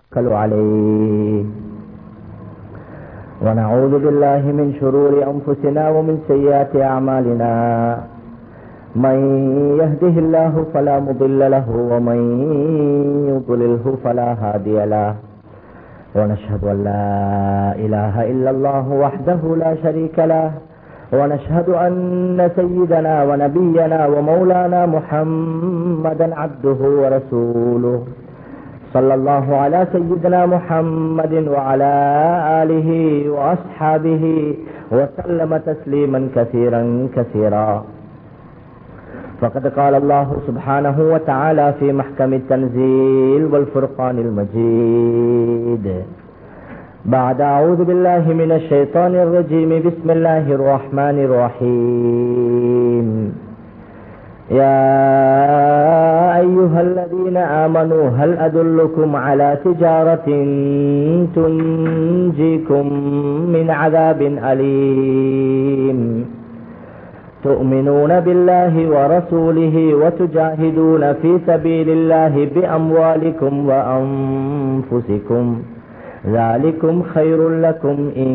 توكل عليه ونعوذ بالله من شرور أنفسنا ومن سيئات أعمالنا من يهده الله فلا مضل له ومن يضلله فلا هادي له ونشهد أن لا إله إلا الله وحده لا شريك له ونشهد أن سيدنا ونبينا ومولانا محمدا عبده ورسوله صلى الله على سيدنا محمد وعلى آله وأصحابه وسلم تسليما كثيرا كثيرا فقد قال الله سبحانه وتعالى في محكم التنزيل والفرقان المجيد بعد أعوذ بالله من الشيطان الرجيم بسم الله الرحمن الرحيم يا أيها الذين آمنوا هل أدلكم على تجارة تنجيكم من عذاب أليم تؤمنون بالله ورسوله وتجاهدون في سبيل الله بأموالكم وأنفسكم ذلكم خير لكم إن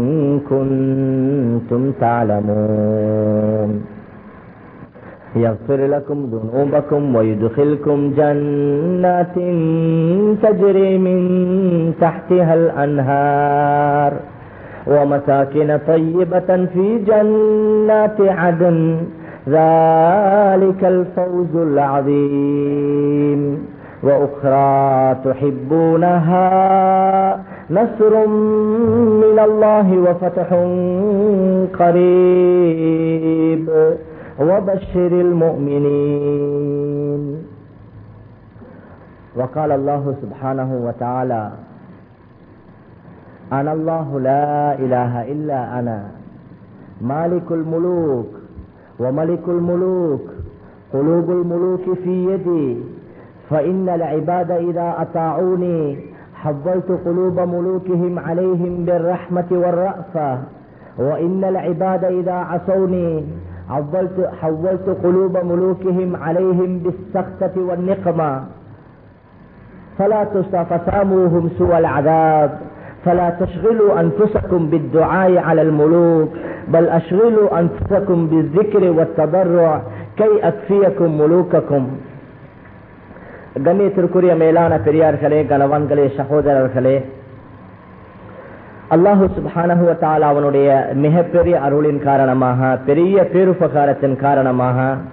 كنتم تعلمون يغفر لكم ذنوبكم ويدخلكم جنات تجري من تحتها الأنهار ومساكن طيبة في جنات عدن ذلك الفوز العظيم وأخرى تحبونها نصر من الله وفتح قريب وبشر المؤمنين وقال الله سبحانه وتعالى أنا الله لا إله إلا أنا مالك الملوك وملك الملوك قلوب الملوك في يدي فإن العباد إذا أطاعوني حولت قلوب ملوكهم عليهم بالرحمة والرأفة وإن العباد إذا عصوني حولت, حولت قلوب ملوكهم عليهم بالسخطة والنقمة فلا فساموهم سوى العذاب فلا تشغلوا أنفسكم بالدعاء على الملوك بل أشغلوا أنفسكم بالذكر والتضرع كي أكفيكم ملوككم கண்ணியத்திற்குரிய மேலான பெரியார்களே கணவான்களே சகோதரர்களே அல்லாஹு சுபானகுவத்தால் அவனுடைய மிகப்பெரிய அருளின் காரணமாக பெரிய பேருபகாரத்தின் காரணமாக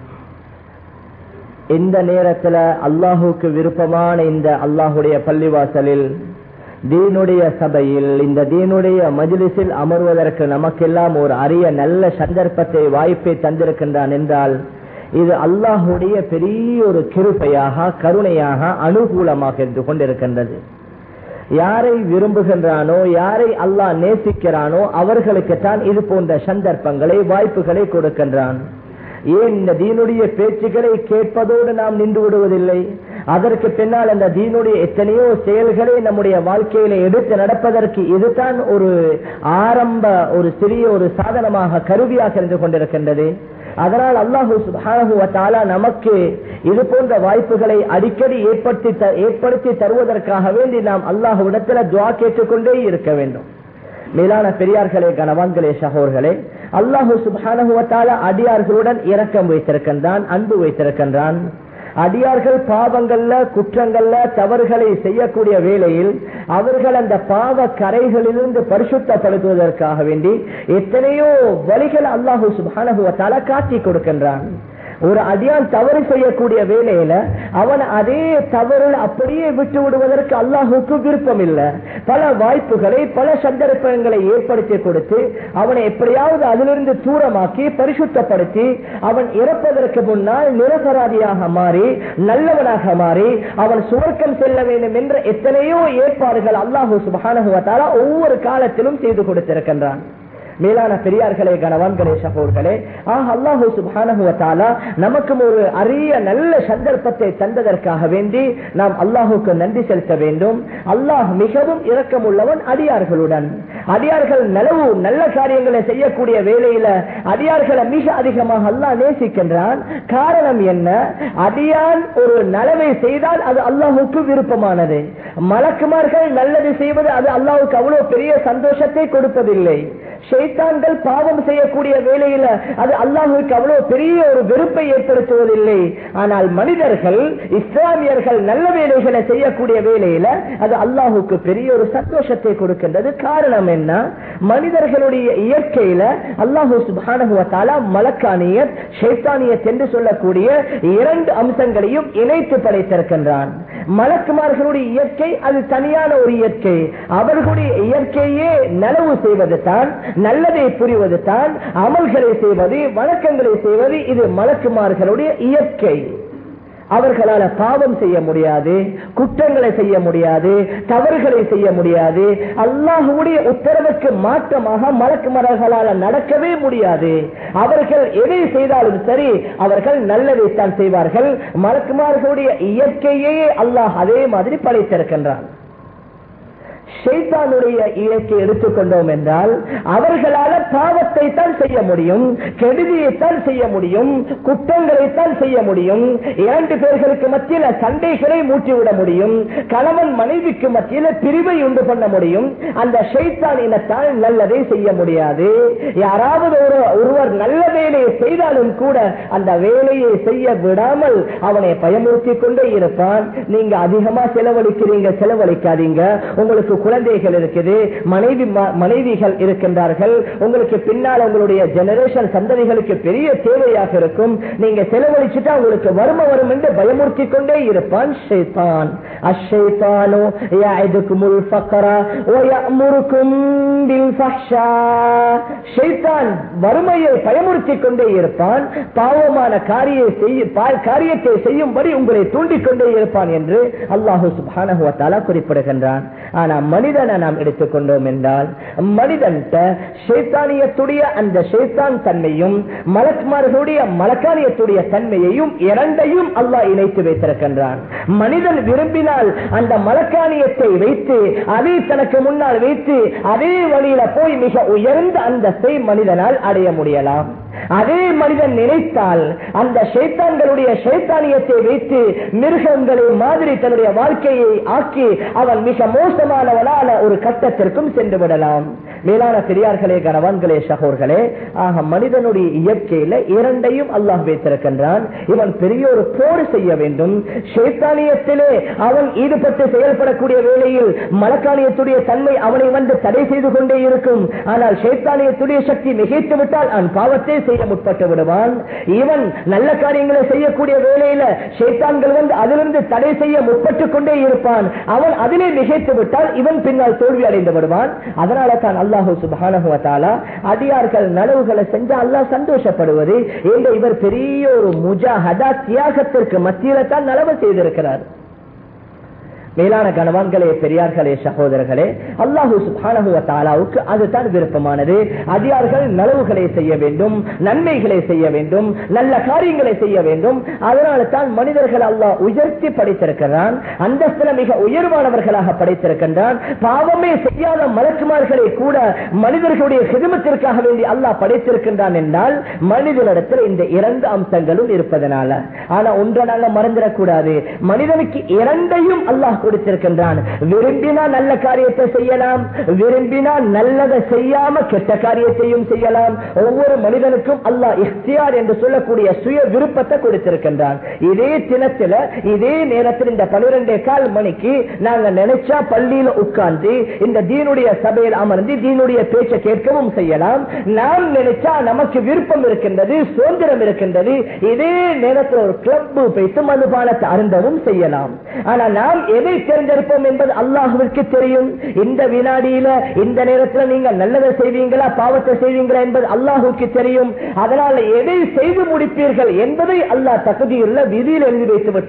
இந்த நேரத்தில் அல்லாஹுக்கு விருப்பமான இந்த அல்லாஹுடைய பள்ளிவாசலில் தீனுடைய சபையில் இந்த தீனுடைய மஜிலிஸில் அமர்வதற்கு நமக்கெல்லாம் ஒரு அரிய நல்ல சந்தர்ப்பத்தை வாய்ப்பை தந்திருக்கின்றான் என்றால் இது அல்லாஹுடைய பெரிய ஒரு கிருப்பையாக கருணையாக அனுகூலமாக இருந்து கொண்டிருக்கின்றது யாரை விரும்புகின்றானோ யாரை அல்லாஹ் நேசிக்கிறானோ அவர்களுக்குத்தான் இது போன்ற சந்தர்ப்பங்களை வாய்ப்புகளை கொடுக்கின்றான் ஏன் இந்த தீனுடைய பேச்சுகளை கேட்பதோடு நாம் நின்று விடுவதில்லை அதற்கு பின்னால் அந்த தீனுடைய எத்தனையோ செயல்களை நம்முடைய வாழ்க்கையில எடுத்து நடப்பதற்கு இதுதான் ஒரு ஆரம்ப ஒரு சிறிய ஒரு சாதனமாக கருவியாக இருந்து கொண்டிருக்கின்றது அதனால் அல்லாஹூ சுபானகுவத்தாலா நமக்கு இது போன்ற வாய்ப்புகளை அடிக்கடி ஏற்படுத்தி ஏற்படுத்தி தருவதற்காக வேண்டி நாம் அல்லாஹுவிடத்துல துவா கேட்டுக்கொண்டே இருக்க வேண்டும் மேலான பெரியார்களே கணவான்களே சகோர்களே அல்லாஹு சுபானகுவத்தால அடியார்களுடன் இரக்கம் வைத்திருக்கின்றான் அன்பு வைத்திருக்கின்றான் அடியார்கள் பாவங்கள்ல குற்றங்கள்ல தவறுகளை செய்யக்கூடிய வேளையில் அவர்கள் அந்த பாவ கரைகளிலிருந்து பரிசுத்தப்படுத்துவதற்காக வேண்டி எத்தனையோ வழிகள் அல்லாஹூ சுபானகுவத்தால காட்டி கொடுக்கின்றான் ஒரு அடியான் தவறு செய்யக்கூடிய வேலையில அவன் அதே தவறு அப்படியே விட்டு விடுவதற்கு அல்லாஹுக்கு விருப்பம் இல்லை பல வாய்ப்புகளை பல சந்தர்ப்பங்களை ஏற்படுத்தி கொடுத்து அவனை எப்படியாவது அதிலிருந்து தூரமாக்கி பரிசுத்தப்படுத்தி அவன் இறப்பதற்கு முன்னால் நிரபராதியாக மாறி நல்லவனாக மாறி அவன் சுவர்க்கம் செல்ல வேண்டும் என்ற எத்தனையோ ஏற்பாடுகள் அல்லாஹூ சுபானுவத்தாலா ஒவ்வொரு காலத்திலும் செய்து கொடுத்திருக்கின்றான் மேலான பெரியார்களே கணவான்களே சகோர்களே ஆஹ் அல்லாஹூ சுபானகுவத்தாலா நமக்கும் ஒரு அரிய நல்ல சந்தர்ப்பத்தை தந்ததற்காக வேண்டி நாம் அல்லாஹுக்கு நன்றி செலுத்த வேண்டும் அல்லாஹ் மிகவும் இரக்கமுள்ளவன் அடியார்களுடன் அடியார்கள் நலவு நல்ல காரியங்களை செய்யக்கூடிய வேலையில அடியார்களை மிக அதிகமாக அல்லாஹ் நேசிக்கின்றான் காரணம் என்ன அடியான் ஒரு நலவை செய்தால் அது அல்லாஹுக்கு விருப்பமானது மலக்குமார்கள் நல்லது செய்வது அது அல்லாஹுக்கு அவ்வளவு பெரிய சந்தோஷத்தை கொடுப்பதில்லை ஷைத்தான்கள் பாவம் செய்யக்கூடிய வேலையில அது அல்லாஹுக்கு அவ்வளவு பெரிய ஒரு வெறுப்பை ஏற்படுத்துவதில்லை ஆனால் மனிதர்கள் இஸ்லாமியர்கள் நல்ல வேலைகளை செய்யக்கூடிய வேலையில அது அல்லாஹுக்கு பெரிய ஒரு சந்தோஷத்தை கொடுக்கின்றது காரணம் என்ன மனிதர்களுடைய இயற்கையில அல்லாஹு சுபானுவத்தால மலக்கானியத் ஷைத்தானியத் என்று சொல்லக்கூடிய இரண்டு அம்சங்களையும் இணைத்து படைத்திருக்கின்றான் மலக்குமார்களுடைய இயற்கை அது தனியான ஒரு இயற்கை அவர்களுடைய இயற்கையே நலவு செய்வது தான் நல்லதை புரிவது தான் அமல்களை செய்வது வணக்கங்களை செய்வது இது மலக்குமார்களுடைய இயற்கை அவர்களால பாவம் செய்ய முடியாது குற்றங்களை செய்ய முடியாது தவறுகளை செய்ய முடியாது அல்லாஹுடைய உத்தரவுக்கு மாற்றமாக மலக்குமரர்களால நடக்கவே முடியாது அவர்கள் எதை செய்தாலும் சரி அவர்கள் நல்லதைத்தான் செய்வார்கள் மலக்குமார்களுடைய இயற்கையே அல்லாஹ் அதே மாதிரி படைத்திருக்கின்றான் ஷைத்தானுடைய இயற்கை எடுத்துக்கொண்டோம் என்றால் அவர்களால பாவத்தை தான் செய்ய முடியும் கெடுதியைத்தான் செய்ய முடியும் குற்றங்களைத்தான் செய்ய முடியும் இரண்டு பேர்களுக்கு மத்தியில சண்டைகளை மூட்டிவிட முடியும் கணவன் மனைவிக்கு மத்தியில பிரிவை உண்டு பண்ண முடியும் அந்த ஷைத்தான் இனத்தால் நல்லதை செய்ய முடியாது யாராவது ஒரு ஒருவர் நல்ல வேலையை செய்தாலும் கூட அந்த வேலையை செய்ய விடாமல் அவனை பயமுறுத்தி கொண்டே இருப்பான் நீங்க அதிகமா செலவழிக்கிறீங்க செலவழிக்காதீங்க உங்களுக்கு குழந்தைகள் இருக்குது மனைவி மனைவிகள் இருக்கின்றார்கள் உங்களுக்கு பின்னால் உங்களுடைய ஜெனரேஷன் சந்ததிகளுக்கு பெரிய தேவையாக இருக்கும் நீங்க செலவழிச்சுட்டா உங்களுக்கு வறுமை வரும் என்று பயமுறுத்தி கொண்டே இருப்பான் ஷைத்தான் அஷைத்தானோ யாய்துக்குமுல் ஃபக்கரா வயமுருக்கும் பில் ஃபஹ்ஷா ஷைத்தான் வறுமையை பயமுறுத்தி கொண்டே இருப்பான் பாவமான காரியை செய்ய காரியத்தை செய்யும்படி உங்களை தூண்டிக் கொண்டே இருப்பான் என்று அல்லாஹு சுப்ஹானஹு வ தஆலா குறிப்பிடுகின்றான் ஆனா மனிதனை நாம் எடுத்துக்கொண்டோம் என்றால் மனிதன் ஷேத்தானியத்துடைய அந்த ஷேத்தான் தன்மையும் மலக்குமார்களுடைய மலக்கானியத்துடைய தன்மையையும் இரண்டையும் அல்லாஹ் இணைத்து வைத்திருக்கின்றான் மனிதன் விரும்பினால் அந்த மலக்கானியத்தை வைத்து அதை தனக்கு முன்னால் வைத்து அதே வழியில போய் மிக உயர்ந்த அந்தஸ்தை மனிதனால் அடைய முடியலாம் அதே மனிதன் நினைத்தால் அந்த ஷைத்தான்களுடைய ஷைத்தானியத்தை வைத்து மிருகங்களை மாதிரி தன்னுடைய வாழ்க்கையை ஆக்கி அவன் மிக மோசமானவனான ஒரு கட்டத்திற்கும் சென்று விடலாம் மேலான பெரியார்களே கணவான்களே சகோர்களே ஆக மனிதனுடைய இயற்கையில இரண்டையும் அல்லாஹ் வைத்திருக்கின்றான் இவன் பெரிய ஒரு போர் செய்ய வேண்டும் ஷேத்தானியத்திலே அவன் ஈடுபட்டு செயல்படக்கூடிய வேளையில் மலக்கானியத்துடைய தன்மை அவனை வந்து தடை செய்து கொண்டே இருக்கும் ஆனால் ஷேத்தானியத்துடைய சக்தி மிகைத்து விட்டால் அவன் பாவத்தை செய்ய முற்பட்டு விடுவான் இவன் நல்ல காரியங்களை செய்யக்கூடிய வேளையில ஷேத்தான்கள் வந்து அதிலிருந்து தடை செய்ய முற்பட்டு கொண்டே இருப்பான் அவன் அதிலே மிகைத்து விட்டால் இவன் பின்னால் தோல்வி அடைந்து விடுவான் அதனால தான் அல்லாஹு சுபானஹு வத்தாலா அடியார்கள் நலவுகளை செஞ்சா அல்லாஹ் சந்தோஷப்படுவது இந்த இவர் பெரிய ஒரு முஜாஹதா தியாகத்திற்கு மத்தியில தான் நலவு செய்திருக்கிறார் மேலான கணவான்களே பெரியார்களே சகோதரர்களே அல்லாஹூ சுபானகுவத்தாலாவுக்கு அதுதான் விருப்பமானது அதிகார்கள் நலவுகளை செய்ய வேண்டும் நன்மைகளை செய்ய வேண்டும் நல்ல காரியங்களை செய்ய வேண்டும் அதனால தான் மனிதர்கள் அல்லாஹ் உயர்த்தி படைத்திருக்கிறான் அந்தஸ்தில மிக உயர்வானவர்களாக படைத்திருக்கின்றான் பாவமே செய்யாத மலக்குமார்களை கூட மனிதர்களுடைய சிறுமத்திற்காக வேண்டி அல்லாஹ் படைத்திருக்கின்றான் என்றால் மனிதனிடத்தில் இந்த இரண்டு அம்சங்களும் இருப்பதனால ஆனா ஒன்றை நாங்க மறந்துடக்கூடாது மனிதனுக்கு இரண்டையும் அல்லாஹ் கொடுத்திருக்கின்றான் விரும்பினா நல்ல காரியத்தை செய்யலாம் விரும்பினா நல்லதை செய்யாம கெட்ட காரியத்தையும் செய்யலாம் ஒவ்வொரு மனிதனுக்கும் அல்லாஹ் இஃப்தியார் என்று சொல்லக்கூடிய சுய விருப்பத்தை கொடுத்திருக்கின்றான் இதே தினத்துல இதே நேரத்தில் இந்த பனிரெண்டே கால் மணிக்கு நாங்க நினைச்சா பள்ளியில உட்கார்ந்து இந்த தீனுடைய சபையில் அமர்ந்து தீனுடைய பேச்சை கேட்கவும் செய்யலாம் நாம் நினைச்சா நமக்கு விருப்பம் இருக்கின்றது சுதந்திரம் இருக்கின்றது இதே நேரத்தில் ஒரு கிளப் வைத்து மதுபானத்தை அருந்தவும் செய்யலாம் ஆனா நாம் எதை தேர்ந்தெடுப்போம் என்பது அல்லாஹுவிற்கு தெரியும் இந்த வினாடியில இந்த நேரத்தில் நீங்க நல்லதை செய்வீங்களா பாவத்தை செய்வீங்களா என்பது அல்லாஹுக்கு தெரியும் அதனால எதை செய்து முடிப்பீர்கள் என்பதை அல்லாஹ் தகுதியுள்ள விதியில் எழுதி வைத்து விட்டான்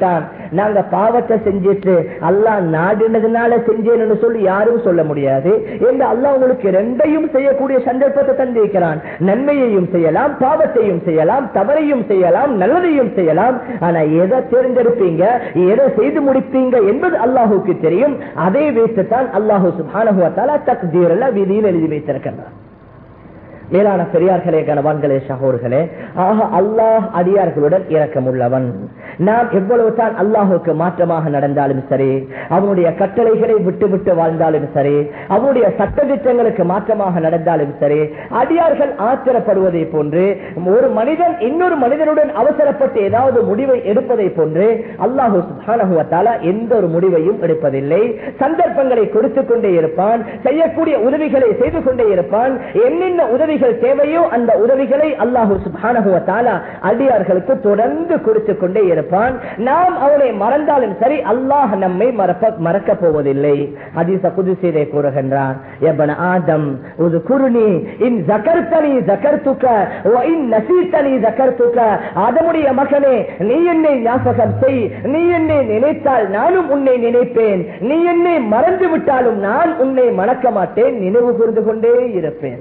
நாங்க பாவத்தை செஞ்சிட்டு அல்லாஹ் நாடினதுனால செஞ்சேன்னு சொல்லி யாரும் சொல்ல முடியாது என்று அல்லாஹ் உங்களுக்கு ரெண்டையும் செய்யக்கூடிய சந்தர்ப்பத்தை தந்திருக்கிறான் நன்மையையும் செய்யலாம் பாவத்தையும் செய்யலாம் தவறையும் செய்யலாம் நல்லதையும் செய்யலாம் ஆனா எதை தேர்ந்தெடுப்பீங்க எதை செய்து முடிப்பீங்க என்பது அல்லாஹுக்கு தெரியும் அதை வைத்துத்தான் அல்லாஹு சுப்ஹானஹு வ தஆலா தக்தீரல்ல விதியில் எழுதி வைத்திருக்கிறார் மேலான பெரியார்களே கணவான்களே சகோர்களே ஆக அல்லாஹ் அடியார்களுடன் இரக்கமுள்ளவன் நாம் எவ்வளவு தான் அல்லாஹுக்கு மாற்றமாக நடந்தாலும் சரி அவனுடைய கட்டளைகளை விட்டு விட்டு வாழ்ந்தாலும் சரி அவனுடைய சட்டத்திட்டங்களுக்கு மாற்றமாக நடந்தாலும் சரி அடியார்கள் ஆச்சரப்படுவதை போன்று ஒரு மனிதன் இன்னொரு மனிதனுடன் அவசரப்பட்டு ஏதாவது முடிவை எடுப்பதை போன்று அல்லாஹு சுபானகுவத்தால எந்த ஒரு முடிவையும் எடுப்பதில்லை சந்தர்ப்பங்களை கொடுத்துக் கொண்டே இருப்பான் செய்யக்கூடிய உதவிகளை செய்து கொண்டே இருப்பான் என்னென்ன உதவிகள் தேவையோ அந்த உதவிகளை அல்லாஹு சுபானகுவத்தால அடியார்களுக்கு தொடர்ந்து கொடுத்துக் கொண்டே இருப்பான் நாம் அவனை மறந்தாலும் சரி அல்லாஹ் நம்மை மறப்ப மறக்க போவதில்லை ஹதீஸ குதுசீரை கூறுகின்றான் எபன ஆதம் உது குருணி இன் ஜகர்த்தனி ஜகர்த்துக்க வ இன் நசீத்தனி ஜகர்த்துக்க ஆதமுடைய மகனே நீ என்னை ஞாபகம் செய் நீ என்னை நினைத்தால் நானும் உன்னை நினைப்பேன் நீ என்னை மறந்து விட்டாலும் நான் உன்னை மறக்க மாட்டேன் நினைவு கூர்ந்து கொண்டே இருப்பேன்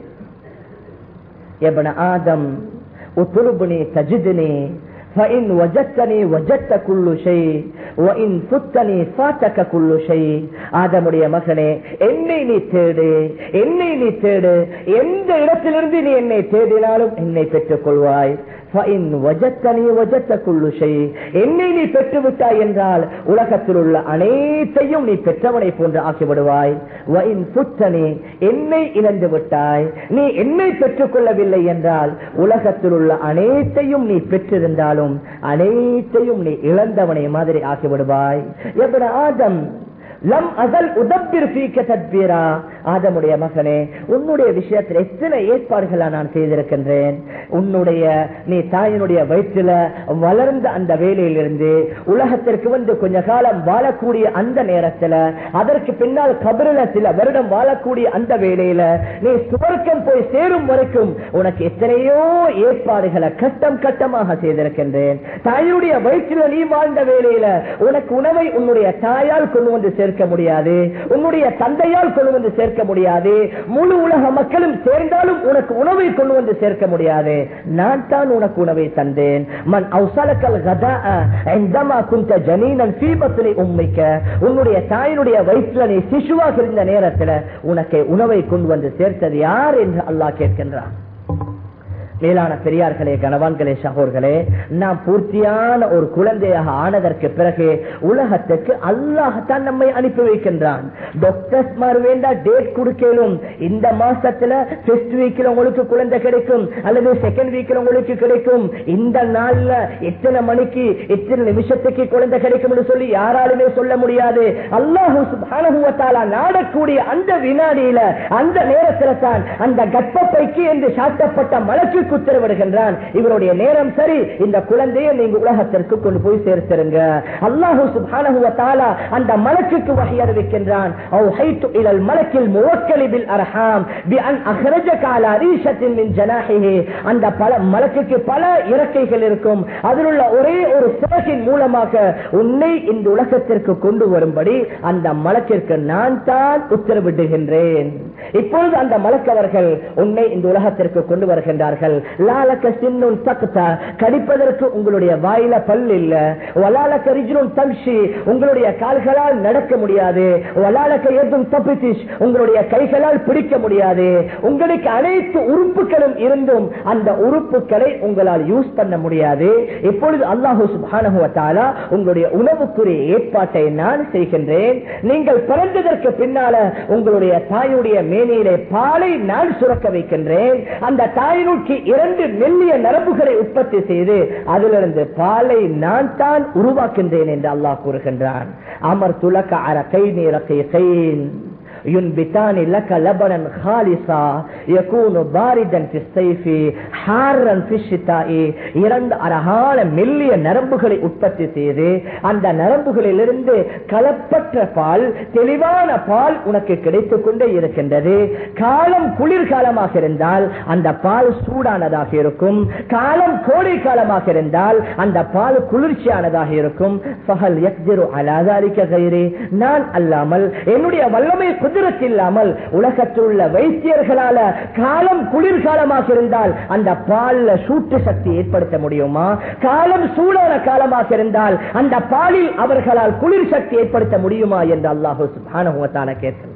எபன ஆதம் உத்துருபுனி தஜிதுனி فإن وجدتني وجدت كل شيء وإن فتني فاتك كل شيء ஆதமுடைய மகனே என்னை நீ தேடு என்னை நீ தேடு எந்த இடத்திலிருந்து நீ என்னை தேடினாலும் என்னை பெற்றுக் கொள்வாய் فإن وجدتني وجدت كل شيء என்னை நீ பெற்று விட்டாய் என்றால் உலகத்தில் உள்ள அனைத்தையும் நீ பெற்றவனை போன்று ஆக்கிவிடுவாய் وإن فتني என்னை இழந்து விட்டாய் நீ என்னை பெற்றுக் கொள்ளவில்லை என்றால் உலகத்தில் உள்ள அனைத்தையும் நீ பெற்றிருந்தாலும் அனைத்தையும் நீ இழந்தவனை மாதிரி ஆக்கிவிடுவாய் எப்படி ஆதம் லம் அசல் உதப்பிர் பீக்க தத்பீரா ஆதமுடைய மகனே உன்னுடைய விஷயத்தில் எத்தனை ஏற்பாடுகளை நான் செய்திருக்கின்றேன் உன்னுடைய நீ தாயினுடைய வயிற்றில வளர்ந்த அந்த வேலையிலிருந்து உலகத்திற்கு வந்து கொஞ்ச காலம் வாழக்கூடிய அந்த நேரத்துல அதற்கு பின்னால் கபரில சில வருடம் வாழக்கூடிய அந்த வேலையில நீ சுவர்க்கம் போய் சேரும் வரைக்கும் உனக்கு எத்தனையோ ஏற்பாடுகளை கட்டம் கட்டமாக செய்திருக்கின்றேன் தாயினுடைய வயிற்றில நீ வாழ்ந்த வேலையில உனக்கு உணவை உன்னுடைய தாயால் கொண்டு வந்து சேர்க்க முடியாது உன்னுடைய தந்தையால் கொண்டு வந்து சேர்க்க முடியாது முழு உலக மக்களும் சேர்ந்தாலும் உனக்கு உணவை கொண்டு வந்து சேர்க்க முடியாது நான் தான் உனக்கு உணவை தந்தேன் மன் அவுசலக்கல் கதா இந்தமா குந்த ஜனீனன் சீபத்தினை உண்மைக்க உன்னுடைய தாயினுடைய வயிற்றுல நீ சிசுவாக இருந்த நேரத்துல உனக்கு உணவை கொண்டு வந்து சேர்த்தது யார் என்று அல்லாஹ் கேட்கின்றான் மேலான பெரியார்களே கணவான்களே சகோர்களே நாம் பூர்த்தியான ஒரு குழந்தையாக ஆனதற்கு பிறகு உலகத்துக்கு அல்லாஹத்தான் நம்மை அனுப்பி வைக்கின்றான் டாக்டர்ஸ் மார் வேண்டா டேட் கொடுக்கலும் இந்த மாசத்துல ஃபர்ஸ்ட் வீக்ல உங்களுக்கு குழந்தை கிடைக்கும் அல்லது செகண்ட் வீக்ல உங்களுக்கு கிடைக்கும் இந்த நாள்ல எத்தனை மணிக்கு எத்தனை நிமிஷத்துக்கு குழந்தை கிடைக்கும் சொல்லி யாராலுமே சொல்ல முடியாது அல்லாஹு சுப்ஹானஹு வ தஆலா நாடக்கூடிய அந்த வினாடியில அந்த நேரத்துல தான் அந்த கர்ப்பப்பைக்கு என்று சாட்டப்பட்ட மலக்கு உத்தரவிடுகின்றான் இவருடைய நேரம் சரி இந்த குழந்தையை நீங்க உலகத்திற்கு கொண்டு போய் சேர்த்திருங்க அல்லாஹு சுப்ஹானஹு வ தஆலா அந்த மலக்குக்கு வஹி அறிவிக்கின்றான் அவு ஹைத்து இலல் மலக்கில் முவக்கலி பில் அர்ஹாம் பி அன் அஹ்ரஜக அலா ரீஷத்தின் மின் ஜனாஹிஹி அந்த பல மலக்குக்கு பல இறக்கைகள் இருக்கும் அதில் உள்ள ஒரே ஒரு சிறகின் மூலமாக உன்னை இந்த உலகத்திற்கு கொண்டு வரும்படி அந்த மலக்கிற்கு நான் தான் உத்தரவிடுகின்றேன் இப்பொழுது அந்த மலக்கவர்கள் உன்னை இந்த உலகத்திற்கு கொண்டு வருகின்றார்கள் லாலக்க சின்னும் தக்தா கடிப்பதற்கு உங்களுடைய வாயில பல் இல்ல வலாலக்க ரிஜ்னும் தம்ஷி உங்களுடைய கால்களால் நடக்க முடியாது வலாலக்க எதும் தப்பித்திஷ் உங்களுடைய கைகளால் பிடிக்க முடியாது உங்களுக்கு அனைத்து உறுப்புகளும் இருந்தும் அந்த உறுப்புகளை உங்களால் யூஸ் பண்ண முடியாது இப்பொழுது அல்லாஹு சுப்ஹானஹு வ தஆலா உங்களுடைய உணவுக்குரிய ஏற்பாட்டை நான் செய்கின்றேன் நீங்கள் பிறந்ததற்கு பின்னால உங்களுடைய தாயுடைய மேனியிலே பாலை நான் சுரக்க வைக்கின்றேன் அந்த தாயினுக்கு இரண்டு மெல்லிய நரம்புகளை உற்பத்தி செய்து அதிலிருந்து பாலை நான் தான் உருவாக்கின்றேன் என்று அல்லாஹ் கூறுகின்றான் அமர் துலக்க அர கை நீர கை ينبتان لك لبنا خالصا يكون باردا في الصيف حارا في الشتاء இரண்டு அழகான மெல்லிய நரம்புகளை உற்பத்தி செய்து அந்த நரம்புகளிலிருந்து கலப்பற்ற பால் தெளிவான பால் உனக்கு கிடைத்துக் கொண்டே இருக்கின்றது காலம் குளிர்காலமாக இருந்தால் அந்த பால் சூடானதாக இருக்கும் காலம் கோடை காலமாக இருந்தால் அந்த பால் குளிர்ச்சியானதாக இருக்கும் ஃபஹல் யக்திரு அலா ذلك غيري நான் அல்லாமல் என்னுடைய வல்லமை குதிரத் இல்லாமல் உலகத்தில் உள்ள வைத்தியர்களால காலம் குளிர்காலமாக இருந்தால் அந்த பால்ல சூட்டு சக்தி ஏற்படுத்த முடியுமா காலம் சூடான காலமாக இருந்தால் அந்த பாலில் அவர்களால் குளிர் சக்தி ஏற்படுத்த முடியுமா என்று அல்லாஹு சுப்ஹானஹு வ தஆலா கேட்கின்றார்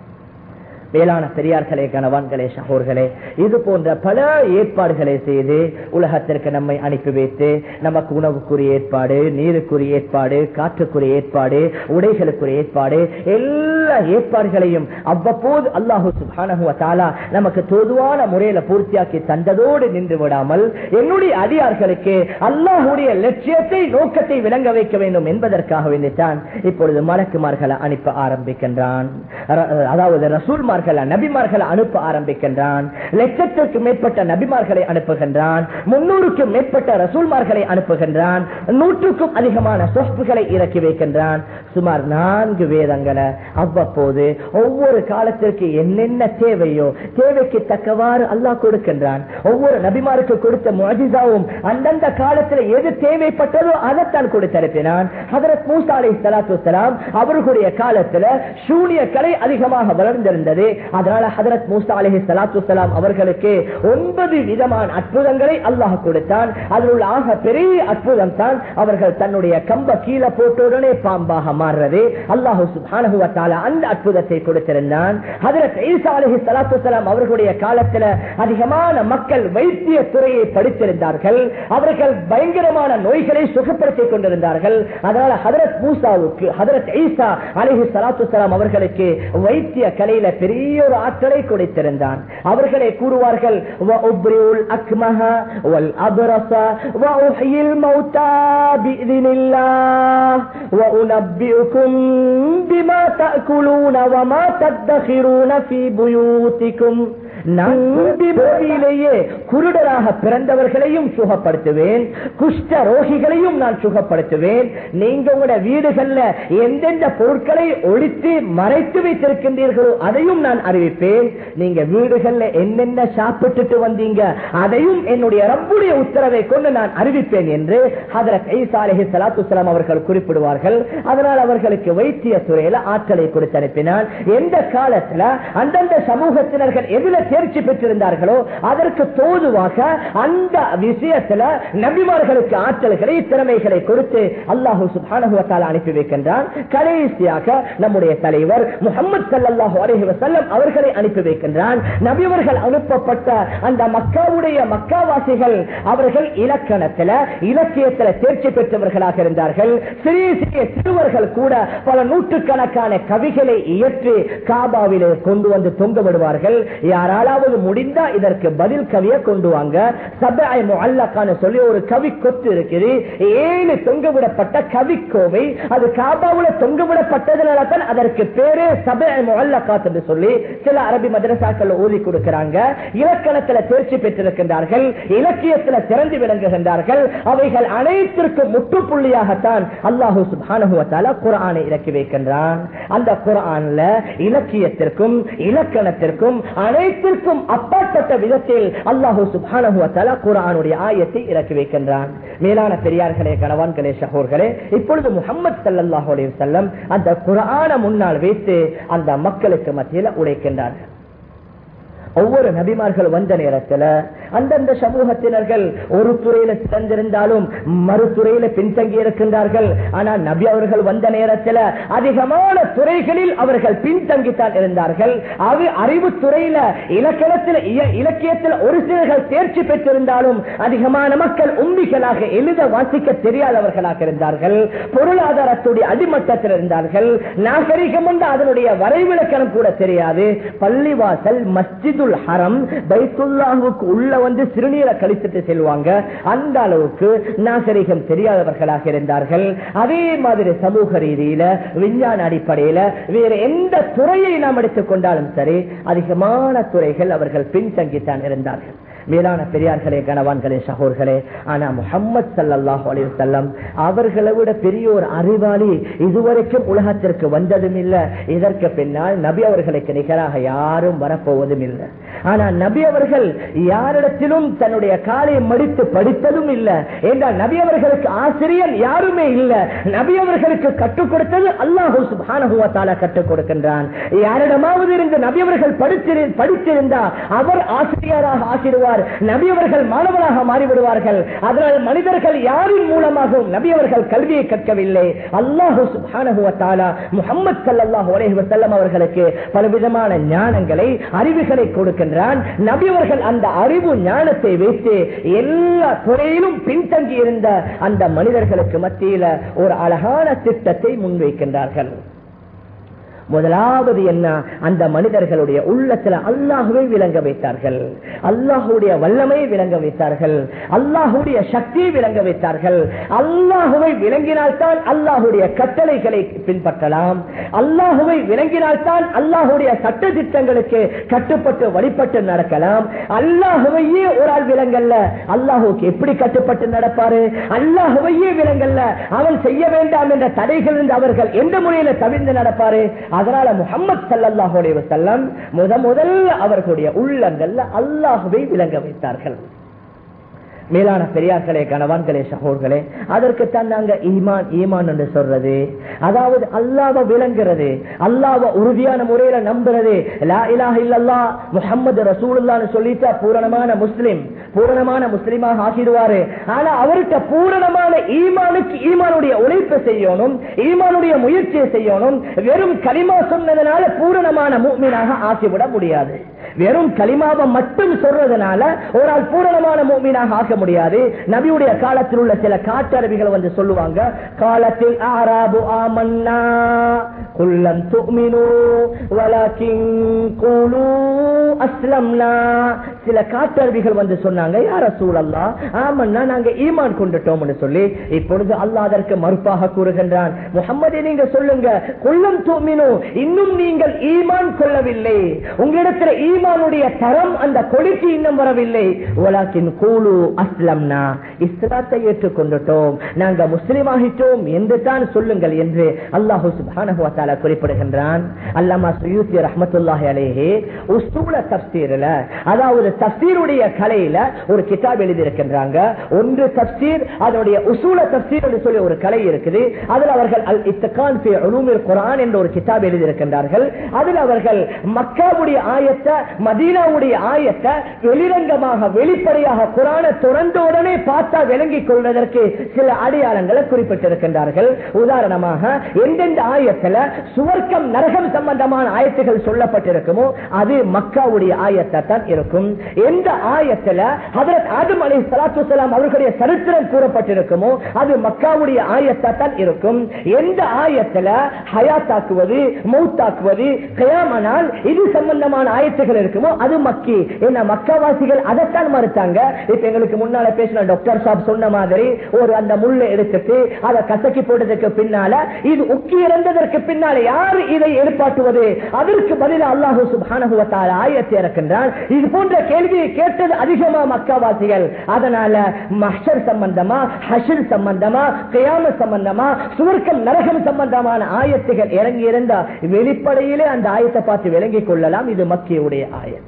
மேலான பெரியார்களே கணவான்களே சகோர்களே இது போன்ற பல ஏற்பாடுகளை செய்து உலகத்திற்கு நம்மை அனுப்பி வைத்து நமக்கு உணவுக்குரிய ஏற்பாடு நீருக்குரிய ஏற்பாடு காற்றுக்குரிய ஏற்பாடு உடைகளுக்குரிய ஏற்பாடு எல்லா ஏற்பாடுகளையும் அவ்வப்போது அல்லாஹு சுப்ஹானஹு வ தஆலா நமக்கு தோதுவான முறையில பூர்த்தியாக்கி தந்ததோடு நின்று விடாமல் என்னுடைய அதிகார்களுக்கு அல்லாஹுடைய லட்சியத்தை நோக்கத்தை விளங்க வைக்க வேண்டும் என்பதற்காக வேண்டித்தான் இப்பொழுது மலக்குமார்களை அனுப்ப ஆரம்பிக்கின்றான் ர- அதாவது ரசூல்மார்களை நபிமார்களை அனுப்ப ஆரம்பிக்கின்றான் லட்சத்திற்கு மேற்பட்ட நபிமார்களை அனுப்புகின்றான் முன்னூறுக்கும் மேற்பட்ட ரசூல்மார்களை அனுப்புகின்றான் நூற்றுக்கும் அதிகமான சொப்புகளை இறக்கி வைக்கின்றான் சுமார் நான்கு வேதங்களை அவ்வப்போது ஒவ்வொரு காலத்திற்கு என்னென்ன தேவையோ தேவைக்கு தக்கவாறு அல்லாஹ் கொடுக்கின்றான் ஒவ்வொரு நபிமாருக்கு கொடுத்த முஜிசாவும் அந்தந்த காலத்தில் எது தேவைப்பட்டதோ அதைத்தான் கொடுத்தனுப்பினான் ஹதரத் மூசா அலை சலாத்து வலாம் அவர்களுடைய காலத்துல சூனிய கலை அதிகமாக வளர்ந்திருந்தது அதனால ஹதரத் மூசா அலஹி சலாத்து வலாம் அவர்களுக்கு ஒன்பது விதமான அற்புதங்களை அல்லாஹ் கொடுத்தான் அதில் உள்ள ஆக பெரிய அற்புதம் தான் அவர்கள் தன்னுடைய கம்ப கீழே போட்ட உடனே பாம்பாக மாறுறது அல்லாஹு சுப்ஹானஹு வ தஆலா அந்த அற்புதத்தை கொடுத்திருந்தான் ஹதரத் ஈசா அலைஹி ஸலாத்து வஸலாம் அவர்களுடைய காலத்துல அதிகமான மக்கள் வைத்திய துறையை படித்திருந்தார்கள் அவர்கள் பயங்கரமான நோய்களை சுகப்படுத்திக் கொண்டிருந்தார்கள் அதனால ஹதரத் மூசாவுக்கு ஹதரத் ஈசா அலைஹி ஸலாத்து வஸலாம் அவர்களுக்கு வைத்திய கலையில பெரிய ஒரு ஆற்றலை கொடுத்திருந்தான் அவர்களே கூறுவார்கள் وَأُبْرِئُ الْأَكْمَهَ وَالْأَبْرَصَ وَأُحْيِي الْمَوْتَى بِإِذْنِ الله وَأُنَبِّئُكُم بِمَا تَأْكُلُونَ وَمَا تَدَّخِرُونَ فِي بُيُوتِكُمْ நான் பூமியிலேயே குருடராக பிறந்தவர்களையும் சுகப்படுத்துவேன் குஷ்ட ரோகிகளையும் நான் சுகப்படுத்துவேன் நீங்க உங்களோட வீடுகள்ல எந்தெந்த பொருட்களை ஒழித்து மறைத்து வைத்திருக்கின்றீர்களோ அதையும் நான் அறிவிப்பேன் நீங்க வீடுகள்ல என்னென்ன சாப்பிட்டுட்டு வந்தீங்க அதையும் என்னுடைய ரப்புடைய உத்தரவை கொண்டு நான் அறிவிப்பேன் என்று ஹதரத் ஈசா அலைஹி ஸலாத்து வஸலாம் அவர்கள் குறிப்பிடுவார்கள் அதனால் அவர்களுக்கு வைத்திய துறையில ஆற்றலை கொடுத்து அனுப்பினான் எந்த காலத்துல அந்தந்த சமூகத்தினர்கள் எதுல தேர்ச்சி பெற்றிருந்தார்களோ அதற்கு தோதுவாக அந்த விஷயத்துல நபிமார்களுக்கு ஆற்றல்களை திறமைகளை கொடுத்து அல்லாஹு சுப்ஹானஹு வ தஆலா அனுப்பி வைக்கின்றான் கடைசியாக நம்முடைய தலைவர் முகமது ஸல்லல்லாஹு அலைஹி வஸல்லம் அவர்களை அனுப்பி வைக்கின்றான் நபியவர்கள் அனுப்பப்பட்ட அந்த மக்காவுடைய மக்காவாசிகள் அவர்கள் இலக்கணத்துல இலக்கியத்துல தேர்ச்சி பெற்றவர்களாக இருந்தார்கள் சிறிய சிறிய சிறுவர்கள் கூட பல நூற்றுக்கணக்கான கவிகளை இயற்றி காபாவிலே கொண்டு வந்து தொங்க விடுவார்கள் யாராலாவது முடிந்தா இதற்கு பதில் கவியை கொண்டு வாங்க சபாய் முஅல்லகான்னு சொல்லி ஒரு கவி கொத்து இருக்குது ஏழு தொங்க விடப்பட்ட கவிக்கோவை அது காபாவுல தொங்க விடப்பட்டதுனால தான் அதற்கு பேரு சபாய் முஅல்லகாத் என்று சொல்லி சில அரபி மதரசாக்கள் ஓதி கொடுக்கிறாங்க இலக்கணத்துல தேர்ச்சி பெற்றிருக்கின்றார்கள் இலக்கியத்துல திறந்து விளங்குகின்றார்கள் அவைகள் அனைத்திற்கும் முற்றுப்புள்ளியாகத்தான் அல்லாஹு சுப்ஹானஹு வ தஆலா குர்ஆனை இறக்கி வைக்கின்றான் அந்த குர்ஆன்ல இலக்கியத்திற்கும் இலக்கணத்திற்கும் அனைத்திற்கும் அப்பாற்பட்ட விதத்தில் அல்லாஹு சுப்ஹானஹு வ தஆலா குர்ஆனுடைய ஆயத்தை இறக்கி வைக்கின்றான் மேலான பெரியார்களே கணவான்களே சகோர்களே இப்பொழுது முஹம்மது ஸல்லல்லாஹு அலைஹி வஸல்லம் அந்த குர்ஆனை முன்னால் வைத்து அந்த மக்களுக்கு மத்தியில உழைக்கின்றார்கள் ஒவ்வொரு நபிமார்கள் வந்த நேரத்துல அந்தந்த சமூகத்தினர்கள் ஒரு துறையில சிறந்திருந்தாலும் மறுதுறையில பின்தங்கி இருக்கின்றார்கள் ஆனால் நபி அவர்கள் வந்த நேரத்துல அதிகமான துறைகளில் அவர்கள் பின்தங்கித்தான் இருந்தார்கள் அது அறிவு துறையில இலக்கணத்தில் இய- இலக்கியத்தில் ஒரு சிலர்கள் தேர்ச்சி பெற்றிருந்தாலும் அதிகமான மக்கள் உண்மைகளாக எழுத வாசிக்க தெரியாதவர்களாக இருந்தார்கள் பொருளாதாரத்துடைய அடிமட்டத்தில் இருந்தார்கள் நாகரிகம் உண்டு அதனுடைய வரைவிலக்கணம் கூட தெரியாது பள்ளிவாசல் மஸ்ஜித் பைத்துல் ஹரம் பைத்துல்லாஹுக்கு உள்ள வந்து சிறுநீரை கழித்துட்டு செல்வாங்க அந்த அளவுக்கு நாகரிகம் தெரியாதவர்களாக இருந்தார்கள் அதே மாதிரி சமூக ரீதியில விஞ்ஞான அடிப்படையில வேற எந்த துறையை நாம் எடுத்துக் கொண்டாலும் சரி அதிகமான துறைகள் அவர்கள் பின்தங்கித்தான் இருந்தார்கள் மேலான பெரியார்களே கணவான்களே சகோர்களே ஆனா முகம்மது சல்லாஹ் அலிவசல்லம் அவர்களை விட பெரிய ஒரு அறிவாளி இதுவரைக்கும் உலகத்திற்கு வந்ததும் இல்லை இதற்கு பின்னால் நபி அவர்களுக்கு நிகராக யாரும் வரப்போவதும் இல்லை ஆனா நபி அவர்கள் யாரிடத்திலும் தன்னுடைய காலை மடித்து படித்ததும் இல்லை என்றால் நபி அவர்களுக்கு ஆசிரியர் யாருமே இல்லை நபி அவர்களுக்கு கற்றுக் கொடுத்தது அல்லாஹூ சுபானகுவத்தால கற்றுக் கொடுக்கின்றான் யாரிடமாவது இருந்து நபி அவர்கள் படித்திரு படித்திருந்தா அவர் ஆசிரியராக ஆசிடுவார் நபி அவர்கள் மாணவராக மாறிவிடுவார்கள் அதனால் மனிதர்கள் யாரின் மூலமாகவும் நபி அவர்கள் கல்வியை கற்கவில்லை அல்லாஹு சுபானகுவத்தாலா முகமது சல்லாஹூ அலைஹி வஸல்லம் அவர்களுக்கு பலவிதமான ஞானங்களை அறிவுகளை கொடுக்கின்றான் நபி அவர்கள் அந்த அறிவு ஞானத்தை வைத்து எல்லா துறையிலும் பின்தங்கி இருந்த அந்த மனிதர்களுக்கு மத்தியில ஒரு அழகான திட்டத்தை முன்வைக்கின்றார்கள் முதலாவது என்ன அந்த மனிதர்களுடைய உள்ளத்துல அல்லாஹுவை விளங்க வைத்தார்கள் அல்லாஹுடைய வல்லமை விளங்க வைத்தார்கள் அல்லாஹுடைய சக்தியை விளங்க வைத்தார்கள் அல்லாஹுவை விளங்கினால்தான் அல்லாஹுடைய கட்டளைகளை பின்பற்றலாம் அல்லாஹுவை விளங்கினால்தான் அல்லாஹுடைய சட்ட திட்டங்களுக்கு கட்டுப்பட்டு வழிபட்டு நடக்கலாம் அல்லாஹுவையே ஒரு ஆள் விளங்கல்ல அல்லாஹுக்கு எப்படி கட்டுப்பட்டு நடப்பாரு அல்லாஹுவையே விளங்கல்ல அவன் செய்ய வேண்டாம் என்ற தடைகள் இருந்து அவர்கள் எந்த முறையில தவிர்ந்து நடப்பாரு அதனால முகமது சல்லாஹ் வசல்லம் முத முதல்ல அவர்களுடைய உள்ளங்கள்ல அல்லாஹுவை விளங்க வைத்தார்கள் மேலான பெரியார்களே கணவான்களே சகோர்களே அதற்குத்தான் நாங்க ஈமான் ஈமான் என்று சொல்றது அதாவது அல்லாவ விளங்குறது அல்லாவ உறுதியான முறையில நம்புறது லா இலாஹ இல்லல்லா முஹம்மது ரசூலுல்லான்னு சொல்லிட்டா பூரணமான முஸ்லிம் பூரணமான முஸ்லிமாக ஆகிடுவாரு ஆனா அவர்கிட்ட பூரணமான ஈமானுக்கு ஈமானுடைய உழைப்பு செய்யணும் ஈமானுடைய முயற்சியை செய்யணும் வெறும் களிமா சொன்னதுனால பூரணமான மூமினாக ஆக்கிவிட முடியாது வெறும் களிமாவை மட்டும் சொல்றதுனால ஒரு ஆள் பூரணமான மூமினாக ஆக்க முடியாது நபியுடைய காலத்தில் உள்ள சில காட்டரபிகள் வந்து சொல்லுவாங்க காலத்தில் ஆராபு ஆமன்னா குல்லம் துமினு வலக்கின் குலு அஸ்லம்னா சில காட்டரபிகள் வந்து சொன்னாங்க யார சூழல்லா ஆமன்னா நாங்க ஈமான் கொண்டுட்டோம்னு சொல்லி இப்பொழுது அல்லாஹ் அதற்கு மறுப்பாக கூறுகின்றான் முகம்மதே நீங்க சொல்லுங்க குல்லம் துமினு இன்னும் நீங்கள் ஈமான் கொள்ளவில்லை உங்களிடத்தில் ஈமானுடைய தரம் அந்த கொடிக்கு இன்னும் வரவில்லை உலகின் கூலு அஸ்லம்னா இஸ்லாத்தை ஏற்றுக்கொண்டுட்டோம் நாங்க முஸ்லிம் ஆகிட்டோம் என்று தான் சொல்லுங்கள் என்று அல்லாஹு சுப்ஹானஹு வ தஆலா குறிப்பிடுகின்றான் அல்லாமா சுயூத்தி ரஹ்மத்துல்லாஹி அலைஹி உஸ்தூல தஃப்சீர்ல அதாவது தஃப்சீருடைய கலையில ஒரு கிதாப் எழுதி இருக்கின்றாங்க ஒன்று தஃப்சீர் அதனுடைய உசூல தஃப்சீர் என்று சொல்லி ஒரு கலை இருக்குது அதில் அவர்கள் அல் இத்தகான் ஃபி உலூமில் குர்ஆன் என்ற ஒரு கிதாப் எழுதி இருக்கின்றார்கள் அதில் அவர்கள் மக்காவுடைய ஆயத்தை மதீனாவுடைய ஆயத்தை வெளிரங்கமாக வெளிப்படையாக குரானை துறந்த உடனே பார்த்தா விளங்கிக் கொள்வதற்கு சில அடையாளங்களை குறிப்பிட்டிருக்கின்றார்கள் உதாரணமாக எந்தெந்த ஆயத்துல சுவர்க்கம் நரகம் சம்பந்தமான ஆயத்துகள் சொல்லப்பட்டிருக்குமோ அது மக்காவுடைய ஆயத்தை தான் இருக்கும் எந்த ஆயத்துல ஹதரத் ஆதம் அலி சலாத்து வலாம் அவர்களுடைய சரித்திரம் கூறப்பட்டிருக்குமோ அது மக்காவுடைய ஆயத்தை தான் இருக்கும் எந்த ஆயத்துல ஹயாத்தாக்குவது மௌத்தாக்குவது கயாமனால் இது சம்பந்தமான ஆயத்துகள் இருக்குமோ அது மக்கி என்ன மக்காவாசிகள் அதைத்தான் மறுத்தாங்க இப்ப எங்களுக்கு முன்னால பேசின டாக்டர் சாப் சொன்ன மாதிரி ஒரு அந்த முள்ளை எடுத்துட்டு அதை கசக்கி போட்டதுக்கு பின்னால இது உக்கி இறந்ததற்கு பின்னால யார் இதை ஏற்பாட்டுவது அதற்கு பதில் அல்லாஹு சுபானகுவத்தால் ஆயத்தை இறக்கின்றான் இது போன்ற கேள்வியை கேட்டது அதிகமா மக்காவாசிகள் அதனால மஹர் சம்பந்தமா ஹஷர் சம்பந்தமா கியாம சம்பந்தமா சுவர்க்கம் நரகம் சம்பந்தமான ஆயத்துகள் இறங்கி இருந்தா வெளிப்படையிலே அந்த ஆயத்தை பார்த்து விளங்கிக் கொள்ளலாம் இது மக்கியுடைய ஆயத்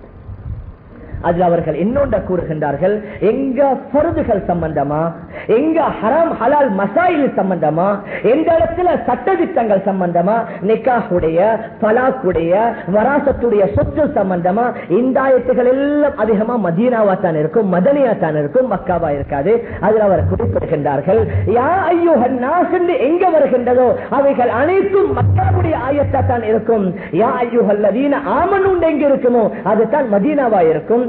அதில் அவர்கள் இன்னொன்ற கூறுகின்றார்கள் எங்க பொருதுகள் சம்பந்தமா எங்க ஹராம் ஹலால் மசாயில் சம்பந்தமா எந்த இடத்துல சட்டதிட்டங்கள் சம்பந்தமா நிக்காஹுடைய பலாக்குடைய வராசத்துடைய சொத்து சம்பந்தமா இந்த ஆயத்துகள் எல்லாம் அதிகமா மதீனாவா தான் இருக்கும் மதனியா தான் இருக்கும் மக்காவா இருக்காது அதில் அவர் குறிப்பிடுகின்றார்கள் யா ஐயோ நாசந்து எங்க வருகின்றதோ அவைகள் அனைத்தும் மக்காவுடைய ஆயத்தா தான் இருக்கும் யா ஐயோ அல்லதீன ஆமன் எங்க இருக்குமோ அதுதான் மதீனாவா இருக்கும்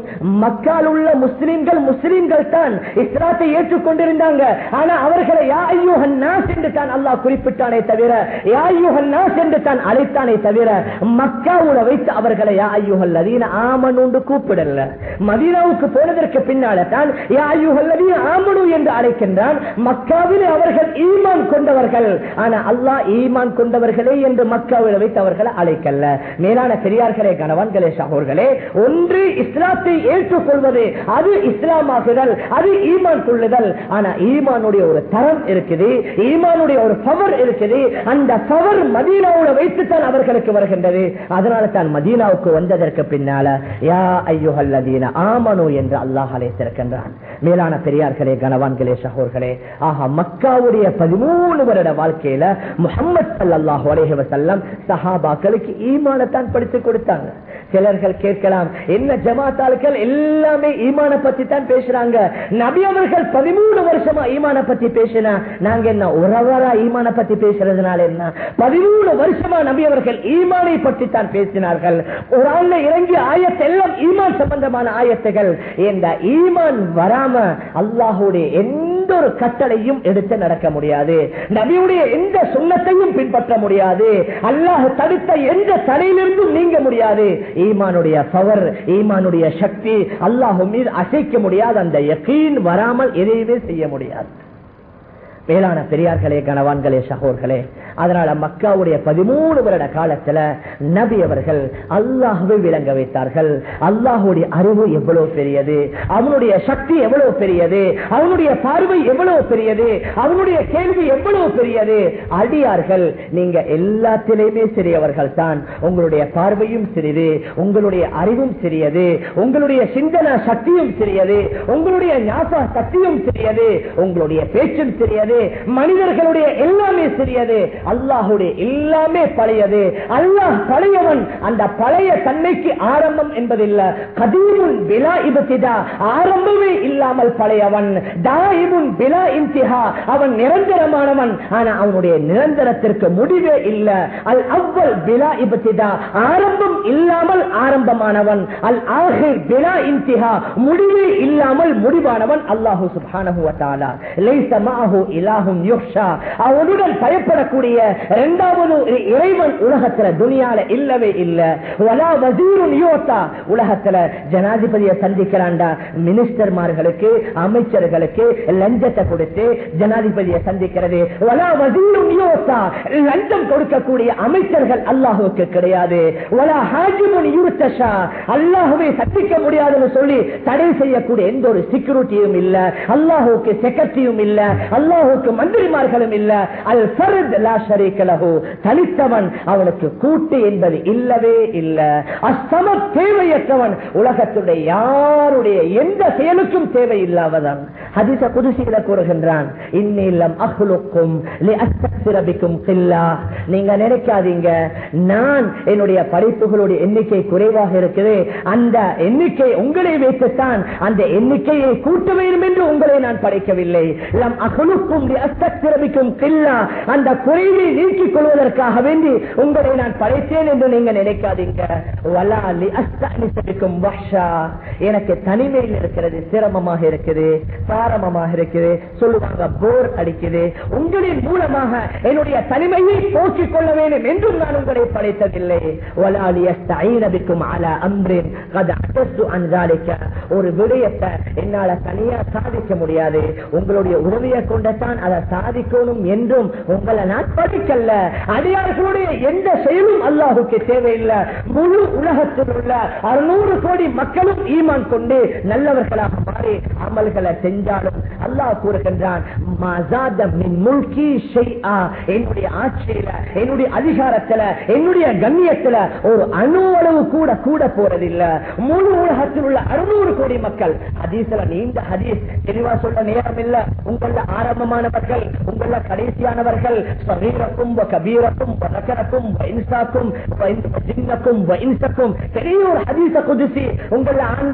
மக்கால் உள்ள முஸ்லிம்கள் முஸ்லிம்கள் தான் இஸ்லாத்தை ஏற்றுக்கொண்டிருந்தாங்க ஆனா அவர்களை யா ஐயோஹன் நாஸ் என்று தான் அல்லாஹ் குறிப்பிட்டானே தவிர யா ஐயோஹன் நாஸ் என்று தான் அழைத்தானே தவிர மக்காவுல வைத்து அவர்களை யா ஐயோஹல் லதீன ஆமன் உண்டு கூப்பிடல மதீனாவுக்கு போனதற்கு பின்னால தான் யா ஐயோஹல் லதீன ஆமனு என்று அழைக்கின்றான் மக்காவிலே அவர்கள் ஈமான் கொண்டவர்கள் ஆனா அல்லாஹ் ஈமான் கொண்டவர்களே என்று மக்காவில் வைத்து அவர்களை அழைக்கல்ல மேலான பெரியார்களே கணவன்களே சகோர்களே ஒன்று இஸ்லாத்தை ஏற்றுக்கொள்வது அது இஸ்லாமாகுதல் அது ஈமான் கொள்ளுதல் ஆனா ஈமானுடைய ஒரு தரம் இருக்குது ஈமானுடைய ஒரு பவர் இருக்குது அந்த பவர் மதீனாவோட வைத்துத்தான் அவர்களுக்கு வருகின்றது அதனால தான் மதீனாவுக்கு வந்ததற்கு பின்னால யா ஐயோஹல்லதீன ஆமனு என்று அல்லாஹ் அழைத்திருக்கின்றான் மேலான பெரியார்களே கணவான்களே சகோர்களே ஆஹா மக்காவுடைய பதிமூணு வருட வாழ்க்கையில முகமது சல்லாஹூ அலைஹி வஸல்லம் சஹாபாக்களுக்கு ஈமானத்தான் படித்து கொடுத்தாங்க சிலர்கள் கேட்கலாம் என்ன ஜமாத்தாள்கள் எல்லாமே ஈமான பத்தி தான் பேசுறாங்க நபி அவர்கள் பதிமூணு வருஷமா ஈமான பத்தி பேசினா நாங்க என்ன உறவரா ஈமான பத்தி பேசுறதுனால என்ன பதிமூணு வருஷமா நபி அவர்கள் ஈமானை பற்றி தான் பேசினார்கள் ஒரு ஆள்ல இறங்கிய ஆயத்தெல்லாம் ஈமான் சம்பந்தமான ஆயத்துகள் இந்த ஈமான் வராம அல்லாஹுடைய எந்த ஒரு கட்டளையும் எடுத்து நடக்க முடியாது நபியுடைய எந்த சுண்ணத்தையும் பின்பற்ற முடியாது அல்லாஹ் தடுத்த எந்த தடையிலிருந்தும் நீங்க முடியாது ஈமானுடைய பவர் ஈமானுடைய சக்தி அல்லாஹு மீது அசைக்க முடியாது அந்த யக்கீன் வராமல் எதையுமே செய்ய முடியாது மேலான பெரியார்களே கணவான்களே சகோர்களே அதனால மக்காவுடைய பதிமூணு வருட காலத்துல நபி அவர்கள் அல்லாஹுவை விளங்க வைத்தார்கள் அல்லாஹுடைய அறிவு எவ்வளவு பெரியது அவனுடைய சக்தி எவ்வளவு பெரியது அவனுடைய பார்வை எவ்வளவு பெரியது அவனுடைய கேள்வி எவ்வளவு பெரியது அடியார்கள் நீங்க எல்லாத்திலையுமே சிறியவர்கள் தான் உங்களுடைய பார்வையும் சிறிது உங்களுடைய அறிவும் சிறியது உங்களுடைய சிந்தன சக்தியும் சிறியது உங்களுடைய ஞாபக சக்தியும் சிறியது உங்களுடைய பேச்சும் சிறியது மனிதர்களுடைய எல்லாமே சிறியது அல்லாஹுடைய எல்லாமே பழையது அல்லாஹ் பழையவன் அந்த பழைய தன்மைக்கு ஆரம்பம் என்பதில்ல கதீமுன் பிலா இபத்திதா ஆரம்பமே இல்லாமல் பழையவன் தாயிபுன் பிலா இன்திஹா அவன் நிரந்தரமானவன் ஆனா அவனுடைய நிரந்தரத்திற்கு முடிவே இல்ல அல் அவ்வல் பிலா இபத்திதா ஆரம்பம் இல்லாமல் ஆரம்பமானவன் அல் ஆஹிர் பிலா இன்திஹா முடிவே இல்லாமல் முடிவானவன் அல்லாஹு சுப்ஹானஹு வ தஆலா லைஸ மஅஹு இலாஹும் யுஹ்ஷா அவனுடன் பயப்படக்கூடிய இரண்டாவது ஒரு இறைவன் உலகத்துல துனியால இல்லவே இல்ல வலா வசீருன் யோத்தா உலகத்துல ஜனாதிபதியை சந்திக்கிறான்டா மினிஸ்டர்மார்களுக்கு அமைச்சர்களுக்கு லஞ்சத்தை கொடுத்து ஜனாதிபதியை சந்திக்கிறது வலா வசீருன் யோத்தா லஞ்சம் கொடுக்கக்கூடிய அமைச்சர்கள் அல்லாஹுக்கு கிடையாது வலா ஹாஜிமுன் யுர்தஷா அல்லாஹுவை சந்திக்க முடியாதுன்னு சொல்லி தடை செய்யக்கூடிய எந்த ஒரு செக்யூரிட்டியும் இல்ல அல்லாஹுக்கு செக்ரட்டரியும் இல்ல அல்லாஹுக்கு மந்திரிமார்களும் இல்ல அல் ஃபர்த் லா ஷரீக லஹு தனித்தவன் அவனுக்கு கூட்டு என்பது இல்லவே இல்ல அஸ்தம தேவையற்றவன் உலகத்துடைய யாருடைய எந்த செயலுக்கும் தேவை இல்லாதவன் ஹதீஸ குதிசியில கூறுகின்றான் இன்னில்லம் அஹ்லுக்கும் லிஅஸ்தக்பிரபிக்கும் கில்லா நீங்க நினைக்காதீங்க நான் என்னுடைய படைப்புகளுடைய எண்ணிக்கை குறைவாக இருக்குது அந்த எண்ணிக்கை உங்களை வைத்துத்தான் அந்த எண்ணிக்கையை கூட்ட வேண்டும் என்று உங்களை நான் படைக்கவில்லை லம் அகலுக்கும் லிஅஸ்தக்பிரபிக்கும் கில்லா அந்த குறைவை நீக்கிக் கொள்வதற்காக வேண்டி உங்களை நான் படைத்தேன் என்று நீங்க நினைக்காதீங்க வலா லிஅஸ்தஅனிசபிக்கும் வஹ்ஷா எனக்கு தனிமையில் இருக்கிறது சிரமமாக இருக்குது சாரமமாக இருக்குது சொல்லுவாங்க போர் அடிக்குது உங்களின் மூலமாக என்னுடைய தனிமையை போக்கிக் கொள்ள வேண்டும் என்றும் நான் உங்களை படைத்ததில்லை வலா லியஸ்தஈனபிக்கும் அலா அம்ரின் கத் அஜஸ்து அன் ذلك. ஒரு விடயத்தை என்னால தனியா சாதிக்க முடியாது உங்களுடைய உதவியை கொண்டத்தான் அதை சாதிக்கணும் என்றும் உங்களை நான் படிக்கல்ல அடியார்களுடைய எந்த செயலும் அல்லாஹுக்கு தேவையில்லை முழு உலகத்தில் உள்ள அறுநூறு கோடி மக்களும் ஈமான் கொண்டு நல்லவர்களாக மாறி அமல்களை செஞ்சாலும் அல்லாஹ் கூறுகின்றான் "மஸாத மின் முல்கி ஷைஆ." என்னுடைய ஆட்சியில என்னுடைய அதிகாரத்துல என்னுடைய கண்ணியத்துல ஒரு அணு அளவு கூட கூட போறதில்லை முழு உலகத்தில் உள்ள அறுநூறு கோடி மக்கள் ஹதீஸ்ல நீண்ட ஹதீஸ் தெளிவா சொல்ல நேரம் இல்ல உங்கள ஆரம்பமானவர்கள் உங்கள கடைசியானவர்கள் சகீரக்கும் வ கபீரக்கும் வ நகரக்கும் வ இன்சாக்கும் வ இன்- வ ஜின்னக்கும் வ இன்சக்கும் பெரிய ஒரு ஹதீஸ குதிசி உங்கள ஆண்கள்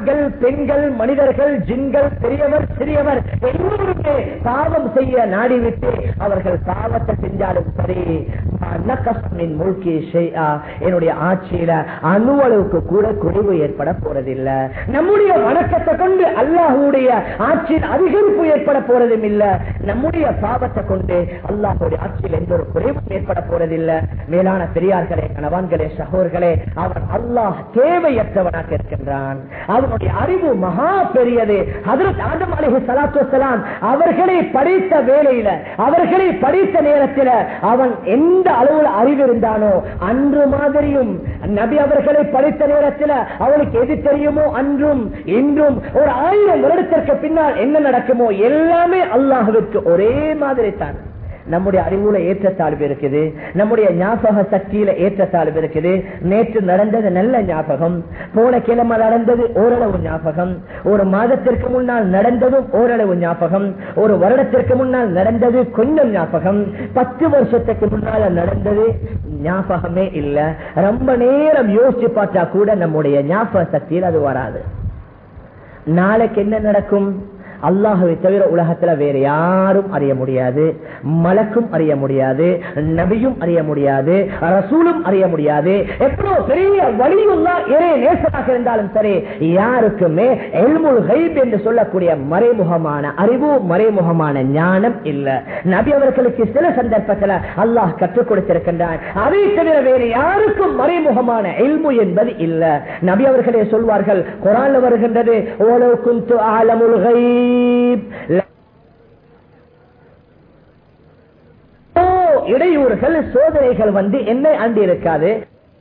ஆண்கள் பெண்கள் மனிதர்கள் ஜின்கள் பெரியவர் சிறியவர் எல்லோருமே பாவம் செய்ய நாடிவிட்டு அவர்கள் பாவத்தை செஞ்சாலும் சரி நக்கஸ்மின் முல்கி ஷைஆ, என்னுடைய ஆட்சியில அணு அளவுக்கு கூட குறைவு ஏற்பட போறதில்லை நம்முடைய வணக்கத்தை கொண்டு அல்லாஹுடைய ஆட்சியில் அதிகரிப்பு ஏற்பட போறதும் இல்ல நம்முடைய பாவத்தை கொண்டு அல்லாஹுடைய ஆட்சியில் எந்த ஒரு குறைவும் ஏற்பட போறதில்லை மேலான பெரியார்களே கணவான்களே சகோர்களே அவன் அல்லாஹ் தேவையற்றவனாக இருக்கின்றான் அவனுடைய அறிவு மகா பெரியது ஹதரத் ஆதம் அலைஹி ஸலாத்து வஸலாம் அவர்களை படித்த வேளையில அவர்களை படித்த நேரத்தில் அவன் எந்த அளவுல அறிவு இருந்தானோ அன்று மாதிரியும் நபி அவர்களை படித்த நேரத்தில் அவனுக்கு எது தெரியுமோ அன்றும் இன்றும் ஒரு ஆயிரம் வருடத்திற்கு பின்னால் என்ன நடக்குமோ எல்லாமே அல்லாஹுவிற்கு ஒரே மாதிரி தான் நம்முடைய அறிவுல ஏற்றத்தாழ்வு இருக்குது நம்முடைய ஞாபக சக்தியில ஏற்றத்தாழ்வு இருக்குது நேற்று நடந்தது நல்ல ஞாபகம் போன கிழமை நடந்தது ஓரளவு ஞாபகம் ஒரு மாதத்திற்கு முன்னால் நடந்ததும் ஓரளவு ஞாபகம் ஒரு வருடத்திற்கு முன்னால் நடந்தது கொஞ்சம் ஞாபகம் பத்து வருஷத்துக்கு முன்னால நடந்தது ஞாபகமே இல்ல ரொம்ப நேரம் யோசிச்சு பார்த்தா கூட நம்முடைய ஞாபக சக்தியில் அது வராது நாளைக்கு என்ன நடக்கும் அல்லாஹுவை தவிர உலகத்துல வேற யாரும் அறிய முடியாது மலக்கும் அறிய முடியாது நபியும் அறிய முடியாது ரசூலும் அறிய முடியாது எவ்வளவு பெரிய வழியுள்ள இறை நேசமாக இருந்தாலும் சரி யாருக்குமே எல்முல் ஹைப் என்று சொல்லக்கூடிய மறைமுகமான அறிவு மறைமுகமான ஞானம் இல்ல நபி அவர்களுக்கு சில சந்தர்ப்பத்தில் அல்லாஹ் கற்றுக் கொடுத்திருக்கின்றான் அதை தவிர வேறு யாருக்கும் மறைமுகமான எல்மு என்பது இல்ல நபி அவர்களே சொல்வார்கள் குரான்ல வருகின்றது ஓலோ குந்து ஆலமுல் ஹைப் ஓ, இடையூறுகள் சோதனைகள் வந்து என்னை அண்டி இருக்காது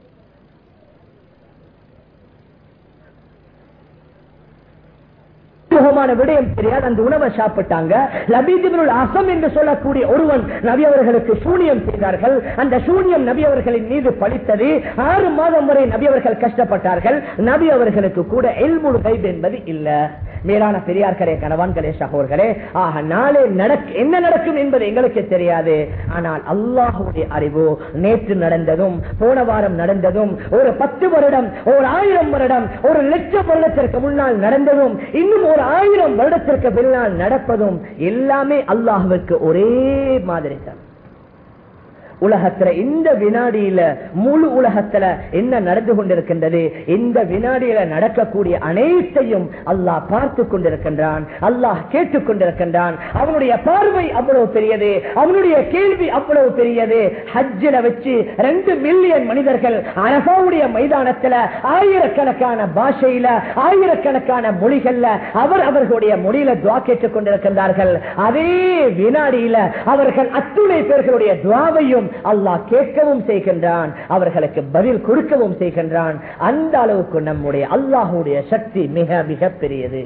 முகமான விடயம் தெரியாது அந்த உணவை சாப்பிட்டாங்க லபீதிபினுல் அசம் என்று சொல்லக்கூடிய ஒருவன் நபி அவர்களுக்கு சூனியம் செய்தார்கள் அந்த சூனியம் நபி அவர்களின் மீது பழித்தது ஆறு மாதம் வரை நபி அவர்கள் கஷ்டப்பட்டார்கள் நபி அவர்களுக்கு கூட எல்முல் கைப் என்பது இல்ல மேலான பெரியார்களே கணவான்களே சகோர்களே ஆக நாளே நடக்க என்ன நடக்கும் என்பது எங்களுக்கு தெரியாது ஆனால் அல்லாஹுடைய அறிவு நேற்று நடந்ததும் போன வாரம் நடந்ததும் ஒரு பத்து வருடம் ஒரு ஆயிரம் வருடம் ஒரு லட்சம் வருடத்திற்கு முன்னால் நடந்ததும் இன்னும் ஒரு ஆயிரம் வருடத்திற்கு பின்னால் நடப்பதும் எல்லாமே அல்லாஹுவிற்கு ஒரே மாதிரி தான் உலகத்துல இந்த வினாடியில முழு உலகத்துல என்ன நடந்து கொண்டிருக்கின்றது இந்த வினாடியில நடக்கக்கூடிய அனைத்தையும் அல்லாஹ் பார்த்து கொண்டிருக்கின்றான் அல்லாஹ் கேட்டுக் கொண்டிருக்கின்றான் அவனுடைய பார்வை அவ்வளவு பெரியது அவனுடைய கேள்வி அவ்வளவு பெரியது ஹஜ்ஜில வச்சு ரெண்டு மில்லியன் மனிதர்கள் அரபாவுடைய மைதானத்துல ஆயிரக்கணக்கான பாஷையில ஆயிரக்கணக்கான மொழிகள்ல அவர் அவர்களுடைய மொழியில துவா கேட்டுக் கொண்டிருக்கின்றார்கள் அதே வினாடியில அவர்கள் அத்துணை பேர்களுடைய துவாவையும் அல்லாஹ் கேட்கவும் செய்கின்றான் அவர்களுக்கு பதில் கொடுக்கவும் செய்கின்றான் அந்த அளவுக்கு நம்முடைய அல்லாஹுடைய சக்தி மிக மிக பெரியது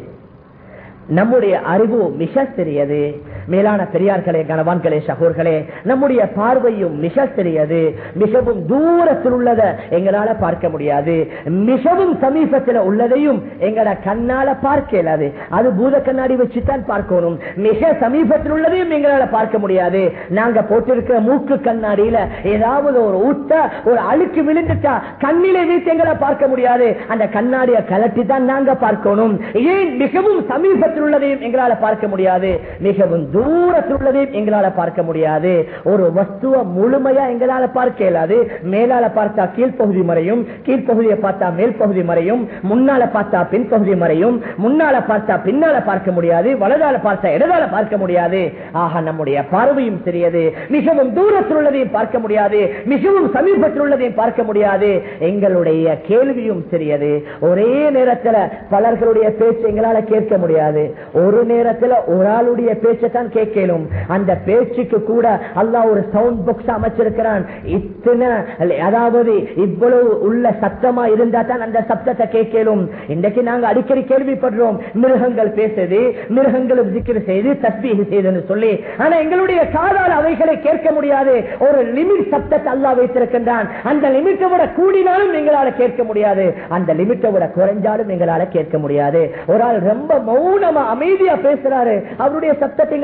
நம்முடைய அறிவு மிக சிறியது மேலான பெரியார்களே கணவான்களே சகோர்களே நம்முடைய பார்வையும் மிக சிறியது மிகவும் தூரத்தில் உள்ளதை எங்களால பார்க்க முடியாது மிகவும் சமீபத்தில் உள்ளதையும் எங்கட கண்ணால பார்க்க இயலாது அது பூத கண்ணாடி வச்சுதான் பார்க்கணும் மிக சமீபத்தில் உள்ளதையும் எங்களால பார்க்க முடியாது நாங்க போட்டிருக்கிற மூக்கு கண்ணாடியில ஏதாவது ஒரு ஊட்ட ஒரு அழுக்கு விழுந்துட்டா கண்ணிலே வீட்டு எங்களை பார்க்க முடியாது அந்த கண்ணாடியை கலட்டி தான் நாங்க பார்க்கணும் ஏன் மிகவும் சமீபத்தில் உள்ளதையும் எங்களால பார்க்க முடியாது மிகவும் தூரத்தில் உள்ளதையும் எங்களால பார்க்க முடியாது ஒரு வஸ்துவ முழுமையா எங்களால பார்க்க இயலாது மேலால பார்த்தா கீழ்ப்பகுதி மறையும் கீழ்ப்பகுதியை பார்த்தா மேல் பகுதி மறையும் முன்னால பார்த்தா பின்பகுதி மறையும் முன்னால பார்த்தா பின்னால பார்க்க முடியாது வலதால பார்த்தா இடதால பார்க்க முடியாது ஆக நம்முடைய பார்வையும் சிறியது மிகவும் தூரத்தில் உள்ளதையும் பார்க்க முடியாது மிகவும் சமீபத்தில் உள்ளதையும் பார்க்க முடியாது எங்களுடைய கேள்வியும் சிறியது ஒரே நேரத்தில் பலர்களுடைய பேச்சு எங்களால கேட்க முடியாது ஒரு நேரத்தில் ஒரு ஆளுடைய பேச்சை தான் கேட்கலும் அந்த பேச்சுக்கு கூட அல்லாஹ் ஒரு சவுண்ட் பாக்ஸ் அமைச்சிருக்கிறான் இத்தனை அதாவது இவ்வளவு உள்ள சத்தமா இருந்தா தான் அந்த சப்தத்தை கேட்கலும் இன்றைக்கு நாங்க அடிக்கடி கேள்விப்படுறோம் மிருகங்கள் பேசுது மிருகங்களும் ஜிக்கிர செய்து தஸ்பீக செய்துன்னு சொல்லி ஆனா எங்களுடைய காதால் அவைகளை கேட்க முடியாது ஒரு லிமிட் சப்தத்தை அல்லாஹ் வைத்திருக்கின்றான் அந்த லிமிட்டை விட கூடினாலும் எங்களால கேட்க முடியாது அந்த லிமிட்டை விட குறைஞ்சாலும் எங்களால கேட்க முடியாது ஒரு ஆள் ரொம்ப மௌனமா அமைதியா பேசுறாரு அவருடைய சப்தத்தை எங்களால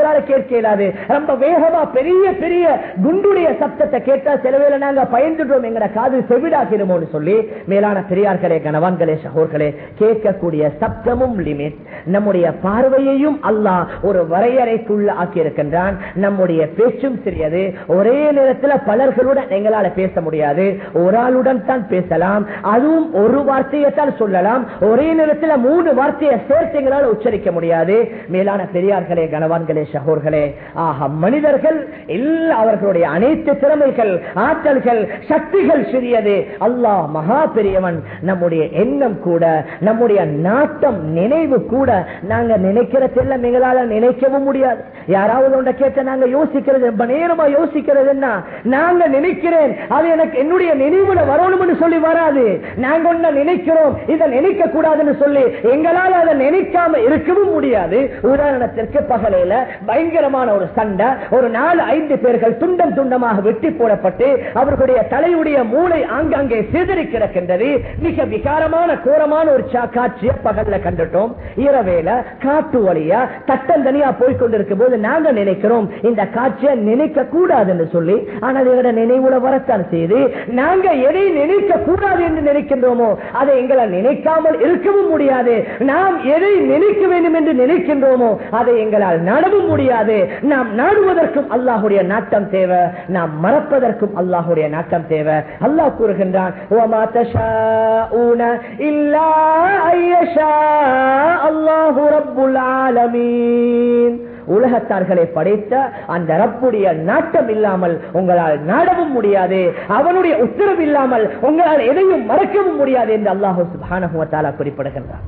எங்களால கேட்க இயலாது ரொம்ப வேகமா பெரிய பெரிய குண்டுடைய சப்தத்தை கேட்டா சில வேளை நாங்க பயந்துட்டோம் எங்கட காது செவிடாக்கிடுமோன்னு சொல்லி மேலான பெரியார்களே கணவான்களே சகோர்களே கேட்கக்கூடிய சப்தமும் லிமிட் நம்முடைய பார்வையையும் அல்லாஹ் ஒரு வரையறைக்குள்ள ஆக்கியிருக்கின்றான் நம்முடைய பேச்சும் சிறியது ஒரே நேரத்தில் பலர்களுடன் எங்களால பேச முடியாது ஒரு ஆளுடன் தான் பேசலாம் அதுவும் ஒரு வார்த்தையை தான் சொல்லலாம் ஒரே நேரத்தில் மூணு வார்த்தையை சேர்த்து எங்களால் உச்சரிக்க முடியாது மேலான பெரியார்களே கணவான்களே சகோர்களே ஆக மனிதர்கள் எல்லா அவர்களுடைய அனைத்து திறமைகள் ஆற்றல்கள் சக்திகள் சிறியது அல்லாஹ் மகா பெரியவன் நம்முடைய எண்ணம் கூட நம்முடைய நாட்டம் நினைவு கூட நாங்க நினைக்கிறதெல்லாம் எங்களால நினைக்கவும் முடியாது யாராவது ஒன்றை கேட்ட நாங்க யோசிக்கிறது ரொம்ப நேரமா யோசிக்கிறது என்ன நாங்க நினைக்கிறேன் அது எனக்கு என்னுடைய நினைவுல வரணும்னு சொல்லி வராது நாங்க ஒன்ன நினைக்கிறோம் இதை நினைக்க கூடாதுன்னு சொல்லி எங்களால அதை நினைக்காம இருக்கவும் முடியாது உதாரணத்திற்கு பகலையில பயங்கரமான ஒரு சண்டை ஒரு நாலு ஐந்து பேர்கள் துண்டம் துண்டமாக வெட்டி போடப்பட்டு அவர்களுடைய தலையுடைய மூளை ஆங்காங்கே சிதறி கிடக்கின்றது மிக விகாரமான கோரமான ஒரு சா- காட்சியை பகல்ல கண்டுட்டோம் இரவேல காட்டு வழியா தட்டந்தனியா போய் கொண்டிருக்கும் போது நாங்க நினைக்கிறோம் இந்த காட்சியை நினைக்க கூடாதுன்னு சொல்லி ஆனால் எங்களோட நினைவுல வரத்தான் செய்து நாங்க எதை நினைக்க கூடாது என்று நினைக்கின்றோமோ அதை எங்களை நினைக்காமல் இருக்கவும் முடியாது நாம் எதை நினைக்க வேண்டும் என்று நினைக்கின்றோமோ அதை எங்களால் நடவும் முடியாது நாம் நாடுவதற்கும் அல்லாஹுடைய நாட்டம் தேவை நாம் மறப்பதற்கும் அல்லாஹுடைய நாட்டம் தேவை அல்லாஹ் கூறுகின்றான் "வமா தஷாஊன இல்லா ஐயஷா அல்லாஹு ரப்புல் ஆலமீன்." உலகத்தார்களை படைத்த அந்த ரப்புடைய நாட்டம் இல்லாமல் உங்களால் நாடவும் முடியாது அவனுடைய உத்தரவு இல்லாமல் உங்களால் எதையும் மறக்கவும் முடியாது என்று அல்லாஹு சுப்ஹானஹு வ தஆலா குறிப்பிடுகின்றார்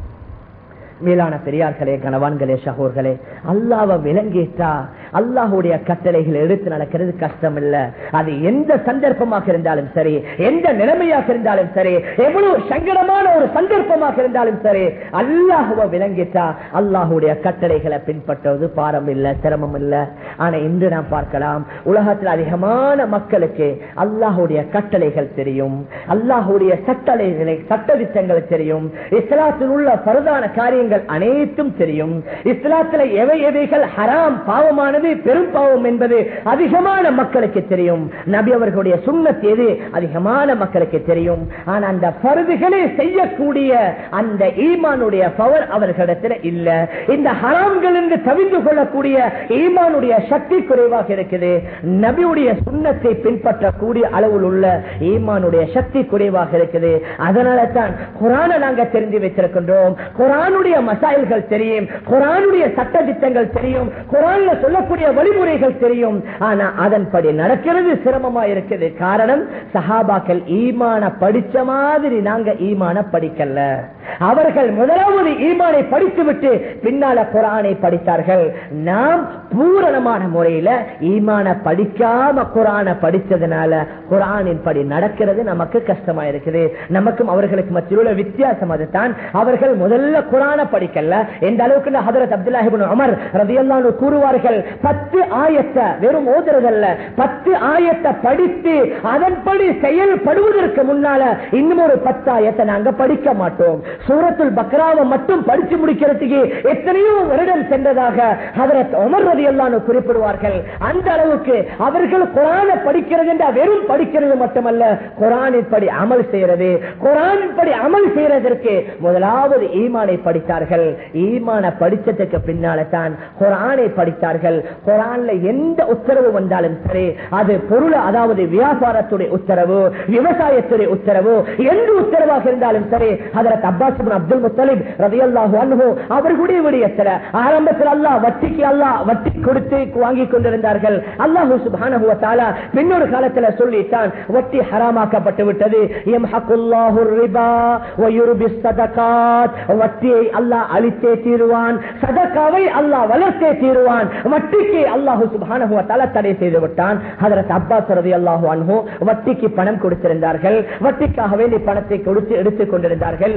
மேலான பெரியார்களே கணவான்களே சகோர்களே அல்லாவை விளங்கிட்டா அல்லாஹுடைய கட்டளைகள் எடுத்து நடக்கிறது கஷ்டம் இல்ல அது எந்த சந்தர்ப்பமாக இருந்தாலும் சரி எந்த நிலைமையாக இருந்தாலும் சரி எவ்வளவு சங்கடமான ஒரு சந்தர்ப்பமாக இருந்தாலும் சரி அல்லாஹுவ விளங்கிட்டா அல்லாஹுடைய கட்டளைகளை பின்பற்றுவது பாரம் இல்ல சிரமம் இல்ல ஆனா இன்று நாம் பார்க்கலாம் உலகத்தில் அதிகமான மக்களுக்கு அல்லாஹுடைய கட்டளைகள் தெரியும் அல்லாஹுடைய சட்டளைகளை சட்டதிட்டங்கள் தெரியும் இஸ்லாத்தில் உள்ள பரதான காரியங்கள் அனைத்தும் தெரியும் இஸ்லாத்தில் எவை எவைகள் ஹராம் பாவமானது பெரும் பாவம் என்பது அதிகமான மக்களுக்கு தெரியும் நபி அவர்களுடைய சுண்ணத் எது அதிகமான மக்களுக்கு தெரியும் ஆனா அந்த பருதுகளை செய்யக்கூடிய அந்த ஈமானுடைய பவர் அவர்களிடத்தில் இல்ல இந்த ஹராம்கள் என்று தவிர்த்து கொள்ளக்கூடிய ஈமானுடைய சக்தி குறைவாக இருக்குது நபியுடைய சுண்ணத்தை பின்பற்றக்கூடிய அளவில் உள்ள ஈமானுடைய சக்தி குறைவாக இருக்குது அதனால தான் குரானை நாங்க தெரிஞ்சு வச்சிருக்கின்றோம் குரானுடைய மசாயல்கள் தெரியும் குரானுடைய சட்ட திட்டங்கள் தெரியும் குரான்ல சொல்லக்கூடிய வழிமுறைகள் தெரியும் ஆனா அதன்படி நடக்கிறது சிரமமா இருக்குது காரணம் சஹாபாக்கள் ஈமான படிச்ச மாதிரி நாங்க ஈமான படிக்கல அவர்கள் முதலாவது ஈமானை படித்துவிட்டு பின்னால குரானை படித்தார்கள் நாம் பூரணமான முறையில ஈமான படிக்காம குரானை படிச்சதுனால குரானின் படி நடக்கிறது நமக்கு கஷ்டமா இருக்குது நமக்கும் அவர்களுக்கு மத்தியில் உள்ள வித்தியாசம் அதுதான் அவர்கள் முதல்ல குரான படிக்கல எந்த அளவுக்கு ஹதரத் அப்துல்லாஹிபின் உமர் ரதியல்லானு கூறுவார்கள் பத்து ஆயத்தை வெறும் ஓதுறதல்ல பத்து ஆயத்தை படித்து அதன்படி செயல்படுவதற்கு முன்னால இன்னும் ஒரு பத்து ஆயத்தை நாங்க படிக்க மாட்டோம் சூரத்துல் பக்ராவை மட்டும் படிச்சு முடிக்கிறதுக்கு எத்தனையோ வருடம் சென்றதாக ஹதரத் உமர் ரதியல்லானு குறிப்பிடுவார்கள் அந்த அளவுக்கு அவர்கள் குரான படிக்கிறது என்றால் வெறும் படிக்கிறது மட்டுமல்ல குரானின் படி அமல் செய்யறது குரானின் படி அமல் செய்யறதற்கு முதலாவது ஈமானை படித்தார்கள் ஈமான படிச்சதுக்கு பின்னால தான் குரானை படித்தார்கள் குரான்ல எந்த உத்தரவு வந்தாலும் சரி அது பொருள் அதாவது வியாபாரத்துடைய உத்தரவு விவசாயத்துடைய உத்தரவு எந்த உத்தரவாக இருந்தாலும் சரி அதற்கு அப்பாஸ் இப்னு அப்துல் முத்தலிப் ரலியல்லாஹு அன்ஹு அவர்களுடைய விடயத்துல ஆரம்பத்தில் அல்லாஹ் வட்டிக்கு அல்லாஹ் வட்டி கொடுத்து வாங்கி கொண்டிருந்தார்கள் அல்லாஹு சுப்ஹானஹு வ தஆலா பின்னொரு காலத்துல சொல்லிட்டான் வட்டி ஹராமாக்கப்பட்டு விட்டது யம்ஹகுல்லாஹு ரிபா வ யுர்பிஸ் ஸதகாத் வட்டியை அல்லாஹ் அழித்தே தீருவான் சதகாவை அல்லாஹ் வளர்த்தே தீருவான் வட்டிக்கு அல்லாஹு சுப்ஹானஹு வ தஆலா தடை செய்து விட்டான் ஹஜரத் அப்பாஸ் ரலியல்லாஹு அன்ஹு வட்டிக்கு பணம் கொடுத்திருந்தார்கள் வட்டிக்காக வேண்டி பணத்தை கொடுத்து எடுத்துக் கொண்டிருந்தார்கள் இந்த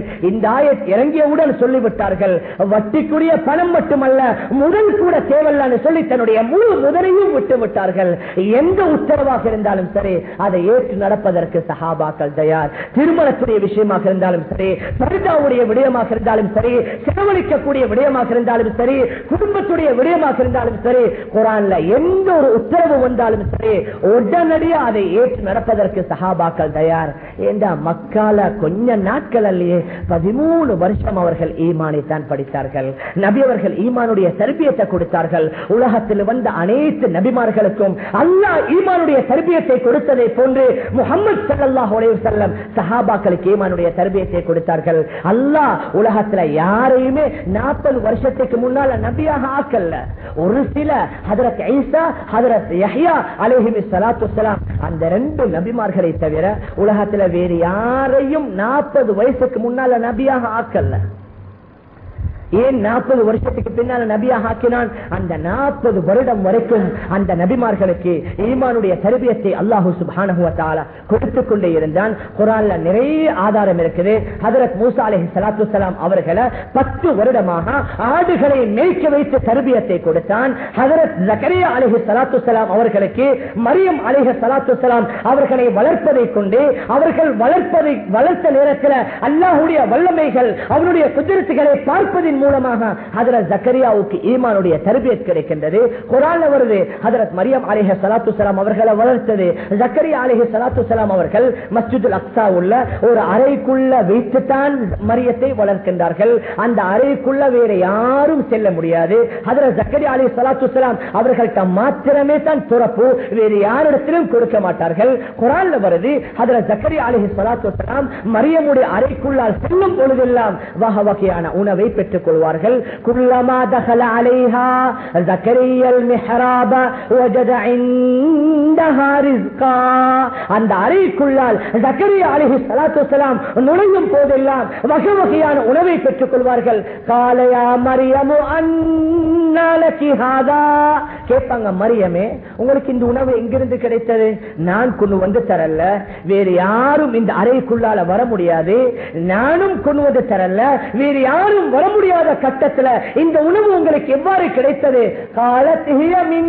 இந்த ஆயத் இறங்கியவுடன் சொல்லிவிட்டார்கள் வட்டிக்குரிய பணம் மட்டுமல்ல முதல் கூட தேவையில்லான்னு சொல்லி தன்னுடைய முழு முதலையும் விட்டு விட்டார்கள் எந்த உத்தரவாக இருந்தாலும் சரி அதை ஏற்று நடப்பதற்கு சஹாபாக்கள் தயார் திருமணத்துடைய விஷயமாக இருந்தாலும் சரி பரிதாவுடைய விடயமாக இருந்தாலும் சரி செலவழிக்கக்கூடிய விடயமாக இருந்தாலும் சரி குடும்பத்துடைய விடயமாக இருந்தாலும் சரி குரான்ல எந்த ஒரு உத்தரவு வந்தாலும் சரி உடனடியாக அதை ஏற்று நடப்பதற்கு சஹாபாக்கள் தயார் என்ற மக்கால கொஞ்ச நாட்கள் அல்லையே பதிமூணு வருஷம் அவர்கள் ஈமானை தான் படித்தார்கள் நபி அவர்கள் ஈமானுடைய தர்பியத்தை கொடுத்தார்கள் உலகத்தில் வந்த அனைத்து நபிமார்களுக்கும் அல்லாஹ் ஈமானுடைய தர்பியத்தை கொடுத்ததை போன்று முகமது ஸல்லல்லாஹு அலைஹி வஸல்லம் சஹாபாக்களுக்கு ஈமானுடைய தர்பியத்தை கொடுத்தார்கள் அல்லாஹ் உலகத்துல யாரையுமே நாற்பது வருஷத்துக்கு முன்னால நபியாக ஆக்கல்ல ஒரு சில ஹதரத் ஈசா ஹதரத் யஹ்யா அலைஹிமி ஸலாத்து வஸலாம் அந்த ரெண்டு நபிமார்களை தவிர உலகத்துல வேறு யாரையும் நாற்பது வயசுக்கு முன்னால நபியாக ஆக்கல்ல ஏன் நாற்பது வருஷத்துக்கு பின்னால நபியாக ஆக்கினான் அந்த நாற்பது வருடம் வரைக்கும் அந்த நபிமார்களுக்கு ஈமானுடைய தருபியத்தை அல்லாஹு சுப்ஹானஹு வ தஆலா கொடுத்துக் கொண்டே இருந்தான் குர்ஆன்ல நிறைய ஆதாரம் இருக்குது ஹஜரத் மூசா அலைஹி ஸலாத்து வஸலாம் அவர்களை பத்து வருடமாக ஆடுகளை மேய்க்க வைத்து தருபியத்தை கொடுத்தான் ஹஜரத் ஜக்கரியா அலைஹி ஸலாத்து வஸலாம் அவர்களுக்கு மரியம் அலைஹி ஸலாத்து வஸலாம் அவர்களை வளர்ப்பதை கொண்டு அவர்கள் வளர்ப்பதை வளர்த்த நேரத்தில் அல்லாஹ்வுடைய வல்லமைகள் அவருடைய குதிரத்துகளை பார்ப்பதின் மூலமாக ஹதரத் ஜக்கரியாவுக்கு ஈமானுடைய தர்பியத் கிடைக்கின்றது குரான்ல வருது ஹதரத் மரியம் அலிஹ சலாத்து சலாம் அவர்களை வளர்த்தது ஜக்கரியா அலிஹ சலாத்து சலாம் அவர்கள் மஸ்ஜிதுல் அக்ஸா உள்ள ஒரு அறைக்குள்ள வைத்துத்தான் மரியத்தை வளர்க்கின்றார்கள் அந்த அறைக்குள்ள வேற யாரும் செல்ல முடியாது ஹதரத் ஜக்கரியா அலி சலாத்து சலாம் அவர்கள்ட்ட மாத்திரமே தான் துறப்பு வேறு யாரிடத்திலும் கொடுக்க மாட்டார்கள் குரான்ல வருது ஹதரத் ஜக்கரியா அலிஹி சலாத்து சலாம் மரியமுடைய அறைக்குள்ளால் செல்லும் பொழுதெல்லாம் வகை வகையான உணவை பெற்றுக் கொள்வார்கள் குல்லமா தகல அலைஹா ஜக்கரியல் மிஹராப வஜத இந்தஹா ரிஸ்கா அந்த அறைக்குள்ளால் ஜக்கரியா அலைஹி ஸலாத்து வஸலாம் நுழையும் போதெல்லாம் வகை வகையான உணவை பெற்றுக் கொள்வார்கள் காலையா மரியமு அன்னாலகி ஹாதா கேட்பாங்க மரியமே உங்களுக்கு இந்த உணவு எங்கிருந்து கிடைத்தது நான் கொண்டு வந்து தரல வேறு யாரும் இந்த அறைக்குள்ளால வர முடியாது நானும் கொண்டு வந்து தரல வேறு யாரும் வர முடியாத கட்டத்துல இந்த உணவு உங்களுக்கு எவ்வாறு கிடைத்தது காலத்திய மின்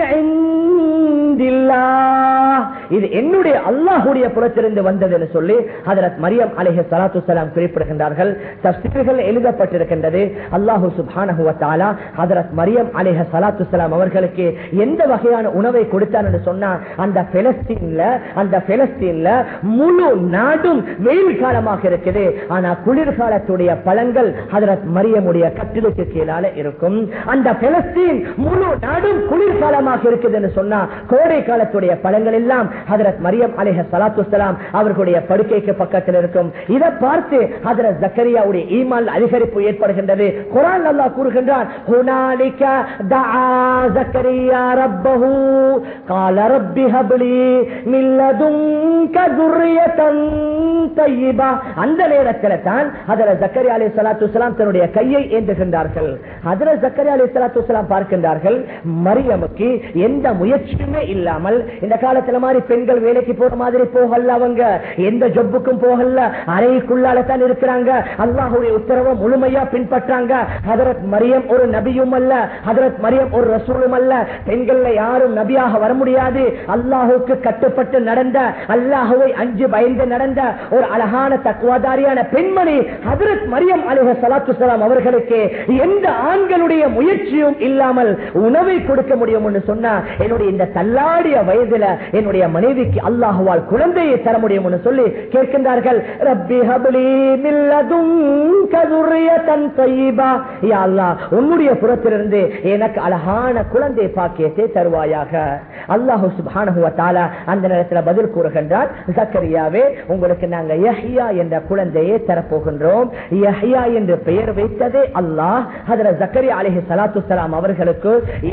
இந்தில்லாஹ். இது என்னுடைய அல்லாஹுடைய புறத்திலிருந்து வந்ததுன்னு சொல்லி ஹதரத் மரியம் அலைஹி ஸலாத்து வஸலாம் குறிப்பிடுகின்றார்கள் தஃசீர்கள் எழுதப்பட்டிருக்கின்றது அல்லாஹு சுப்ஹானஹு வ தஆலா ஹதரத் மரியம் அலைஹி ஸலாத்து வஸலாம் அவர்களுக்கு எந்த வகையான உணவை கொடுத்தார் என்று சொன்னா அந்த பெலஸ்தீன்ல அந்த பெலஸ்தீன்ல முழு நாடும் வெயில் காலமாக இருக்குது ஆனா குளிர்காலத்துடைய பழங்கள் ஹதரத் மரியமுடைய கட்டிலுக்கு கீழால இருக்கும் அந்த பெலஸ்தீன் முழு நாடும் குளிர்காலமாக இருக்குதுன்னு சொன்னா கோடை காலத்துடைய பழங்கள் எல்லாம் ஹதரத் மரியம் அலைஹ சலாத்து வஸலாம் அவர்களுடைய படுக்கைக்கு பக்கத்தில் இருக்கும் இதை பார்த்து ஹதரத் ஜக்கரியாவுடைய ஈமான் அதிகரிப்பு ஏற்படுகின்றது குரான் அல்லாஹ் கூறுகின்றான் ஹுனாலிக தஆ ஜக்கரியா ரப்பஹு قال رب هب لي من لدنك ذرية طيبة அந்த நேரத்தில் தான் ஹதரத் ஜக்கரியா அலைஹி ஸலாத்து வஸலாம் தன்னுடைய கையை ஏந்துகின்றார்கள் ஹதரத் ஜக்கரியா அலைஹி ஸலாத்து வஸலாம் பார்க்கின்றார்கள் மரியமுக்கு எந்த முயற்சியுமே இல்லாமல் இந்த காலத்துல மாதிரி பெண்கள் வேலைக்கு போற மாதிரி போகல அவங்க எந்த ஜொப்புக்கும் போகல அறைக்குள்ளால தான் இருக்கிறாங்க அல்லாஹுடைய உத்தரவை முழுமையா பின்பற்றாங்க ஹதரத் மரியம் ஒரு நபியும் அல்ல ஹதரத் மரியம் ஒரு ரசூலும் அல்ல பெண்கள்ல யாரும் நபியாக வர முடியாது அல்லாஹுக்கு கட்டுப்பட்டு நடந்த அல்லாஹுவை அஞ்சு பயந்து நடந்த ஒரு அழகான தக்குவாதாரியான பெண்மணி ஹதரத் மரியம் அலிஹ சலாத்து சலாம் அவர்களுக்கு எந்த ஆண்களுடைய முயற்சியும் இல்லாமல் உணவை கொடுக்க முடியும் என்று சொன்னா என்னுடைய இந்த தள்ளாடிய வயதுல என்னுடைய மனைவிக்கு அல்லாஹுவால் குழந்தையை தர முடியும் என்று சொல்லி கேட்கின்றார்கள் ரப்பி ஹப்லி மில்லதுன்க துர்ரியத்தன் தய்யிபா யா அல்லாஹ் உன்னுடைய புறத்திலிருந்து எனக்கு அழகான குழந்தை பாக்கியத்தை தருவாயாக அல்லாஹு சுப்ஹானஹு வ தஆலா அந்த நேரத்துல பதில் கூறுகின்றார் ஜக்கரியாவே உங்களுக்கு நாங்க யஹ்யா என்ற குழந்தையை தரப்போகின்றோம் யஹ்யா என்று பெயர் வைத்ததே அல்லாஹ் ஹதரத் ஜக்கரியா அலைஹி ஸலாத்து ஸலாம் அவர்களுக்கு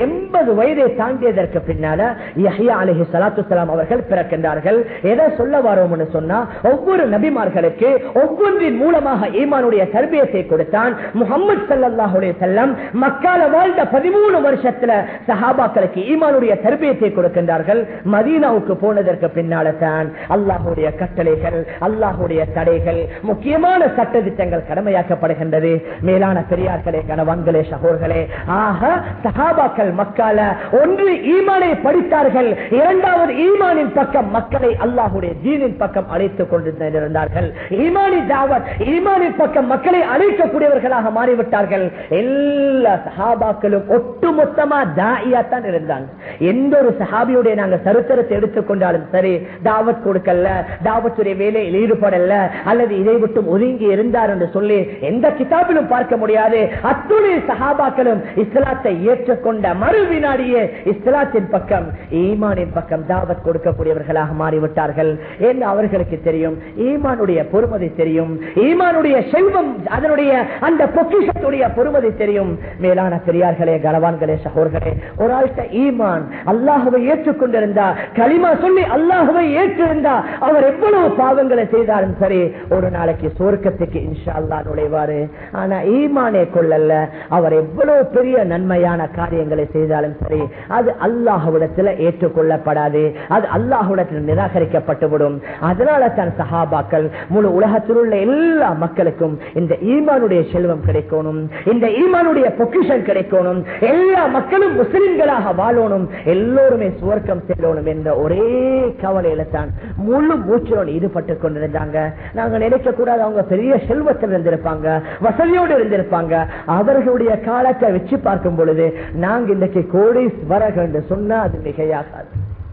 80 வயதை தாண்டியதற்கு பின்னால யஹ்யா அலைஹி ஸலாத்து ஸலாம் அவர்கள் பிறக்கின்றார்கள் எதை சொல்ல வரோம்னு சொன்னா ஒவ்வொரு நபிமார்களுக்கு ஒவ்வொன்றின் மூலமாக ஈமானுடைய தர்பியத்தை கொடுத்தான் முகமது ஸல்லல்லாஹு அலைஹி வஸல்லம் மக்கால வாழ்ந்த 13 வருஷத்துல சஹாபாக்களுக்கு ஈமானுடைய தர்பியத்தை கொடுக்கின்றார்கள் மதீனாவுக்கு போனதற்கு பின்னால தான் அல்லாஹுடைய கட்டளைகள் அல்லாஹுடைய தடைகள் முக்கியமான சட்ட திட்டங்கள் கடமையாக்கப்படுகின்றது மேலான பெரியார்களே கணவன்களே சகோர்களே ஆக சஹாபாக்கள் மக்கால ஒன்று ஈமானை படித்தார்கள் இரண்டாவது ஈமானின் பக்கம் மக்களை அல்லாஹுடைய ஜீனின் பக்கம் அழைத்துக் கொண்டிருந்தார்கள் ஈமானி தாவத் ஈமானின் பக்கம் மக்களை அழைக்கக்கூடியவர்களாக மாறிவிட்டார்கள் எல்லா சஹாபாக்களும் ஒட்டுமொத்தமா தாயியா தான் இருந்தாங்க எந்த ஒரு சஹாபியுடைய நாங்க சரித்திரத்தை எடுத்துக்கொண்டாலும் சரி தாவத் கொடுக்கல தாவத்துடைய வேலையில் ஈடுபடல அல்லது இதை விட்டு ஒதுங்கி இருந்தார் என்று சொல்லி எந்த கிதாபிலும் பார்க்க முடியாது அத்துணை சஹாபாக்களும் இஸ்லாத்தை ஏற்றுக்கொண்ட மறு வினாடியே இஸ்லாத்தின் பக்கம் ஈமானின் பக்கம் தாவத் கொடுக்கக்கூடியவர்களாக மாறிவிட்டார்கள் என்று அவர்களுக்கு தெரியும் ஈமானுடைய பொறுமதி தெரியும் ஈமானுடைய செல்வம் அதனுடைய அந்த பொக்கிஷத்துடைய பொறுமதி தெரியும் மேலான பெரியார்களே கனவான்களே சகோர்களே ஒரு ஆள்கிட்ட ஈமான் அல்லாஹுவை ஏற்றுக்கொண்டிருந்தா களிமா சொல்லி அல்லாஹுவை ஏற்றிருந்தா அவர் எவ்வளவு பாவங்களை செய்தாலும் சரி ஒரு நாளைக்கு சுவர்க்கத்துக்கு இன்ஷா அல்லா நுழைவாரு ஆனா ஈமானே கொள்ளல அவர் எவ்வளவு பெரிய நன்மையான காரியங்களை செய்தாலும் சரி அது அல்லாஹுவிடத்துல ஏற்றுக்கொள்ளப்படாது அது அல்லாஹுடத்தில் நிராகரிக்கப்பட்டுவிடும் அதனால தான் சஹாபாக்கள் முழு உலகத்தில் உள்ள எல்லா மக்களுக்கும் இந்த ஈமானுடைய செல்வம் கிடைக்கணும் இந்த ஈமானுடைய பொக்கிஷன் கிடைக்கணும் எல்லா மக்களும் முஸ்லிம்களாக வாழணும் எல்லோருமே சுவர்க்கம் செல்லணும் என்ற ஒரே கவலையில தான் முழு மூச்சலோடு ஈடுபட்டுக் கொண்டிருந்தாங்க நாங்க நினைக்க கூடாது அவங்க பெரிய செல்வத்தில் இருந்திருப்பாங்க வசதியோடு இருந்திருப்பாங்க அவர்களுடைய காலத்தை வச்சு பார்க்கும் பொழுது நாங்க இன்றைக்கு கோடீஸ்வரர்கள் என்று சொன்னா அது மிகையாகாது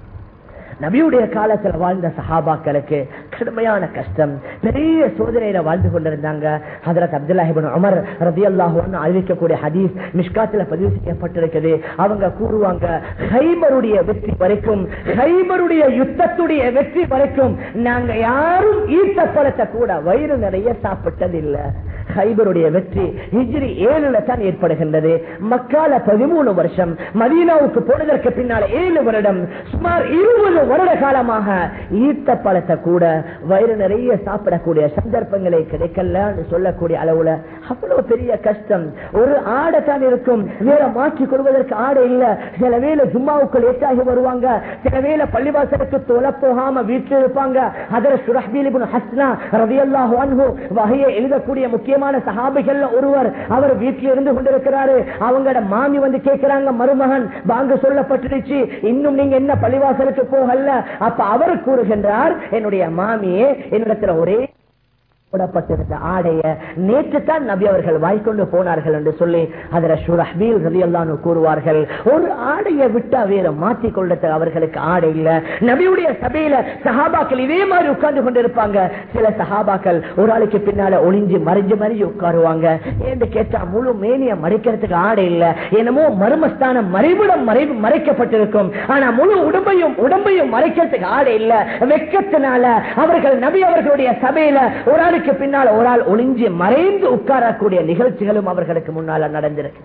நபியுடைய காலத்துல வாழ்ந்த சஹாபாக்களுக்கு கடுமையான கஷ்டம் பெரிய சோதனையில வாழ்ந்து கொண்டிருந்தாங்க ஹதரத் அப்துல்லாஹிபின் உமர் ரதி அல்லாஹுன்னு அறிவிக்கக்கூடிய ஹதீஸ் மிஷ்காத்துல பதிவு செய்யப்பட்டிருக்குது அவங்க கூறுவாங்க ஹைபருடைய வெற்றி வரைக்கும் ஹைபருடைய யுத்தத்துடைய வெற்றி வரைக்கும் நாங்க யாரும் ஈட்ட பழத்தை கூட வயிறு நிறைய சாப்பிட்டதில்லை ஹைபருடைய வெற்றி ஹிஜ்ரி ஏழுல தான் ஏற்படுகின்றது மக்கால பதிமூணு வருஷம் மதீனாவுக்கு போனதற்கு பின்னால் ஏழு வருடம் சுமார் இருபது வருட காலமாக ஈர்த்த பழத்தை கூட வயிறு நிறைய சாப்பிடக்கூடிய சந்தர்ப்பங்களை கிடைக்கலன்னு சொல்லக்கூடிய அளவுல அவ்வளவு பெரிய கஷ்டம் ஒரு ஆடை தான் இருக்கும் வேற மாற்றிக் கொள்வதற்கு ஆடை இல்ல சில வேலை ஜும்மாவுக்குள் ஏற்றாகி வருவாங்க சில வேலை பள்ளிவாசலுக்கு தொலை போகாம வீட்டில் இருப்பாங்க அதில் சுரஹ்பீலிபுன் ஹஸ்னா ரவியல்லாஹு அன்ஹு வகையை எழுதக்கூடிய முக்கியமான சஹாபிகள் ஒருவர் அவர் வீட்டில் இருந்து கொண்டிருக்கிறாரு அவங்களோட மாமி வந்து கேட்கிறாங்க மருமகன் பாங்கு சொல்லப்பட்டுருச்சு இன்னும் நீங்க என்ன பள்ளிவாசலுக்கு போகல அப்ப அவர் கூறுகின்றார் என்னுடைய மாமியே என்னிடத்துல ஒரே போடப்பட்டிருந்த ஆடைய நேற்று தான் நபி அவர்கள் வாய்க்கொண்டு போனார்கள் என்று சொல்லி அதில் ஷுரஹ்பீல் ரலியல்லாஹு கூறுவார்கள் ஒரு ஆடையை விட்டா வேற மாற்றிக் கொள்றது அவர்களுக்கு ஆடை இல்ல நபியுடைய சபையில சஹாபாக்கள் இதே மாதிரி உட்கார்ந்து கொண்டிருப்பாங்க சில சஹாபாக்கள் ஒரு ஆளுக்கு பின்னால ஒளிஞ்சு மறைஞ்சு மறைஞ்சு உட்காருவாங்க என்று கேட்டா முழு மேனிய மறைக்கிறதுக்கு ஆடை இல்ல என்னமோ மர்மஸ்தானம் மறைவிடம் மறை மறைக்கப்பட்டிருக்கும் ஆனா முழு உடம்பையும் உடம்பையும் மறைக்கிறதுக்கு ஆடை இல்ல வெக்கத்தினால அவர்கள் நபி அவர்களுடைய சபையில ஒரு ஆளுக்கு பின்னால் ஒரு ஆள் ஒளிஞ்சு மறைந்து உட்காரக்கூடிய நிகழ்ச்சிகளும் அவர்களுக்கு முன்னால நடந்திருக்கு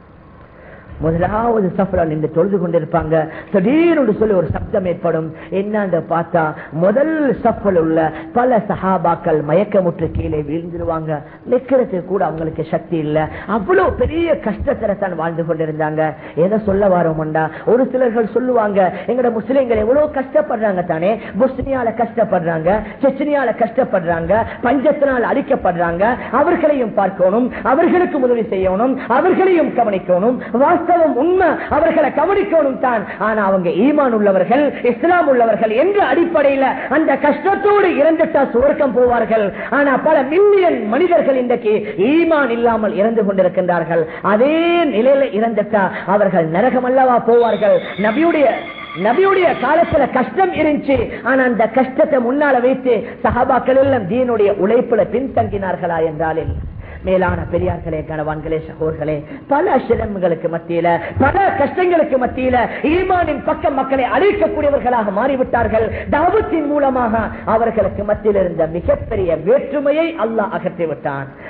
முதலாவது சஃப்ரா நின்று தொழுது கொண்டிருப்பாங்க திடீர்னு சொல்லி ஒரு சப்தம் ஏற்படும் என்னன்னு பார்த்தா முதல் சஃபில் உள்ள பல சஹாபாக்கள் மயக்கமுற்று கீழே வீழ்ந்துருவாங்க நிக்கிறதுக்கு கூட அவங்களுக்கு சக்தி இல்ல அவ்வளவு பெரிய கஷ்டத்துல தான் வாழ்ந்து கொண்டிருந்தாங்க எதை சொல்ல வரோம்டா ஒரு சிலர்கள் சொல்லுவாங்க எங்கட முஸ்லிம்கள் எவ்வளவு கஷ்டப்படுறாங்க தானே பொஸ்னியால கஷ்டப்படுறாங்க செச்சனியால கஷ்டப்படுறாங்க பஞ்சத்தினால் அழிக்கப்படுறாங்க அவர்களையும் பார்க்கணும் அவர்களுக்கு உதவி செய்யணும் அவர்களையும் கவனிக்கணும் வாஸ்தவம் உண்மை அவர்களை கவனிக்கணும் தான் ஆனா அவங்க ஈமான் உள்ளவர்கள் இஸ்லாம் உள்ளவர்கள் என்ற அடிப்படையில் அந்த கஷ்டத்தோடு இறந்துட்டா சுவர்க்கம் போவார்கள் ஆனா பல மில்லியன் மனிதர்கள் இன்றைக்கு ஈமான் இல்லாமல் இறந்து கொண்டிருக்கின்றார்கள் அதே நிலையில இறந்துட்டா அவர்கள் நரகம் அல்லவா போவார்கள் நபியுடைய நபியுடைய காலத்துல கஷ்டம் இருந்துச்சு ஆனா அந்த கஷ்டத்தை முன்னால வைத்து சஹாபாக்கள் எல்லாம் தீனுடைய உழைப்புல பின்தங்கினார்களா என்றால் இல்லை மேலான பெரியார்களே கணவான்களே சகோர்களே பல சிரமங்களுக்கு மத்தியில பல கஷ்டங்களுக்கு மத்தியில ஈமானின் பக்கம் மக்களை அழைக்கக்கூடியவர்களாக மாறிவிட்டார்கள் தாவத்தின் மூலமாக அவர்களுக்கு மத்தியில் இருந்த மிகப்பெரிய வேற்றுமையை அல்லாஹ் அகற்றி விட்டான்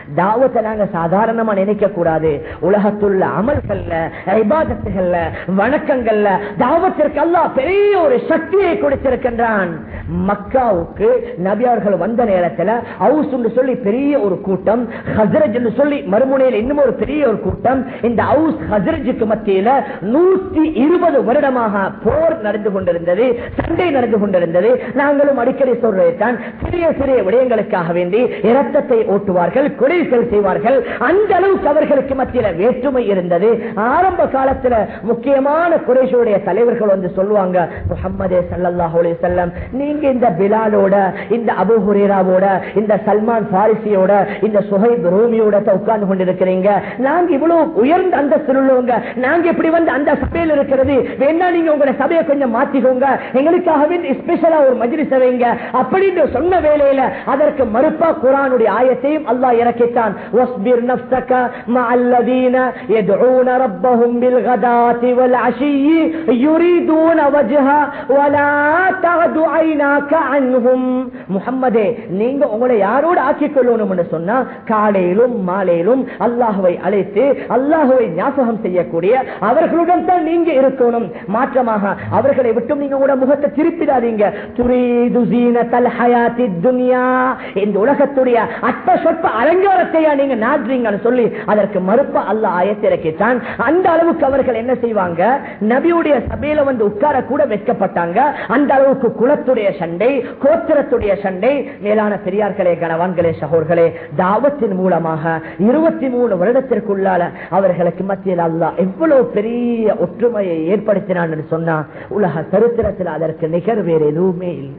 தாவத்தை நாங்க சாதாரணமா நினைக்க கூடாது உலகத்துள்ள அமல்கள்ல இபாதத்துகள்ல வணக்கங்கள்ல தாவத்திற்கு அல்லாஹ் பெரிய ஒரு சக்தியை கொடுத்திருக்கின்றான் மக்காவுக்கு நபி அவர்கள் வந்த நேரத்துல ஹவுஸ் சொல்லி பெரிய ஒரு கூட்டம் ஹசரஜ் சொல்லி மறுமுனையில் இன்னும் ஒரு பெரிய ஒரு கூட்டம் இந்த ஹவுஸ் ஹசரஜுக்கு மத்தியில நூத்தி இருபது வருடமாக போர் நடந்து கொண்டிருந்தது சண்டை நடந்து கொண்டிருந்தது நாங்களும் அடிக்கடி சொல்றதுதான் சிறிய சிறிய விடயங்களுக்காக வேண்டி இரத்தத்தை ஓட்டுவார்கள் கொலைகள் செய்வார்கள் அந்த அளவுக்கு அவர்களுக்கு மத்தியில வேற்றுமை இருந்தது ஆரம்ப காலத்துல முக்கியமான குறைஷுடைய தலைவர்கள் வந்து சொல்லுவாங்க முகமதே சல்லாஹூ செல்லம் நீங்க இந்த பிலாலோட இந்த அபு ஹுரேராவோட இந்த சல்மான் பாரிசியோட இந்த சுஹைப் ரோமியோட உட்கார்ந்து கொண்டிருக்கிறீங்க நாங்க இவ்வளவு உயர்ந்த அந்தஸ்தில் உள்ளவங்க நாங்க இப்படி வந்து அந்த சபையில் இருக்கிறது வேணா நீங்க உங்களோட சபையை கொஞ்சம் மாத்திக்கோங்க எங்களுக்காகவே ஸ்பெஷலா ஒரு மஜ்லிஸ் வைங்க அப்படின்னு சொன்ன வேளையில அதற்கு மறுப்பா குரானுடைய ஆயத்தையும் அல்லாஹ் இறக்கித்தான் واصبر نفسك مع الذين يدعون ربهم بالغداة والعشي يريدون وجهه ولا تعد عيناك عنهم முஹம்மதே நீங்க உங்களை யாரோடு ஆக்கிக் கொள்ளணும்னு சொன்னா காலையிலும் மாலையிலும் அல்லாஹுவை அழைத்து அல்லாஹுவை ஞாபகம் செய்யக்கூடிய அவர்களுடன் தான் நீங்க இருக்கணும் மாற்றமாக அவர்களை விட்டும் நீங்க உங்களோட முகத்தை திருப்பிடாதீங்க துரீது ஜீனத்தல் ஹயாத்தி துன்யா இந்த உலகத்துடைய அற்ப சொற்ப அலங்காரத்தையா நீங்க நாடுறீங்கன்னு சொல்லி அதற்கு மறுப்ப அல்ல ஆயத்திறக்கிட்டான் அந்த அளவுக்கு அவர்கள் என்ன செய்வாங்க நபியுடைய சபையில வந்து உட்கார கூட வெட்கப்பட்டாங்க அந்த அளவுக்கு குலத்துடைய சண்டை கோத்திரத்துடைய சண்டை மேலான பெரியார்களே கணவான்களே சகோர்களே தாவத்தின் மூலமாக இருபத்தி மூணு வருடத்திற்குள்ளால அவர்களுக்கு மத்தியில் அல்லாஹ் எவ்வளவு பெரிய ஒற்றுமையை ஏற்படுத்தினான் சொன்னா உலக சரித்திரத்தில் அதற்கு நிகர் வேறு எதுவுமே இல்லை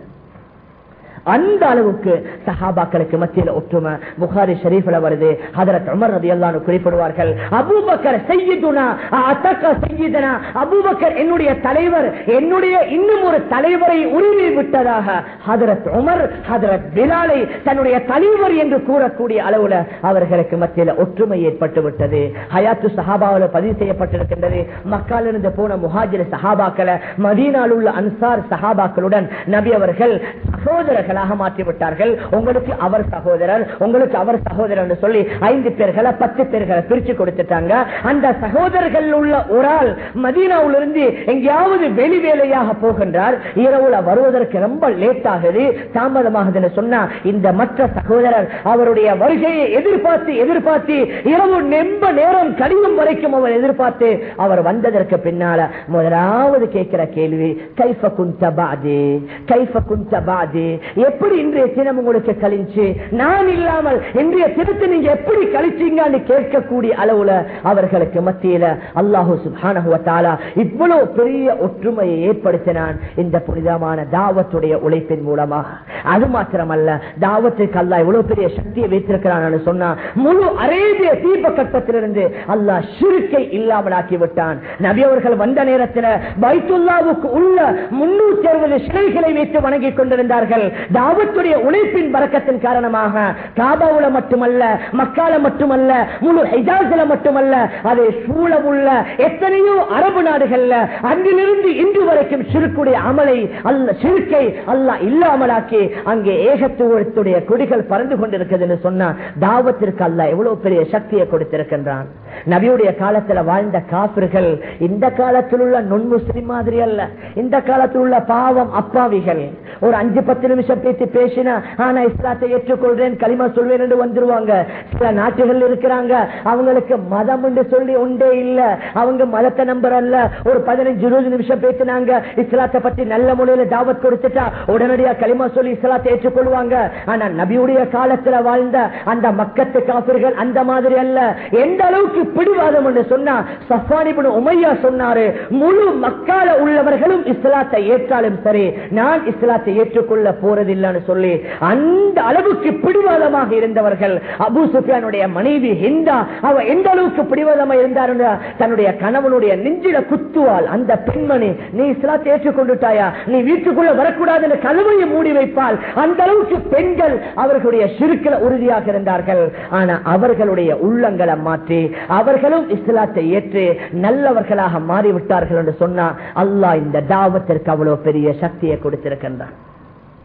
அந்த அளவுக்கு சஹாபாக்களுக்கு மத்தியில் ஒற்றுமை புகாரி ஷரீஃப்ல வருது ஹதரத் உமர் ரதியல்லானு குறிப்பிடுவார்கள் அபூபக்கர் செய்யுதுனா அத்தக்க செய்யுதனா அபூபக்கர் என்னுடைய தலைவர் என்னுடைய இன்னும் ஒரு தலைவரை உரிமை விட்டதாக ஹதரத் உமர் ஹதரத் பிலாலை தன்னுடைய தலைவர் என்று கூறக்கூடிய அளவுல அவர்களுக்கு மத்தியில் ஒற்றுமை ஏற்பட்டு விட்டது ஹயாத்து சஹாபாவில் பதிவு செய்யப்பட்டிருக்கின்றது மக்காலிருந்து போன முஹாஜிர் சஹாபாக்களை மதீனால் உள்ள அன்சார் சஹாபாக்களுடன் நபி அவர்கள் சகோதரர்களாக மாற்றி விட்டார்கள் உங்களுக்கு அவர் சகோதரர் உங்களுக்கு அவர் சகோதரர் என்று சொல்லி ஐந்து பேர்களை பத்து பேர்களை பிரிச்சு கொடுத்துட்டாங்க அந்த சகோதரர்கள் உள்ள ஒரு ஆள் மதீனாவிலிருந்து எங்கேயாவது வெளி வேலையாக போகின்றார் இரவுல வருவதற்கு ரொம்ப லேட் ஆகுது தாமதமாகுதுன்னு சொன்னா இந்த மற்ற சகோதரர் அவருடைய வருகையை எதிர்பார்த்து எதிர்பார்த்து இரவு நெம்ப நேரம் கடியும் வரைக்கும் அவர் எதிர்பார்த்து அவர் வந்ததற்கு பின்னால முதலாவது கேட்கிற கேள்வி கைஃப குந்த பாதி கைஃப குந்த பாதி எப்படி இன்றைய தினம் உங்களுக்கு கழிச்சு நான் இல்லாமல் இன்றைய தினத்தை நீங்க எப்படி கழிச்சீங்கன்னு கேட்கக்கூடிய அளவுல அவர்களுக்கு மத்தியில அல்லாஹூ சுப்ஹானஹு வ தஆலா இவ்வளவு பெரிய ஒற்றுமையை ஏற்படுத்தினான் இந்த புனிதமான தாவத்துடைய உழைப்பின் மூலமாக அது மாத்திரமல்ல தாவத்துக்கு அல்லாஹ் இவ்வளவு பெரிய சக்தியை வைத்திருக்கிறான் சொன்னா முழு அரேபிய தீப கட்டத்திலிருந்து அல்லாஹ் ஷிருக்கை இல்லாமலாக்கி விட்டான் நபி அவர்கள் வந்த நேரத்தில் பைத்துல்லாவுக்கு உள்ள முன்னூத்தி அறுபது சிலைகளை வைத்து வணங்கிக் கொண்டிருந்தார்கள் தாவத்துடைய உழைப்பின் பறக்கத்தின் காரணமாக காபாவுல மட்டுமல்ல மக்கால மட்டுமல்ல முழு ஹைஜாஸ்ல மட்டுமல்ல அதை சூழமுள்ள எத்தனையோ அரபு நாடுகள்ல அங்கிலிருந்து இன்று வரைக்கும் சிறுக்குடைய அமலை அல்ல சிறுக்கை அல்ல இல்லாமலாக்கி அங்கே ஏகத்துவத்துடைய கொடிகள் பறந்து கொண்டிருக்கிறது சொன்னா தாவத்திற்கு அல்ல எவ்வளவு பெரிய சக்தியை கொடுத்திருக்கின்றான் நபியுடைய காலத்துல வாழ்ந்த காப்பிர்கள் இந்த காலத்தில் உள்ள நுண் முஸ்லிம் மாதிரி அல்ல இந்த காலத்தில் உள்ள பாவம் அப்பாவிகள் ஒரு அஞ்சு பத்து நிமிஷம் பேசி பேசினா ஆனா இஸ்லாத்தை ஏற்றுக்கொள்றேன் களிமா சொல்வேன் என்று வந்துருவாங்க சில நாட்டுகள் இருக்கிறாங்க அவங்களுக்கு மதம் என்று சொல்லி உண்டே இல்ல அவங்க மதத்தை நம்பர் அல்ல ஒரு பதினஞ்சு இருபது நிமிஷம் பேசினாங்க இஸ்லாத்தை பத்தி நல்ல முறையில தாவத் கொடுத்துட்டா உடனடியா களிமா சொல்லி இஸ்லாத்தை ஏற்றுக்கொள்வாங்க ஆனா நபியுடைய காலத்துல வாழ்ந்த அந்த மக்கத்து காப்பிர்கள் அந்த மாதிரி அல்ல எந்த அளவுக்கு பிடிவாதம் என்று சொன்னா சஃபானிபுன் உமையா சொன்னாரு முழு மக்கால உள்ளவர்களும் இஸ்லாத்தை ஏற்றாலும் சரி நான் இஸ்லாத்தை ஏற்றுக்கொள்ள போறதில்லைன்னு சொல்லி அந்த அளவுக்கு பிடிவாதமாக இருந்தவர்கள் அபு சுஃபியானுடைய மனைவி ஹிந்தா அவ எந்த அளவுக்கு பிடிவாதமா இருந்தார் தன்னுடைய கணவனுடைய நெஞ்சில குத்துவாள் அந்த பெண்மணி நீ இஸ்லாத்தை ஏற்றுக்கொண்டுட்டாயா நீ வீட்டுக்குள்ள வரக்கூடாது கதவையை மூடி வைப்பால் அந்த அளவுக்கு பெண்கள் அவர்களுடைய சிறுக்கில உறுதியாக இருந்தார்கள் ஆனா அவர்களுடைய உள்ளங்களை மாற்றி அவர்களும் இஸ்லாத்தை ஏற்று நல்லவர்களாக மாறிவிட்டார்கள் என்று சொன்னா அல்லாஹ் இந்த தாவத்திற்கு அவ்வளவு பெரிய சக்தியை கொடுத்திருக்கின்றான்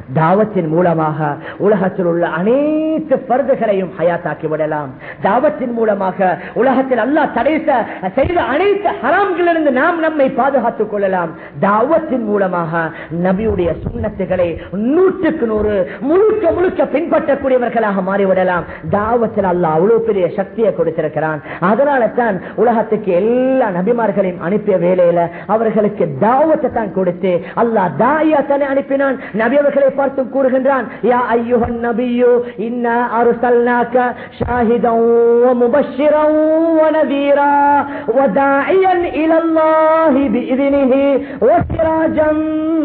தாவத்தின் மூலமாக உலகத்தில் உள்ள அனைத்து பருதுகளையும் ஹயாத்தாக்கி விடலாம் தாவத்தின் மூலமாக உலகத்தில் அல்லாஹ் தடை ச- செய்த அனைத்து ஹராம்களிலிருந்து நாம் நம்மை பாதுகாத்துக் கொள்ளலாம் தாவத்தின் மூலமாக நபியுடைய சுண்ணத்துகளை நூற்றுக்கு நூறு முழுக்க முழுக்க பின்பற்றக்கூடியவர்களாக மாறிவிடலாம் தாவத்தில் அல்லாஹ் அவ்வளவு பெரிய சக்தியை கொடுத்திருக்கிறான் அதனால தான் உலகத்துக்கு எல்லா நபிமார்களையும் அனுப்பிய வேலையில அவர்களுக்கு தாவத்தை தான் கொடுத்து அல்லாஹ் தாயா தானே அனுப்பினான் நபி அவர்களை பார்த்து கூறுகின்றான் யா ஐயுஹன் நபியு இன்னா அருசல்னாக ஷாஹிதன் வ முபஷ்ஷிரன் வ நதீரா வ தாஇயன் இலல்லாஹி பிஇذنஹி வ சிராஜன்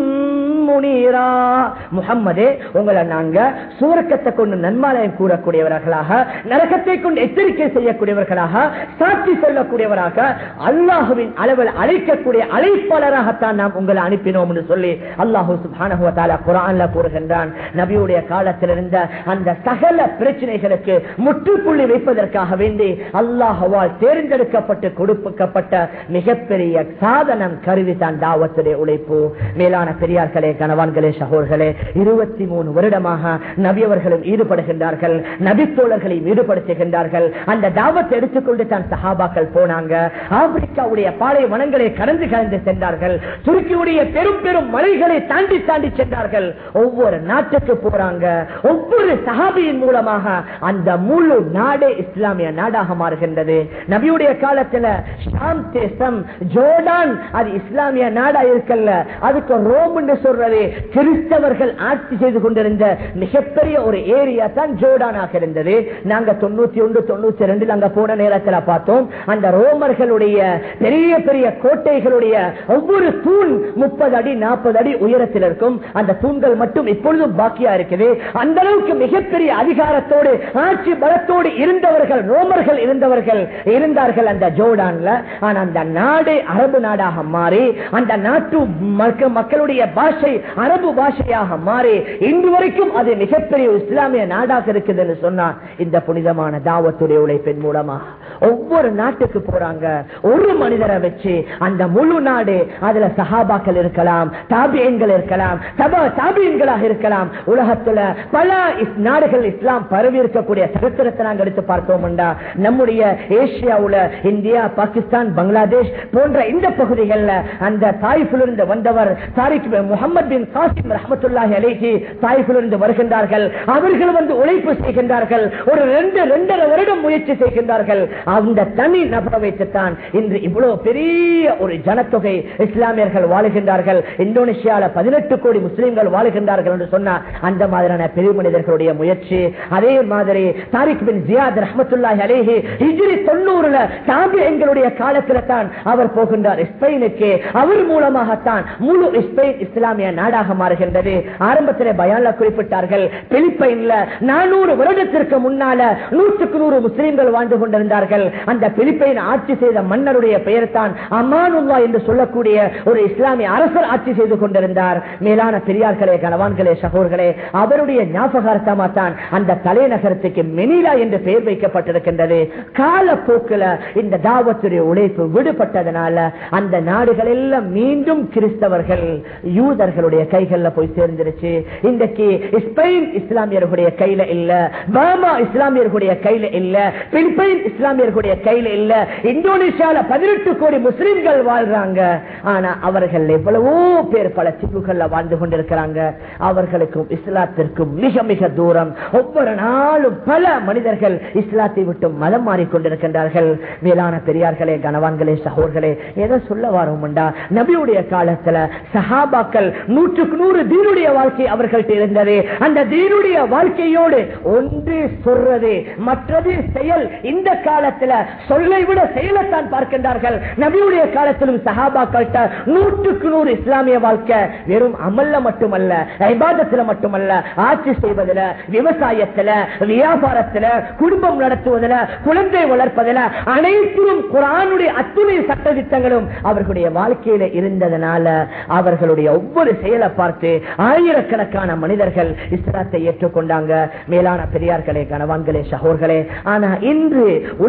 முனீரா முஹம்மதே உங்களை நாங்க சுவர்க்கத்தை கொண்டு நன்மாலயம் கூறக்கூடியவர்களாக நரகத்தை கொண்டு எச்சரிக்கை செய்யக்கூடியவர்களாக சாட்சி சொல்லக்கூடியவராக அல்லாஹுவின் அளவில் அழைக்கக்கூடிய அழைப்பாளராகத்தான் நாம் உங்களை அனுப்பினோம் என்று சொல்லி அல்லாஹூ சுப்ஹானஹு வ தஆலா குர்ஆன்ல கூறுகின்றான் நபியுடைய காலத்தில் இருந்த அந்த சகல பிரச்சனைகளுக்கு முற்றுப்புள்ளி வைப்பதற்காக வேண்டி அல்லாஹ்வால் தேர்ந்தெடுக்கப்பட்டு கொடுக்கப்பட்ட மிகப்பெரிய சாதனம் கருவி தான் தாவத்துடைய உழைப்பு மேலான பெரியார்களே கணவான்களே சகோர்களே இருபத்தி மூணு வருடமாக நபியவர்களும் ஈடுபடுகின்றார்கள் நபித்தோழர்களையும் ஈடுபடுத்துகின்றார்கள் அந்த தாவத்தை எடுத்துக்கொண்டு தான் சஹாபாக்கள் போனாங்க ஆப்பிரிக்காவுடைய பாலை வனங்களை கடந்து கடந்து சென்றார்கள் துருக்கியுடைய பெரும் பெரும் மலைகளை தாண்டி தாண்டி சென்றார்கள் ஒவ்வொரு நாட்டுக்கு போறாங்க ஒவ்வொரு சஹாபியின் மூலமாக அந்த முழு நாடே இஸ்லாமிய நாடாக மாறுகின்றது நபியுடைய காலத்துல ஷாம் தேசம் ஜோர்டான் அது இஸ்லாமிய நாடா இருக்கல்ல அதுக்கு ரோம் என்று சொல்றது கிறிஸ்தவர்கள் ஆட்சி செய்து கொண்டிருந்த மிகப்பெரிய ஒரு ஏரியா தான் ஜோர்டானாக இருந்தது நாங்க தொண்ணூத்தி ஒன்று தொண்ணூத்தி ரெண்டுல அங்க போன நேரத்துல பார்த்தோம் அந்த ரோமர்களுடைய பெரிய பெரிய கோட்டைகளுடைய ஒவ்வொரு தூண் முப்பது அடி நாற்பது அடி உயரத்தில் இருக்கும் அந்த தூண்கள் மட்டும் இப்பொழுதும் பாக்கியா இருக்குது அந்த அளவுக்கு மிகப்பெரிய அதிகாரத்தோடு ஆட்சி பலத்தோடு இருந்தவர்கள் ரோமர்கள் இருந்தவர்கள் இருந்தார்கள் அந்த ஜோர்டான்ல ஆனா அந்த நாடு அரபு நாடாக மாறி அந்த நாட்டு மக்க- மக்களுடைய பாஷை அரபு பாஷையாக மாறி இன்று வரைக்கும் அது மிகப்பெரிய இஸ்லாமிய நாடாக இருக்குதுன்னு சொன்னா இந்த புனிதமான தாவத்துடைய உழைப்பின் மூலமா ஒவ்வொரு நாட்டுக்கு போறாங்க ஒரு மனிதரை வச்சு அந்த முழு நாடு அதுல சஹாபாக்கள் இருக்கலாம் தாபியன்கள் இருக்கலாம் தபா தாபியன்களாக இருக்கலாம் உலகத்துல பல இஸ்- நாடுகள் இஸ்லாம் பரவி இருக்கக்கூடிய சரித்திரத்தை நாங்க எடுத்து பார்த்தோம்டா நம்முடைய ஏசியாவுல இந்தியா பாகிஸ்தான் பங்களாதேஷ் போன்ற இந்த பகுதிகளில் அந்த தாய்ஃபிலிருந்து வந்தவர் தாரிக் முகமது பின் காசிம் ரஹமத்துல்லாஹி அலைஹி தாய்ஃபிலிருந்து வருகின்றார்கள் அவர்கள் வந்து உழைப்பு செய்கின்றார்கள் ஒரு ரெண்டு ரெண்டரை வருடம் முயற்சி செய்கின்றார்கள் அந்த தனி நபரை வைத்துத்தான் இன்று இவ்வளவு பெரிய ஒரு ஜனத்தொகை இஸ்லாமியர்கள் வாழுகின்றார்கள் இந்தோனேஷியால பதினெட்டு கோடி முஸ்லிம்கள் வாழுகின்றார்கள் என்று சொன்ன அந்த மாதிரியான பெரிய மனிதர்களுடைய முயற்சி அதே மாதிரி தாரிக் பின் ஜியாத் ரஹமத்துல்லாஹி அலைஹி ஹிஜ்ரி தொண்ணூறுல தாபி எங்களுடைய காலத்துல தான் அவர் போகின்றார் ஸ்பெயினுக்கு அவர் மூலமாகத்தான் முழு ஸ்பெயின் இஸ்லாமிய நாடாக மாறுகின்றது ஆரம்பத்தில் பயான்ல குறிப்பிட்டார்கள் பிலிப்பைன்ல நானூறு வருடத்திற்கு முன்னால நூற்றுக்கு நூறு முஸ்லிம்கள் வாழ்ந்து கொண்டிருந்தார்கள் அந்த பிலிப்பைன் ஆட்சி செய்த மன்னருடைய பெயர் தான் அமானுல்லா என்று சொல்லக்கூடிய ஒரு இஸ்லாமிய அரசர் ஆட்சி செய்து கொண்டிருந்தார் மேலான பெரியார்களே கணவான்களே சகோர்களே அவருடைய ஞாபகார்த்தமா தான் அந்த தலைநகரத்துக்கு மெனிலா என்று பெயர் வைக்கப்பட்டிருக்கின்றது காலப்போக்கில் இந்த தாவத்துடைய உழைப்பு விடுபட்டதனால அந்த நாடுகள் எல்லாம் மீண்டும் கிறிஸ்தவர்கள் யூதர்களுடைய கைகள்ல போய் சேர்ந்துருச்சு இன்றைக்கு ஸ்பெயின் இஸ்லாமியர்களுடைய கையில இல்ல பாமா இஸ்லாமியர்களுடைய கையில இல்ல பிலிப்பைன் இஸ்லாமியர்களுடைய கையில இல்ல இந்தோனேஷியால பதினெட்டு கோடி முஸ்லிம்கள் வாழ்றாங்க ஆனா அவர்கள் எவ்வளவோ பேர் பல தீவுகள்ல வாழ்ந்து கொண்டிருக்கிறாங்க அவர்களுக்கும் இஸ்லாத்திற்கும் மிக மிக தூரம் ஒவ்வொரு நாளும் பல மனிதர்கள் இஸ்லாத்தை விட்டு மதம் மாறிக்கொண்டிருக்கின்றார்கள் மேலான பெரியார்களே கனவான்களே சகோர்களே எதை சொல்ல வரோம்டா நபியுடைய காலத்துல சஹாபாக்கள் நூற்றுக்கு நூறு தீனுடைய வாழ்க்கை அவர்கள்ட்ட இருந்தது அந்த தீனுடைய வாழ்க்கையோடு ஒன்று சொல்றது மற்றது செயல் இந்த காலத்துல சொல்லை விட செயலைத்தான் பார்க்கின்றார்கள் நபியுடைய காலத்திலும் சஹாபாக்கள்கிட்ட நூற்றுக்கு நூறு இஸ்லாமிய வாழ்க்கை வெறும் அமல்ல மட்டுமல்ல ஐபாதத்துல மட்டுமல்ல ஆட்சி செய்வதில் விவசாயத்துல வியாபாரத்துல குடும்பம் நடத்துவதில் குழந்தை வளர்ப்பதில் அனைத்திலும் குரானுடைய அத்துணை சட்ட திட்டங்களும் அவர்களுடைய வாழ்க்கையில இருந்ததனால அவர்களுடைய ஒவ்வொரு செயலை பார்த்து ஆயிரக்கணக்கான மனிதர்கள் இஸ்லாத்தை ஏற்றுக்கொண்டாங்க மேலான பெரியார்களே கணவான்களே சகோர்களே ஆனா இன்று உலகத்துல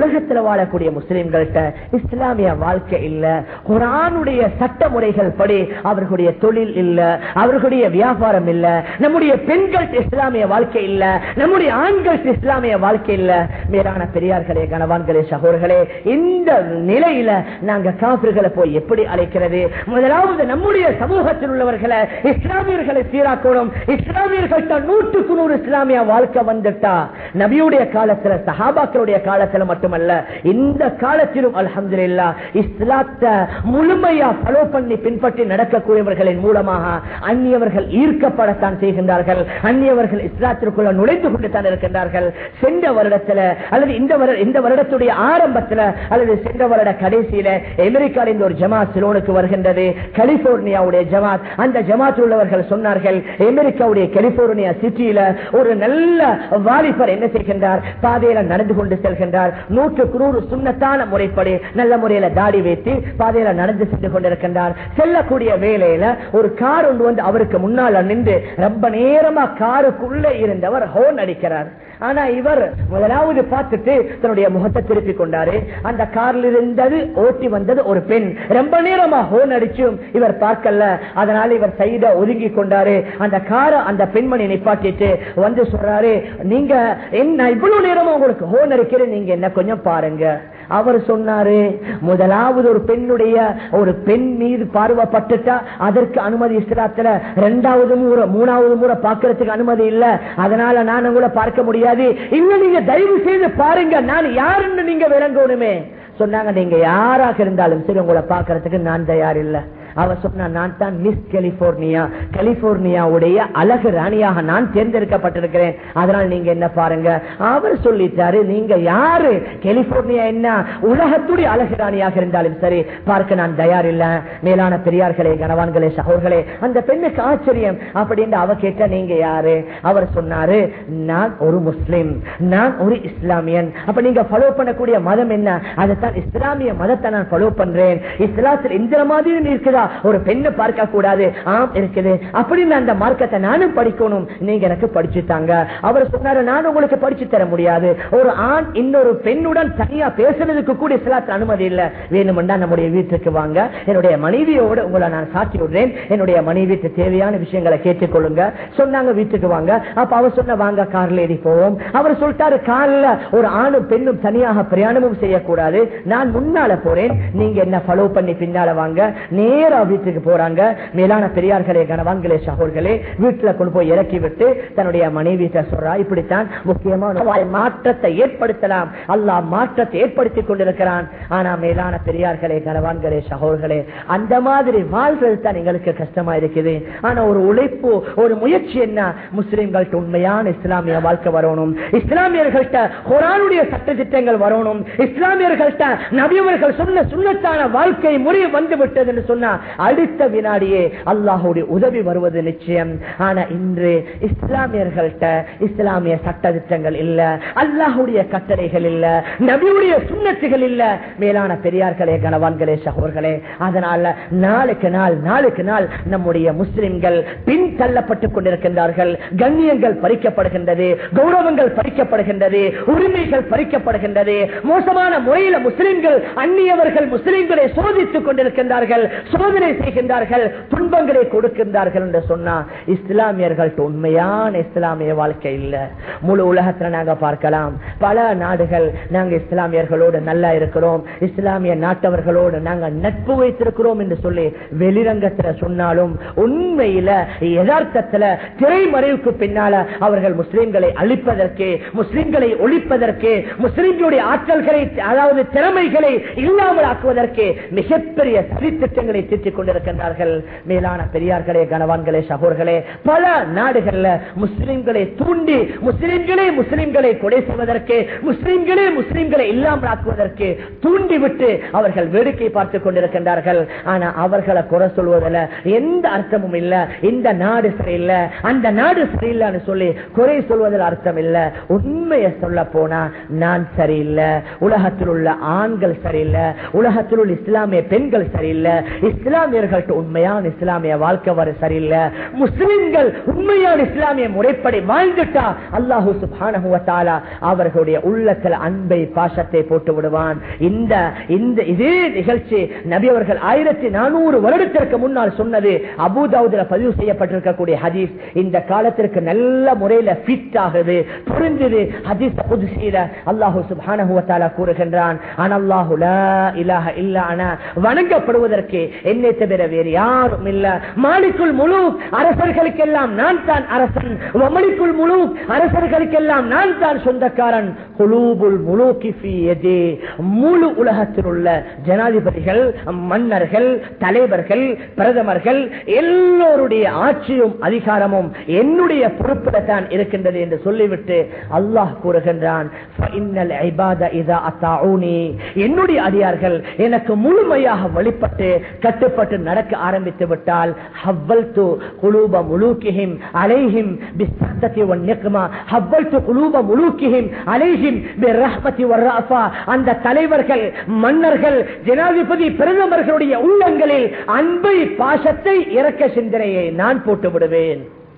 வாழக்கூடிய முஸ்லிம்கள்ட்ட இஸ்லாமிய வாழ்க்கை இல்ல குரானுடைய சட்ட முறைகள் படி அவர்களுடைய தொழில் இல்ல அவர்களுடைய வியாபாரம் இல்ல நம்முடைய பெண்கள் இஸ்லாமிய வாழ்க்கை இல்ல நம்முடைய ஆண்கள் இஸ்லாமிய வாழ்க்கை இல்ல மேலான பெரியார்களே கணவான்களே சகோதரர்களே இந்த நிலையில நாங்க காபிர்களை போய் எப்படி அழைக்கிறது முதலாவது நம்முடைய சமூகத்தில் உள்ளவர்களை இஸ்லாமியர்களை சீராக்கணும் இஸ்லாமியர்கள்ட்ட நூற்றுக்கு நூறு இஸ்லாமிய வாழ்க்கை வந்துட்டா நபியுடைய காலத்துல சஹாபாக்களுடைய காலத்துல மட்டுமல்ல இந்த காலத்திலும் அல்ஹம்துலில்லா இஸ்லாத்தை முழுமையா ஃபாலோ பண்ணி பின்பற்றி நடக்கக்கூடியவர்களின் மூலமாக அந்நியவர்கள் ஈர்க்கப்படத்தான் செய்கின்றார்கள் அந்நியவர்கள் இஸ்லாத்திற்குள்ள நுழைந்து கொண்டுதான் இருக்கின்றார்கள் சென்ற வருடத்துல அல்லது இந்த வருட இந்த வருடத்துடைய ஆரம்பத்துல அல்லது சென்ற வருட கடைசியில அமெரிக்காவில் இந்த ஒரு ஜமாத் சிலோனுக்கு வருகின்றது கலிபோர்னியாவுடைய ஜமாத் அந்த ஜமாத் உள்ளவர்கள் சொன்னார்கள் அமெரிக்காவுடைய கலிபோர்னியா சிட்டியில ஒரு நல்ல வாலிபர் என்ன செய்கின்றார் பாதையில நடந்து கொண்டு செல்கின்றார் நூற்றுக்கு நூறு சுண்ணத்தான முறைப்படி நல்ல முறையில தாடி வைத்து பாதையில நடந்து சென்று கொண்டிருக்கின்றார் செல்லக்கூடிய வேலையில ஒரு கார் ஒன்று வந்து அவருக்கு முன்னால் நின்று ரொம்ப நேரமா காருக்குள்ள இருந்தவர் ஹோன் அடிக்கிறார் ஆனா இவர் முதலாவது பார்த்துட்டு தன்னுடைய முகத்தை திருப்பி கொண்டாரு அந்த கார்ல இருந்தது ஓட்டி வந்தது ஒரு பெண் ரொம்ப நேரமா ஹோன் அடிச்சும் இவர் பார்க்கல அதனால இவர் சைட ஒதுங்கி கொண்டாரு அந்த காரை அந்த பெண்மணி நிப்பாட்டிட்டு வந்து சொல்றாரு நீங்க என்ன இவ்வளவு நேரமா உங்களுக்கு ஹோன் அடிக்கிறேன் நீங்க என்ன கொஞ்சம் பாருங்க அவர் சொன்னாரு முதலாவது ஒரு பெண்ணுடைய ஒரு பெண் மீது பார்வைப்பட்டுட்டா அதற்கு அனுமதி இஸ்லாத்துல ரெண்டாவது முறை மூணாவது முறை பார்க்கறதுக்கு அனுமதி இல்ல அதனால நான் உங்களை பார்க்க முடியாது இல்ல நீங்க தயவு செய்து பாருங்க நான் யாருன்னு நீங்க விளங்கணுமே சொன்னாங்க நீங்க யாராக இருந்தாலும் சரி உங்களை பார்க்கறதுக்கு நான் தயார் இல்ல அவ சொன்னா நான் தான் மிஸ் கலிபோர்னியா கலிபோர்னியாவுடைய அழகு ராணியாக நான் தேர்ந்தெடுக்கப்பட்டிருக்கிறேன் அதனால் நீங்க என்ன பாருங்க அவர் சொல்லிட்டாரு நீங்க யாரு கலிபோர்னியா என்ன உலகத்துடைய அழகு ராணியாக இருந்தாலும் சரி பார்க்க நான் தயார் இல்ல மேலான பெரியார்களே கனவான்களே சகோர்களே அந்த பெண்ணுக்கு ஆச்சரியம் அப்படின்னு அவ கேட்ட நீங்க யாரு அவர் சொன்னாரு நான் ஒரு முஸ்லிம் நான் ஒரு இஸ்லாமியன் அப்ப நீங்க ஃபாலோ பண்ணக்கூடிய மதம் என்ன அதைத்தான் இஸ்லாமிய மதத்தை நான் ஃபாலோ பண்றேன் இஸ்லாத்தில் இந்த மாதிரி இருக்குதா ஒரு பெண்ணை பார்க்க கூடாது ஆம் இருக்குது அப்படின்னு அந்த மார்க்கத்தை நானும் படிக்கணும் நீங்க எனக்கு படிச்சு தாங்க அவர் சொன்னாரு நான் உங்களுக்கு படிச்சு தர முடியாது ஒரு ஆண் இன்னொரு பெண்ணுடன் தனியா பேசுறதுக்கு கூட இஸ்லாத்தில் அனுமதி இல்ல வேணுமெண்டா நம்முடைய வீட்டுக்கு வாங்க என்னுடைய மனைவியோட உங்களை நான் சாட்சி விடுறேன் என்னுடைய மனைவிக்கு தேவையான விஷயங்களை கேட்டுக்கொள்ளுங்க சொன்னாங்க வீட்டுக்கு வாங்க அப்ப அவர் சொன்ன வாங்க கார்ல ஏறி போவோம் அவர் சொல்லிட்டாரு கார்ல ஒரு ஆணும் பெண்ணும் தனியாக பிரயாணமும் செய்யக்கூடாது நான் முன்னால போறேன் நீங்க என்ன ஃபாலோ பண்ணி பின்னால வாங்க நேரா வீட்டுக்கு போறாங்க மேலான பெரியார்களே கனவான்களே சகோர்களே வீட்டுல கொண்டு போய் இறக்கி விட்டு தன்னுடைய மனைவி சொல்றா இப்படித்தான் முக்கியமான வாழ் மாற்றத்தை ஏற்படுத்தலாம் அல்லாஹ் மாற்றத்தை ஏற்படுத்தி கொண்டிருக்கிறான் ஆனா மேலான பெரியார்களே கனவான்களே சகோர்களே அந்த மாதிரி வாழ்றது தான் எங்களுக்கு கஷ்டமா இருக்குது ஆனா ஒரு உழைப்பு ஒரு முயற்சி என்ன முஸ்லிம்கள்ட்ட உண்மையான இஸ்லாமிய வாழ்க்கை வரணும் இஸ்லாமியர்கள்ட்ட குரானுடைய சட்ட திட்டங்கள் வரணும் இஸ்லாமியர்கள்ட்ட நபியவர்கள் சொன்ன சுண்ணத்தான வாழ்க்கை முறை வந்து விட்டது என்று சொன்னா அடுத்த வினாடியே அல்லாஹுடைய உதவி வருவது நிச்சயம் ஆனா இன்று இஸ்லாமியர்கள்ட்ட இஸ்லாமிய சட்ட திட்டங்கள் இல்ல அல்லாஹுடைய கட்டளைகள் இல்ல நபியுடைய சுண்ணத்துகள் இல்ல மேலான பெரியார்களே கணவான்களே சகோர்களே அதனால நாளுக்கு நாள் நாளுக்கு நாள் நம்முடைய முஸ்லிம்கள் பின் தள்ளப்பட்டுக் கொண்டிருக்கின்றார்கள் கண்ணியங்கள் பறிக்கப்படுகின்றது கௌரவங்கள் பறிக்கப்படுகின்றது உரிமைகள் பறிக்கப்படுகின்றது மோசமான முறையில முஸ்லிம்கள் அந்நியவர்கள் முஸ்லிம்களை சோதித்துக் கொண்டிருக்கின்றார்கள் சோதனை செய்கின்றார்கள் துன்பங்களை கொடுக்கின்றார்கள் என்று சொன்னா இஸ்லாமியர்கள் உண்மையான இஸ்லாமிய வாழ்க்கை இல்ல முழு உலகத்துல நாங்க பார்க்கலாம் பல நாடுகள் நாங்க இஸ்லாமியர்களோடு நல்லா இருக்கிறோம் இஸ்லாமிய நாட்டவர்களோடு நாங்க நட்பு வைத்திருக்கிறோம் என்று சொல்லி வெளிரங்கத்துல சொன்னாலும் உண்மையில யதார்த்தத்துல திரைமறைவுக்கு பின்னால அவர்கள் முஸ்லிம்களை அழிப்பதற்கு முஸ்லிம்களை ஒழிப்பதற்கு முஸ்லிம்களுடைய ஆற்றல்களை அதாவது திறமைகளை இல்லாமல் ஆக்குவதற்கு மிகப்பெரிய சதித்திட்டங்களை தீர்த்திக் கொண்டிருக்கின்றார்கள் மேலான பெரியார்களே கனவான்களே சகோர்களே பல நாடுகள்ல முஸ்லிம்களை தூண்டி முஸ்லிம்களே முஸ்லிம்களை கொலை செய்வதற்கு முஸ்லிம்களே முஸ்லிம்களை இல்லாமல் ஆக்குவதற்கு தூண்டிவிட்டு அவர்கள் வேடிக்கை பார்த்துக் கொண்டிருக்கின்றார்கள் ஆனா அவர்களை குறை சொல்வதில் எந்த அர்த்தமும் இல்ல இந்த நாடு சரியில்லை அந்த நாடு சரியில்லைன்னு சொல்லி குறை சொல்வதில் அர்த்தம் இல்ல உண்மையை சொல்ல போனா நான் சரியில்லை உலகத்தில் உள்ள ஆண்கள் சரியில்லை உலகத்தில் உள்ள இஸ்லாமிய பெண்கள் சரியில்லை இஸ்லாமியர்கள்ட்ட உண்மையான இஸ்லாமிய வாழ்க்கை வர சரியில்லை முஸ்லிம்கள் உண்மையான இஸ்லாமிய முறைப்படி வாழ்ந்துட்டா அல்லாஹு சுப்ஹானஹு வ தஆலா அவர்களுடைய உள்ளத்துல அன்பை பாசத்தை போட்டு விடுவான் இந்த இந்த இதே நிகழ்ச்சி நபி அவர்கள் ஆயிரத்தி நானூறு வருடத்திற்கு முன்னால் சொன்னது அபுதாவுதுல பதிவு செய்யப்பட்டிருக்கக்கூடிய ஹதீஸ் இந்த காலத்திற்கு நல்ல முறையில ஃபிட் ஆகுது புரிஞ்சது ஹதீஸ் புதுசீல அல்லாஹு சுப்ஹானஹு வ தஆலா கூறுகின்றான் அனல்லாஹு லா இலாஹ இல்லா அன வணங்கப்படுவதற்கு என்னை தவிர வேறு யாரும் இல்ல மாலிக்குல் முழு அரசர்களுக்கெல்லாம் நான் தான் அரசன் வமலிக்குல் முழு அரசர்களுக்கெல்லாம் நான் தான் சொந்தக்காரன் குலூபுல் முலூக்கி ஃபீ யதி. முழு உலகத்தில் உள்ள ஜனாதிபதிகள் மன்னர்கள் தலைவர்கள் பிரதமர்கள் எல்லோருடைய ஆட்சியும் அதிகாரமும் என்னுடைய பொறுப்பிட தான் இருக்கின்றது என்று சொல்லிவிட்டு அல்லாஹ் கூறுகின்றான் "ஃபஇன்னல் இபாத இதா அத்தாஊனி." என்னுடைய அடியார்கள் எனக்கு முழுமையாக வழிபட்டு கட்டுப்பட்டு நடக்க ஆரம்பித்து விட்டால் ஹவ்வல்து குலூப முலூக்கிஹிம் அலைஹிம் பிஸ்ஸத்ததி வன்னிக்மா ஹவ்வல்து குலூப முலூக்கிஹிம் அலைஹிம் பிர்ரஹ்மதி வர்ரஃபா அந்த தலைவர்கள் மன்னர்கள் ஜனாதிபதி பிரதமர்களுடைய உள்ளங்களில் அன்பை பாசத்தை இறக்க சிந்தனையை நான் போட்டு விடுவேன்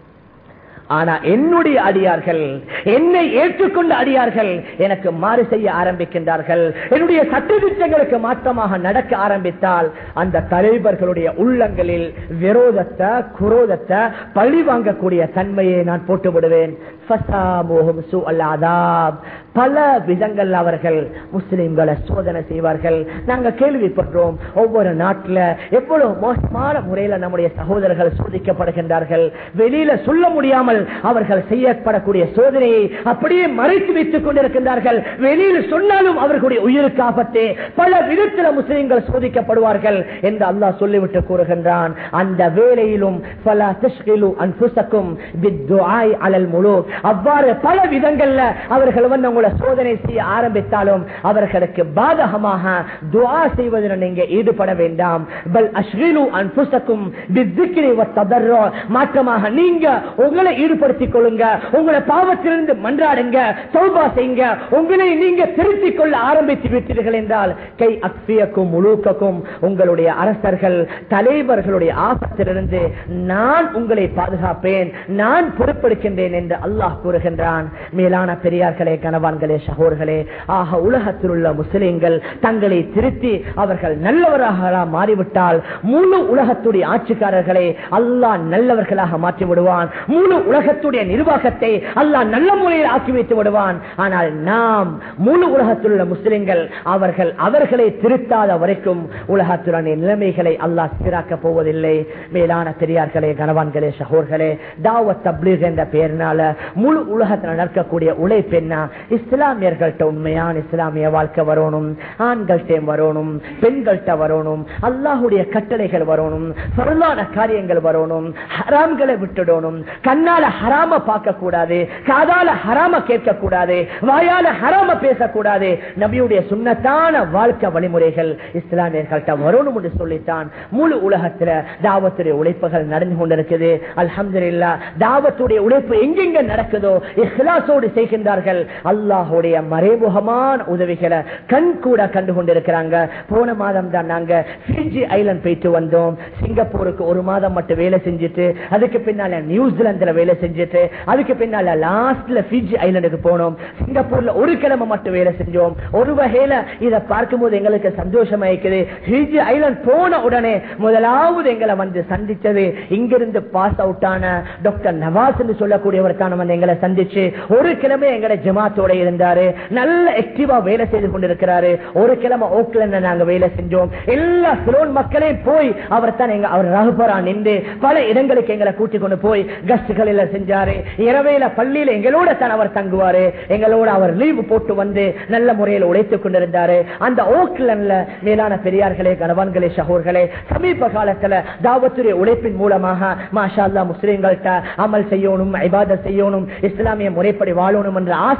ஆனா என்னுடைய அடியார்கள் என்னை ஏற்றுக்கொண்ட அடியார்கள் எனக்கு மாறு செய்ய ஆரம்பிக்கின்றார்கள் என்னுடைய சட்டத்திட்டங்களுக்கு மாற்றமாக நடக்க ஆரம்பித்தால் அந்த தலைவர்களுடைய உள்ளங்களில் விரோதத்தை குரோதத்தை பழி வாங்கக்கூடிய தன்மையை நான் போட்டு விடுவேன் ஃபஸாமுஹும் சுஅல் அதாப். பல விதங்கள் அவர்கள் முஸ்லிம்களை சோதனை செய்வார்கள் நாங்க கேள்விப்படுறோம் ஒவ்வொரு நாட்டுல எவ்வளவு மோசமான முறையில நம்முடைய சகோதரர்கள் சோதிக்கப்படுகின்றார்கள் வெளியில சொல்ல முடியாமல் அவர்கள் செய்யப்படக்கூடிய சோதனையை அப்படியே மறைத்து வைத்துக் கொண்டிருக்கின்றார்கள் வெளியில் சொன்னாலும் அவர்களுடைய உயிருக்கு ஆபத்து பல விதத்தில் முஸ்லிம்கள் சோதிக்கப்படுவார்கள் என்று அல்லாஹ் சொல்லிவிட்டு கூறுகின்றான் அந்த வேளையிலும் பல தஷ்கிலு அன்புசக்கும் பித்துஆய் அலல் முழு அவ்வாறு பல விதங்கள்ல அவர்கள் வந்து உங்களை சோதனை செய்ய ஆரம்பித்தாலும் அவர்களுக்கு பாதகமாக துஆ செய்வதில் நீங்க ஈடுபட வேண்டாம் பல் அஷ்கிலு அன்புசக்கும் பித்திக்ரி வத்ததர்ரு மாற்றமாக நீங்க உங்களை ஈடுபடுத்திக் கொள்ளுங்க உங்களை பாவத்திலிருந்து மன்றாடுங்க தௌபா செய்யுங்க உங்களை நீங்க திருத்திக் கொள்ள ஆரம்பித்து விட்டீர்கள் என்றால் கை அக்பியக்கும் முழுக்கக்கும் உங்களுடைய அரசர்கள் தலைவர்களுடைய ஆபத்திலிருந்து நான் உங்களை பாதுகாப்பேன் நான் பொறுப்பெடுக்கின்றேன் என்று அல்லாஹ் கூறுகின்றான் மேலான பெரியார்களே கணவான்களே சகோர்களே ஆக உலகத்தில் உள்ள முஸ்லிம்கள் தங்களை திருத்தி அவர்கள் நல்லவராக மாறிவிட்டால் முழு உலகத்துடைய ஆட்சிக்காரர்களை அல்லாஹ் நல்லவர்களாக மாற்றி விடுவான் முழு உலகத்துடைய நிர்வாகத்தை அல்லாஹ் நல்ல முறையில் ஆக்கி வைத்து விடுவான் ஆனால் நாம் முழு உலகத்தில் உள்ள முஸ்லிம்கள் அவர்கள் அவர்களை திருத்தாத வரைக்கும் உலகத்துடைய நிலைமைகளை அல்லாஹ் சீராக்க போவதில்லை மேலான பெரியார்களே கணவான்களே சகோர்களே தாவத் தப்லீக் என்ற பெயர்னால முழு உலகத்தில் நடக்கக்கூடிய உழைப்பென்னா இஸ்லாமியர்கள்ட்ட உண்மையான இஸ்லாமிய வாழ்க்கை வரணும் ஆண்கள்கிட்ட வரணும் பெண்கள்கிட்ட வரணும் அல்லாஹுடைய கட்டளைகள் வரணும் பொருளான காரியங்கள் வரணும் ஹராம்களை விட்டுடணும் கண்ணால ஹராம பார்க்க கூடாது காதால ஹராம கேட்க கூடாது வாயால ஹராம பேசக்கூடாது நபியுடைய சுண்ணத்தான வாழ்க்கை வழிமுறைகள் இஸ்லாமியர்கள்ட்ட வரணும் என்று சொல்லித்தான் முழு உலகத்துல தாவத்துடைய உழைப்புகள் நடந்து கொண்டிருக்குது அல்ஹம்துலில்லா தாவத்துடைய உழைப்பு எங்கெங்க நடக்குதோ இஹ்லாசோடு செய்கின்றார்கள் அல்லாஹுடைய மறைமுகமான உதவிகளை கண் கூட கண்டு கொண்டிருக்கிறாங்க போன மாதம் தான் நாங்க பிஜி ஐலண்ட் போயிட்டு வந்தோம் சிங்கப்பூருக்கு ஒரு மாதம் மட்டும் வேலை செஞ்சுட்டு அதுக்கு பின்னால நியூசிலாந்துல வேலை செஞ்சுட்டு அதுக்கு பின்னால லாஸ்ட்ல பிஜி ஐலண்டுக்கு போனோம் சிங்கப்பூர்ல ஒரு கிழமை மட்டும் வேலை செஞ்சோம் ஒரு வகையில இதை பார்க்கும்போது எங்களுக்கு சந்தோஷமா இருக்குது பிஜி ஐலண்ட் போன உடனே முதலாவது எங்களை வந்து சந்திச்சது இங்கிருந்து பாஸ் அவுட் ஆன டாக்டர் நவாஸ் என்று சொல்லக்கூடியவர் தான் வந்து எங்களை சந்திச்சு ஒரு கிழமை எங்களை ஜமாத்தோட இருந்தாரு நல்ல ஆக்டிவா வேலை செய்து கொண்டிருக்கிறாரு ஒரு கிழமை ஓக்லண்ட்ல நாங்க வேலை செஞ்சோம் எல்லா சிலோன் மக்களையும் போய் அவர் தான் எங்க அவர் ரகுபரா நின்று பல இடங்களுக்கு எங்களை கூட்டிக் கொண்டு போய் கஸ்ட்கள் எல்லாம் செஞ்சாரு இரவையில பள்ளியில எங்களோட தான் அவர் தங்குவாரு எங்களோட அவர் லீவு போட்டு வந்து நல்ல முறையில் உழைத்துக் கொண்டிருந்தாரு அந்த ஓக்லண்ட்ல மேலான பெரியார்களே கணவான்களே சகோர்களே சமீப காலத்துல தாவத்துடைய உழைப்பின் மூலமாக மாஷா அல்லா முஸ்லிம்கள்ட்ட அமல் செய்யணும் ஐபாத செய்யணும் இஸ்லாமிய முறைப்படி வாழணும் என்ற ஆசை வந்து கொண்டு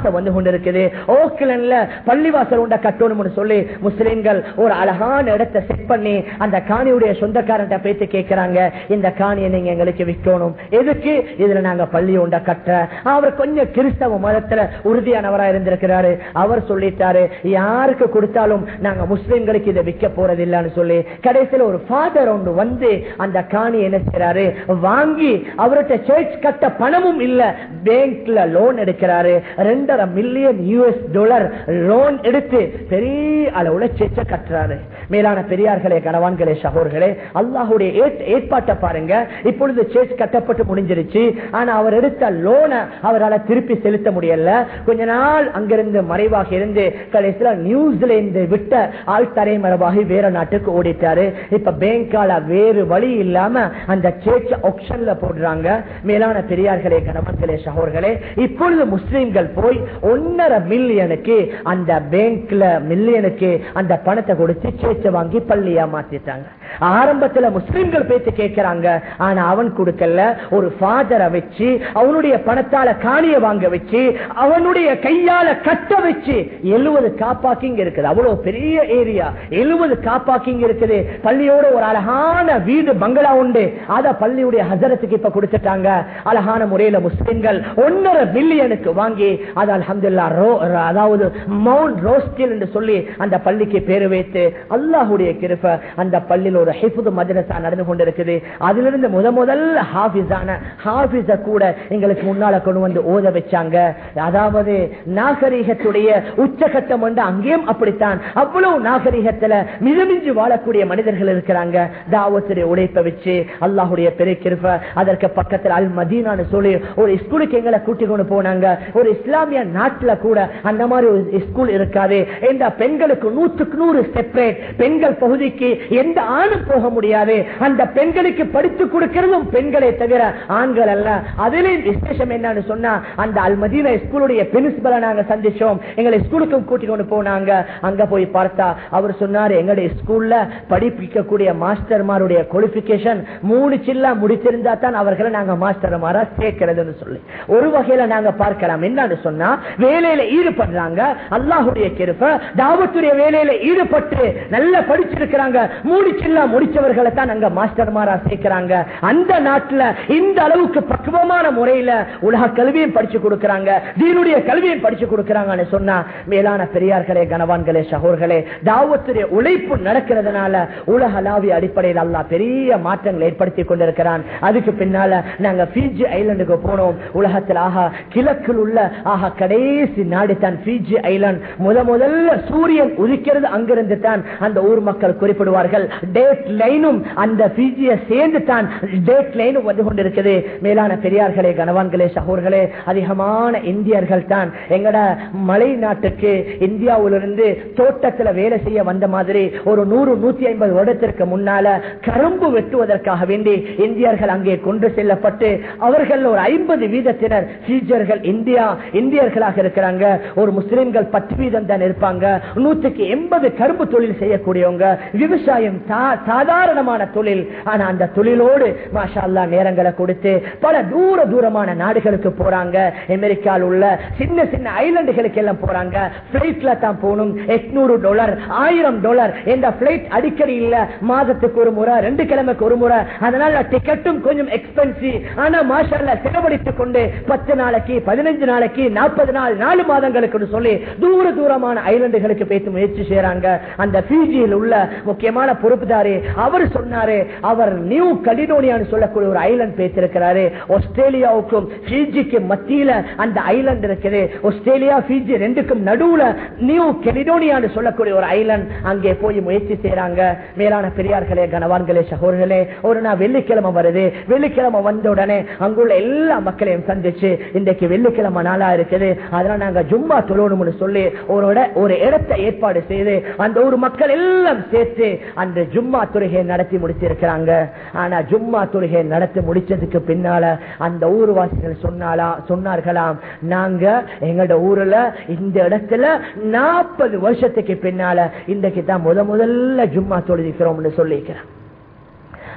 கொண்டிருக்குது ஓக்லண்ட்ல பள்ளிவாசல் உண்ட கட்டணும்னு சொல்லி முஸ்லிம்கள் ஒரு அழகான இடத்தை செட் பண்ணி அந்த காணியுடைய சொந்தக்காரன்ட்ட பேத்து கேட்கிறாங்க இந்த காணியை நீங்க எங்களுக்கு விற்கணும் எதுக்கு இதுல நாங்க பள்ளி உண்ட கட்ட அவர் கொஞ்சம் கிறிஸ்தவ மதத்துல உறுதியானவரா இருந்திருக்கிறாரு அவர் சொல்லிட்டாரு யாருக்கு கொடுத்தாலும் நாங்க முஸ்லிம்களுக்கு இதை விற்க போறது இல்லைன்னு சொல்லி கடைசியில ஒரு ஃபாதர் ஒன்று வந்து அந்த காணி என்ன செய்யறாரு வாங்கி அவர்கிட்ட சேர்ச் கட்ட பணமும் இல்ல பேங்க்ல லோன் எடுக்கிறாரு ரெண்டரை மில்லியன் யூஎஸ் டாலர் லோன் எடுத்து பெரிய அளவுல சேர்ச்ச கட்டுறாரு மேலான பெரியார்களே கணவான்களே சகோர்களே அல்லாஹுடைய ஏற்- ஏற்பாட்டை பாருங்க இப்பொழுது சேர்ச் கட்டப்பட்டு முடிஞ்சிருச்சு ஆனா அவர் எடுத்த லோனை அவரால் திருப்பி செலுத்த முடியல கொஞ்ச நாள் அங்கிருந்து மறைவாக இருந்து கடைசியில நியூசிலாந்து விட்ட ஆள் தரைமறைவாகி வேற நாட்டுக்கு ஓடிட்டாரு இப்ப பேங்கால வேறு வழி இல்லாம அந்த சேர்ச் ஆப்ஷன்ல போடுறாங்க மேலான பெரியார்களே கணவன்களே சகோர்களே இப்பொழுது முஸ்லிம்கள் போய் ஒன்னரை மில்லியனுக்கு அந்த பேங்க்ல மில்லியனுக்கு அந்த பணத்தை கொடுத்து சேர்ச்ச வாங்கி பள்ளியா மாத்திட்டாங்க ஆரம்பத்துல முஸ்லிம்கள் பேச்சு கேட்கிறாங்க ஆனா அவன் கொடுக்கல ஒரு ஃபாதரை வச்சு அவனுடைய பணத்தால காணிய வாங்க வச்சு அவனுடைய கையால கட்ட வச்சு எழுபது காப்பாக்கிங் இருக்குது அவ்வளவு பெரிய ஏரியா எழுபது காப்பாக்கிங் இருக்குது பள்ளியோட ஒரு அழகான வீடு பங்களா உண்டு அத பள்ளியுடைய ஹசரத்துக்கு இப்ப கொடுத்துட்டாங்க அழகான முறையில முஸ்லிம்கள் ஒன்னரை மில்லியனுக்கு வாங்கி அது அல்ஹம்துலில்லாஹ் ரோ- அதாவது மவுண்ட் ரோஸ்டில் என்று சொல்லி அந்த பள்ளிக்கு பேரு வைத்து அல்லாஹுடைய கிருப அந்த பள்ளியில் ஒரு ஹிஃபுது மதரசா நடந்து கொண்டிருக்குது அதிலிருந்து முத முதல்ல ஹாஃபிஸான ஹாஃபிஸ கூட எங்களுக்கு முன்னால கொண்டு வந்து ஓத வச்சாங்க அதாவது நாகரீகத்துடைய உச்சகட்டம் வந்து அங்கேயும் அப்படித்தான் அவ்வளவு நாகரீகத்துல மிதமிஞ்சு வாழக்கூடிய மனிதர்கள் இருக்கிறாங்க தாவத்துடைய உழைப்பை வச்சு அல்லாஹுடைய பெரிய கிருப அதற்கு பக்கத்தில் அல் மதீனான்னு சொல்லி ஒரு ஸ்கூலுக்கு எங்களை கூட்டி கொண்டு போனாங்க ஒரு இஸ்லாமிய நாட்டுல கூட அந்த மாதிரி ஒரு ஸ்கூல் இருக்காது இந்த பெண்களுக்கு நூற்றுக்கு நூறு செப்பரேட் பெண்கள் பகுதிக்கு எந்த ஆணும் போக முடியாது அந்த பெண்களுக்கு படித்து கொடுக்கிறதும் பெண்களை தவிர ஆண்கள் அல்ல அதிலேயும் விசேஷம் என்னன்னு சொன்னா அந்த அல்மதீன ஸ்கூலுடைய பிரின்சிபலை நாங்க சந்திச்சோம் எங்களை ஸ்கூலுக்கும் கூட்டி கொண்டு போனாங்க அங்க போய் பார்த்தா அவர் சொன்னாரு எங்களுடைய ஸ்கூல்ல படிப்பிக்கக்கூடிய மாஸ்டர்மாருடைய குவாலிபிகேஷன் மூணு சில்லா முடிச்சிருந்தா தான் அவர்களை நாங்க மாஸ்டர்மாரா சேர்க்கிறதுன்னு சொல்லி ஒரு வகையில நாங்க பார்க்கலாம் என்னன்னு சொன்னா வேலையில ஈடுபடுறாங்க அல்லாஹுடைய கிருப்ப தாவத்துடைய வேலையில ஈடுபட்டு நல்லா படிச்சிருக்கிறாங்க மூணு சில்லா முடிச்சவர்களை தான் அங்க மாஸ்டர்மாரா சேர்க்கிறாங்க அந்த நாட்டுல இந்த அளவுக்கு பக்குவமான முறையில உலக கல்வியும் படிச்சு கொடுக்கறாங்க தீனுடைய கல்வியும் படிச்சு கொடுக்கறாங்கன்னு சொன்னா மேலான பெரியார்களே கனவான்களே சகோர்களே தாவத்துடைய உழைப்பு நடக்கிறதுனால உலகளாவிய அடிப்படையில் அல்லாஹ் பெரிய மாற்றங்களை ஏற்படுத்தி கொண்டிருக்கிறான் அதுக்கு பின்னால நாங்க பிஜி ஐலண்டுக்கு போனோம் உலகத்தில் ஆக கிழக்கில் உள்ள ஆக கடைசி நாடு தான் பிஜி ஐலண்ட் முத முதல்ல சூரியன் உதிக்கிறது அங்கிருந்து தான் அந்த ஊர் மக்கள் குறிப்பிடுவார்கள் டேட் லைனும் அந்த பிஜியை சேர்ந்து தான் டேட் லைனும் வந்து கொண்டிருக்குது மேலான பெரியார்களே கனவான்களே சகோர்களே அதிகமான இந்தியர்கள் தான் எங்கட மலை நாட்டுக்கு இந்தியாவிலிருந்து தோட்டத்துல வேலை செய்ய வந்த மாதிரி ஒரு நூறு நூத்தி ஐம்பது வருடத்திற்கு முன்னால கரும்பு வெட்டுவதற்காக வேண்டி இந்தியர்கள் அங்கே கொண்டு செல்லப்பட்டு அவர்கள் ஒரு ஐம்பது வீதத்தினர் சீஜர்கள் இந்தியா இந்தியர்களாக இருக்கிறாங்க ஒரு முஸ்லிம்கள் பத்து வீதம் தான் இருப்பாங்க நூற்றுக்கு எண்பது கரும்பு தொழில் செய்யக்கூடியவங்க விவசாயம் சா- சாதாரணமான தொழில் ஆனா அந்த தொழிலோடு மாஷா அல்லாஹ் நேரங்களை கொடுத்து பல தூர தூரமான நாடுகளுக்கு போறாங்க அமெரிக்காவில் உள்ள சின்ன சின்ன ஐலண்டுகளுக்கு எல்லாம் போறாங்க பிளைட்ல தான் போகணும் எட்நூறு டாலர் ஆயிரம் டாலர் இந்த பிளைட் அடிக்கடி இல்ல மாதத்துக்கு ஒரு முறை ரெண்டு கிழமைக்கு ஒரு முறை அதனால டிக்கெட்டும் கொஞ்சம் எக்ஸ்பென்சிவ் ஆனா மாஷால்ல செலவழித்துக் கொண்டு பத்து நாளைக்கு பதினஞ்சு நாளைக்கு நாற்பது நாள் நாலு மாதங்களுக்கு சொல்லி தூர தூரமான ஐலண்டுகளுக்கு பேசி முயற்சி செய்யறாங்க அந்த பிஜியில் உள்ள முக்கியமான பொறுப்புதாரி அவர் சொன்னாரு அவர் நியூ கலிடோனியான்னு சொல்லக்கூடிய ஒரு ஐலண்ட் பேசிருக்கிறாரு ஆஸ்திரேலியாவுக்கும் பிஜிக்கு மத்தியில அந்த ஐலண்ட் இருக்குது ஆஸ்திரேலியா பிஜி ரெண்டுக்கும் நடுவுல நியூ கெலிடோனியான்னு சொல்லக்கூடிய ஒரு ஐலண்ட் அங்கே போய் முயற்சி செய்யறாங்க மேலான பெரியார்களே கனவான்களே சகோதரர்களே ஒரு நாள் வெள்ளிக்கிழமை வருது வெள்ளிக்கிழமை வந்த உடனே அங்குள்ள எல்லா மக்களையும் சந்திச்சு இன்றைக்கு வெள்ளிக்கிழமை நாளா இருக்குது அதனால நாங்க ஜும்மா தொழணும்னு சொல்லி ஒரு இட- ஒரு இடத்தை ஏற்பாடு செய்து அந்த ஊர் மக்கள் எல்லாம் சேர்த்து அந்த ஜும்மா தொழுகை நடத்தி முடிச்சிருக்கிறாங்க ஆனா ஜும்மா தொழுகை நடத்தி முடிச்சதுக்கு பின்னால அந்த ஊர்வாசிகள் சொன்னாலா சொன்னார்களாம் நாங்க எங்களோட ஊர்ல இந்த இடத்துல நாற்பது வருஷத்துக்கு பின்னால இன்றைக்கு தான் முத முதல்ல ஜும்மா தொழுதிக்கிறோம்னு சொல்லிக்கிறேன்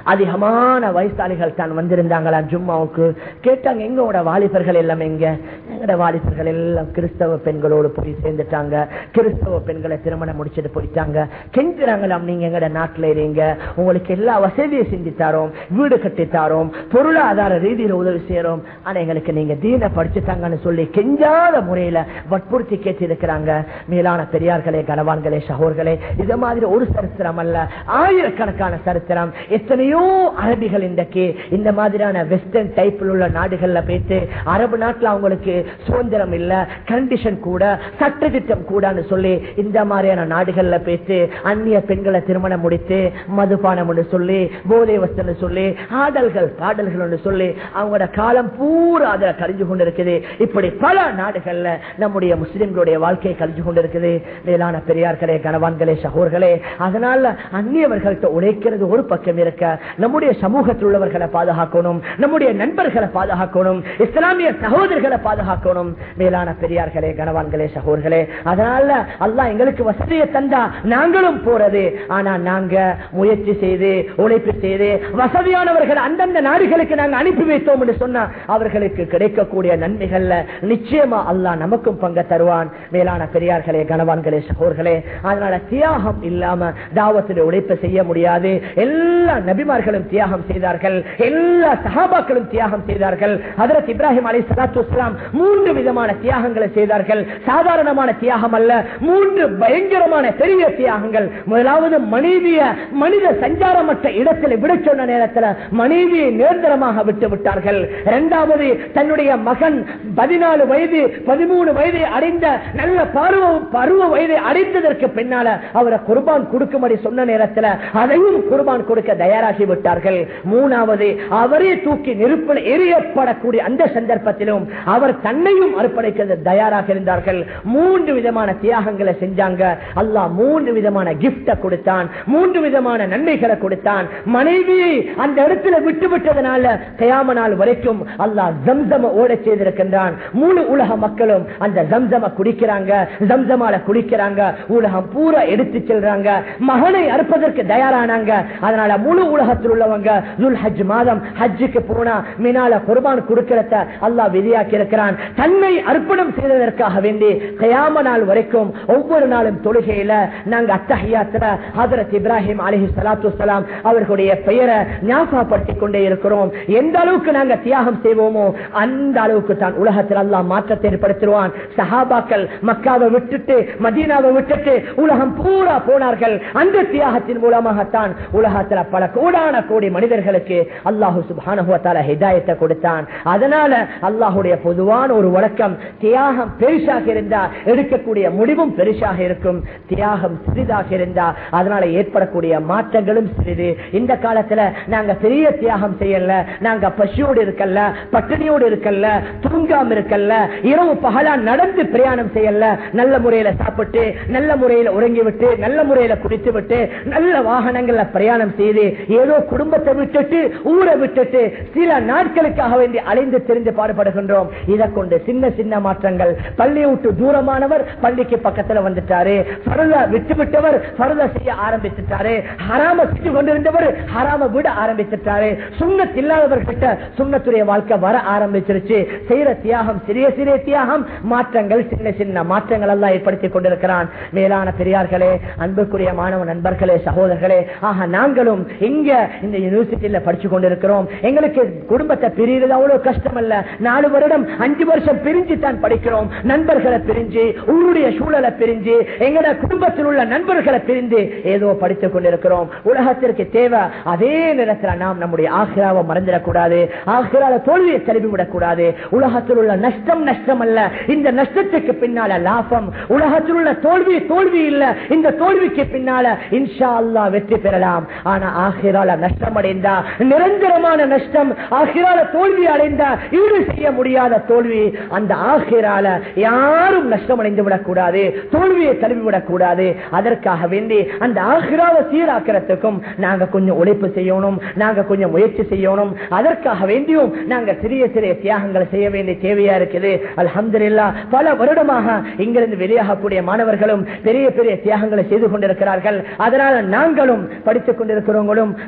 அதிகமான வயசாளிகள் தான் வந்திருந்தாங்களா ஜும்மாவுக்கு கேட்டாங்க எங்களோட வாலிபர்கள் எல்லாம் எங்க எங்கட வாலிபர்கள் எல்லாம் கிறிஸ்தவ பெண்களோடு போய் சேர்ந்துட்டாங்க கிறிஸ்தவ பெண்களை திருமணம் முடிச்சிட்டு போயிட்டாங்க கெஞ்சுறாங்களாம் நீங்க எங்கட நாட்டுல இருங்க உங்களுக்கு எல்லா வசதியும் செஞ்சு தரோம் வீடு கட்டி தரோம் பொருளாதார ரீதியில உதவி செய்யறோம் ஆனா எங்களுக்கு நீங்க தீன படிச்சுட்டாங்கன்னு சொல்லி கெஞ்சாத முறையில வற்புறுத்தி கேட்டு இருக்கிறாங்க மேலான பெரியார்களே கனவான்களே சகோர்களே இது மாதிரி ஒரு சரித்திரம் அல்ல ஆயிரக்கணக்கான சரித்திரம் எத்தனையோ அரபிகள் இன்றைக்கு இந்த மாதிரியான வெஸ்டர்ன் டைப்பில் உள்ள நாடுகள்ல போயிட்டு அரபு நாட்டுல அவங்களுக்கு சுதந்திரம் இல்ல கண்டிஷன் கூட சட்ட திட்டம் கூடன்னு சொல்லி இந்த மாதிரியான நாடுகள்ல போயிட்டு அந்நிய பெண்களை திருமணம் முடித்து மதுபானம் சொல்லி போதை வஸ்து சொல்லி ஆடல்கள் பாடல்கள் சொல்லி அவங்களோட காலம் பூரா அதுல கழிஞ்சு கொண்டிருக்குது இப்படி பல நாடுகள்ல நம்முடைய முஸ்லிம்களுடைய வாழ்க்கையை கழிஞ்சு கொண்டிருக்குது மேலான பெரியார்களே கனவான்களே சகோர்களே அதனால அந்நியவர்கள்ட்ட உழைக்கிறது ஒரு பக்கம் இருக்க நம்முடைய சமூகத்தில் உள்ளவர்களை பாதுகாக்கணும் நம்முடைய நண்பர்களை பாதுகாக்கணும் இஸ்லாமிய சகோதரர்களை பாதுகாக்கணும் மேலான பெரியார்களே கனவான்களே சகோதர்களே அதனால அல்லாஹ் எங்களுக்கு வசதியை தந்தா நாங்களும் போறது ஆனா நாங்க முயற்சி செய்து உழைப்பு செய்து வசதியானவர்கள் அந்தந்த நாடுகளுக்கு நாங்க அனுப்பி வைத்தோம் என்று சொன்னா அவர்களுக்கு கிடைக்கக்கூடிய நன்மைகள்ல நிச்சயமா அல்லாஹ் நமக்கும் பங்க தருவான் மேலான பெரியார்களே கனவான்களே சகோர்களே அதனால தியாகம் இல்லாம தாவத்தில் உழைப்பு செய்ய முடியாது எல்லா நபிமார்களும் தியாகம் செய்தார்கள் எல்லா சஹாபாக்களும் தியாகம் செய்தார்கள் அதற்கு இப்ராஹிம் அலி சலாத்து வஸ்லாம் மூன்று விதமான தியாகங்களை செய்தார்கள் சாதாரணமான தியாகம் அல்ல மூன்று பயங்கரமான பெரிய தியாகங்கள் முதலாவது மனைவிய மனித சஞ்சாரமற்ற இடத்தில் விட சொன்ன நேரத்தில் மனைவியை நிரந்தரமாக விட்டு விட்டார்கள் இரண்டாவது தன்னுடைய மகன் பதினாலு வயது பதிமூணு வயதை அடைந்த நல்ல பருவ பருவ வயதை அடைந்ததற்கு பின்னால அவரை குர்பான் கொடுக்கும்படி சொன்ன நேரத்தில் அதையும் குர்பான் கொடுக்க தயாராகி விட்டார்கள் மூணாவது அவரே தூக்கி நெருப்பில் எரியப்படக்கூடிய அந்த சந்தர்ப்பத்திலும் அவர் தன்னையும் அர்ப்பணிக்க தயாராக இருந்தார்கள் மூன்று விதமான தியாகங்களை செஞ்சாங்க அல்லாஹ் மூன்று விதமான கிப்ட கொடுத்தான் மூன்று விதமான நன்மைகளை கொடுத்தான் மனைவியை அந்த இடத்துல விட்டு விட்டதனால கயாம நாள் வரைக்கும் அல்லாஹ் ஜம்சம ஓட செய்திருக்கின்றான் முழு உலக மக்களும் அந்த ஜம்சம குடிக்கிறாங்க ஜம்சமால குடிக்கிறாங்க உலகம் பூரா எடுத்து செல்றாங்க மகனை அறுப்பதற்கு தயாரானாங்க அதனால முழு உலகத்தில் உள்ளவங்க துல் ஹஜ் மாதம் ஹஜ்ஜுக்கு போனா மினால குர்பான் கொடுக்கிறத அல்லாஹ் விதியாக்கி இருக்கிறான் தன்னை அர்ப்பணம் செய்ததற்காக வேண்டி கயாம நாள் வரைக்கும் ஒவ்வொரு நாளும் தொழுகையில நாங்க அத்தஹியாத்துல ஹதரத் இப்ராஹிம் அலஹி சலாத்து வலாம் அவர்களுடைய பெயரை ஞாபகப்படுத்திக் கொண்டே இருக்கிறோம் எந்த அளவுக்கு நாங்க தியாகம் செய்வோமோ அந்த அளவுக்கு தான் உலகத்தில் அல்லாஹ் மாற்றத்தை ஏற்படுத்திடுவான் சஹாபாக்கள் மக்காவை விட்டுட்டு மதீனாவை விட்டுட்டு உலகம் பூரா போனார்கள் அந்த தியாகத்தின் மூலமாகத்தான் உலகத்தில் பல கோடான கோடி மனிதர்களுக்கு அல்லாஹு சுபானுவத்தால ஹிதாயத்தை கொடுத்தான் அதனால அல்லாஹுடைய பொதுவான ஒரு வழக்கம் தியாகம் பெருசாக இருந்தா எடுக்கக்கூடிய முடிவும் பெருசாக இருக்கும் தியாகம் சிறிதாக இருந்தா அதனால ஏற்படக்கூடிய மாற்றங்களும் சிறிது இந்த காலத்துல நாங்க பெரிய தியாகம் செய்யல நாங்க பசியோடு இருக்கல்ல பட்டினியோடு இருக்கல்ல தூங்காம இருக்கல்ல இரவு பகலா நடந்து பிரயாணம் செய்யல நல்ல முறையில சாப்பிட்டு நல்ல முறையில உறங்கி விட்டு நல்ல முறையில குடித்து விட்டு நல்ல வாகனங்கள்ல பிரயாணம் செய்து ஏதோ குடும்பத்தை விட்டுட்டு ஊரை விட்டுட்டு சில நாட்களுக்காக வேண்டி அலைந்து தெரிந்து பாடுபடுகின்றோம் இதை கொண்டு சின்ன சின்ன மாற்றங்கள் பள்ளியை விட்டு தூரமானவர் பள்ளிக்கு பக்கத்துல வந்துட்டாரு பருத விட்டு விட்டவர் பருத செய்ய ஆரம்பிச்சுட்டாரு ஹராம செஞ்சு கொண்டிருந்தவர் ஹராம விட ஆரம்பிச்சுட்டாரு சுண்ணத் இல்லாதவர்கிட்ட சுண்ணத்துடைய வாழ்க்கை வர ஆரம்பிச்சிருச்சு செய்யற தியாகம் சிறிய சிறிய தியாகம் மாற்றங்கள் சின்ன சின்ன மாற்றங்கள் எல்லாம் ஏற்படுத்தி கொண்டிருக்கிறான் மேலான பெரியார்களே அன்புக்குரிய மாணவ நண்பர்களே சகோதரர்களே ஆக நாங்களும் இங்க இந்த யூனிவர்சிட்டியில படிச்சு கொண்டிருக்கிறோம் எங்களுக்கு குடும்பத்தை பிரிகிறது அவ்வளவு கஷ்டம் அல்ல நாலு வருடம் அஞ்சு வருஷம் பிரிஞ்சு தான் படிக்கிறோம் நண்பர்களை பிரிஞ்சு ஊருடைய சூழலை பிரிஞ்சு எங்கட குடும்பத்தில் உள்ள நண்பர்களை பிரிந்து ஏதோ படித்துக் கொண்டிருக்கிறோம் உலகத்திற்கு தேவை அதே நேரத்தில் நாம் நம்முடைய ஆசிராவை மறந்துடக்கூடாது ஆசிரால தோல்வியை தழுவிவிடக் கூடாது உலகத்தில் உள்ள நஷ்டம் நஷ்டம் அல்ல இந்த நஷ்டத்துக்கு பின்னால லாபம் உலகத்தில் உள்ள தோல்வி தோல்வி இல்ல இந்த தோல்விக்கு பின்னால இன்ஷா அல்லா வெற்றி பெறலாம் ஆனா ஆசிரால நஷ்டம் அடைந்தா நிரந்தரமான நஷ்டம் ஆசிரால தோல்வி அடைந்தா ஈடு செய்ய முடியாத தோல்வி அந்த ஆசிரால யாரும் நஷ்டம் அடைந்து விடக்கூடாது தோல்வியை தழுவி விடக்கூடாது அதற்காக வேண்டி அந்த ஆசிராவை சீராக்கிறதுக்கும் நாங்க கொஞ்சம் உழைப்பு செய்யணும் நாங்க கொஞ்சம் முயற்சி செய்யணும் அதற்காக வேண்டியும் நாங்க சிறிய சிறிய தியாகங்களை செய்ய வேண்டிய தேவையா இருக்குது அல்ஹம்துலில்லா பல வருடமாக இங்கிருந்து வெளியாகக்கூடிய மாணவர்களும் பெரிய பெரிய தியாகங்களை செய்து கொண்டிருக்கிறார்கள் அதனால நாங்களும் படித்துக் கொண்டிருக்கிறவங்களும்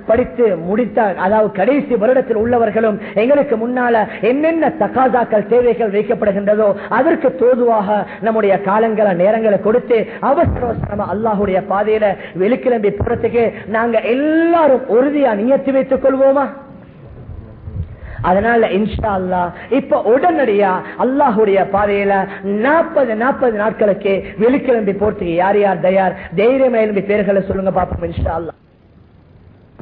படித்து முடித்த அதாவது கடைசி வருடத்தில் உள்ளவர்களும் எங்களுக்கு முன்னால என்னென்ன தகாதாக்கள் தேவைகள் வைக்கப்படுகின்றதோ அதற்கு தோதுவாக நம்முடைய காலங்களை நேரங்களை கொடுத்து அவசர அவசரமா அல்லாஹுடைய பாதையில வெளிக்கிளம்பி போறதுக்கு நாங்க எல்லாரும் உறுதியா நியத்து வைத்துக் கொள்வோமா அதனால இன்ஷா அல்லா இப்ப உடனடியா அல்லாஹுடைய பாதையில நாற்பது நாற்பது நாட்களுக்கு வெளிக்கிளம்பி போறதுக்கு யார் யார் தயார் தைரியம் எழும்பி பேர்களை சொல்லுங்க பாப்போம் இன்ஷா அல்லா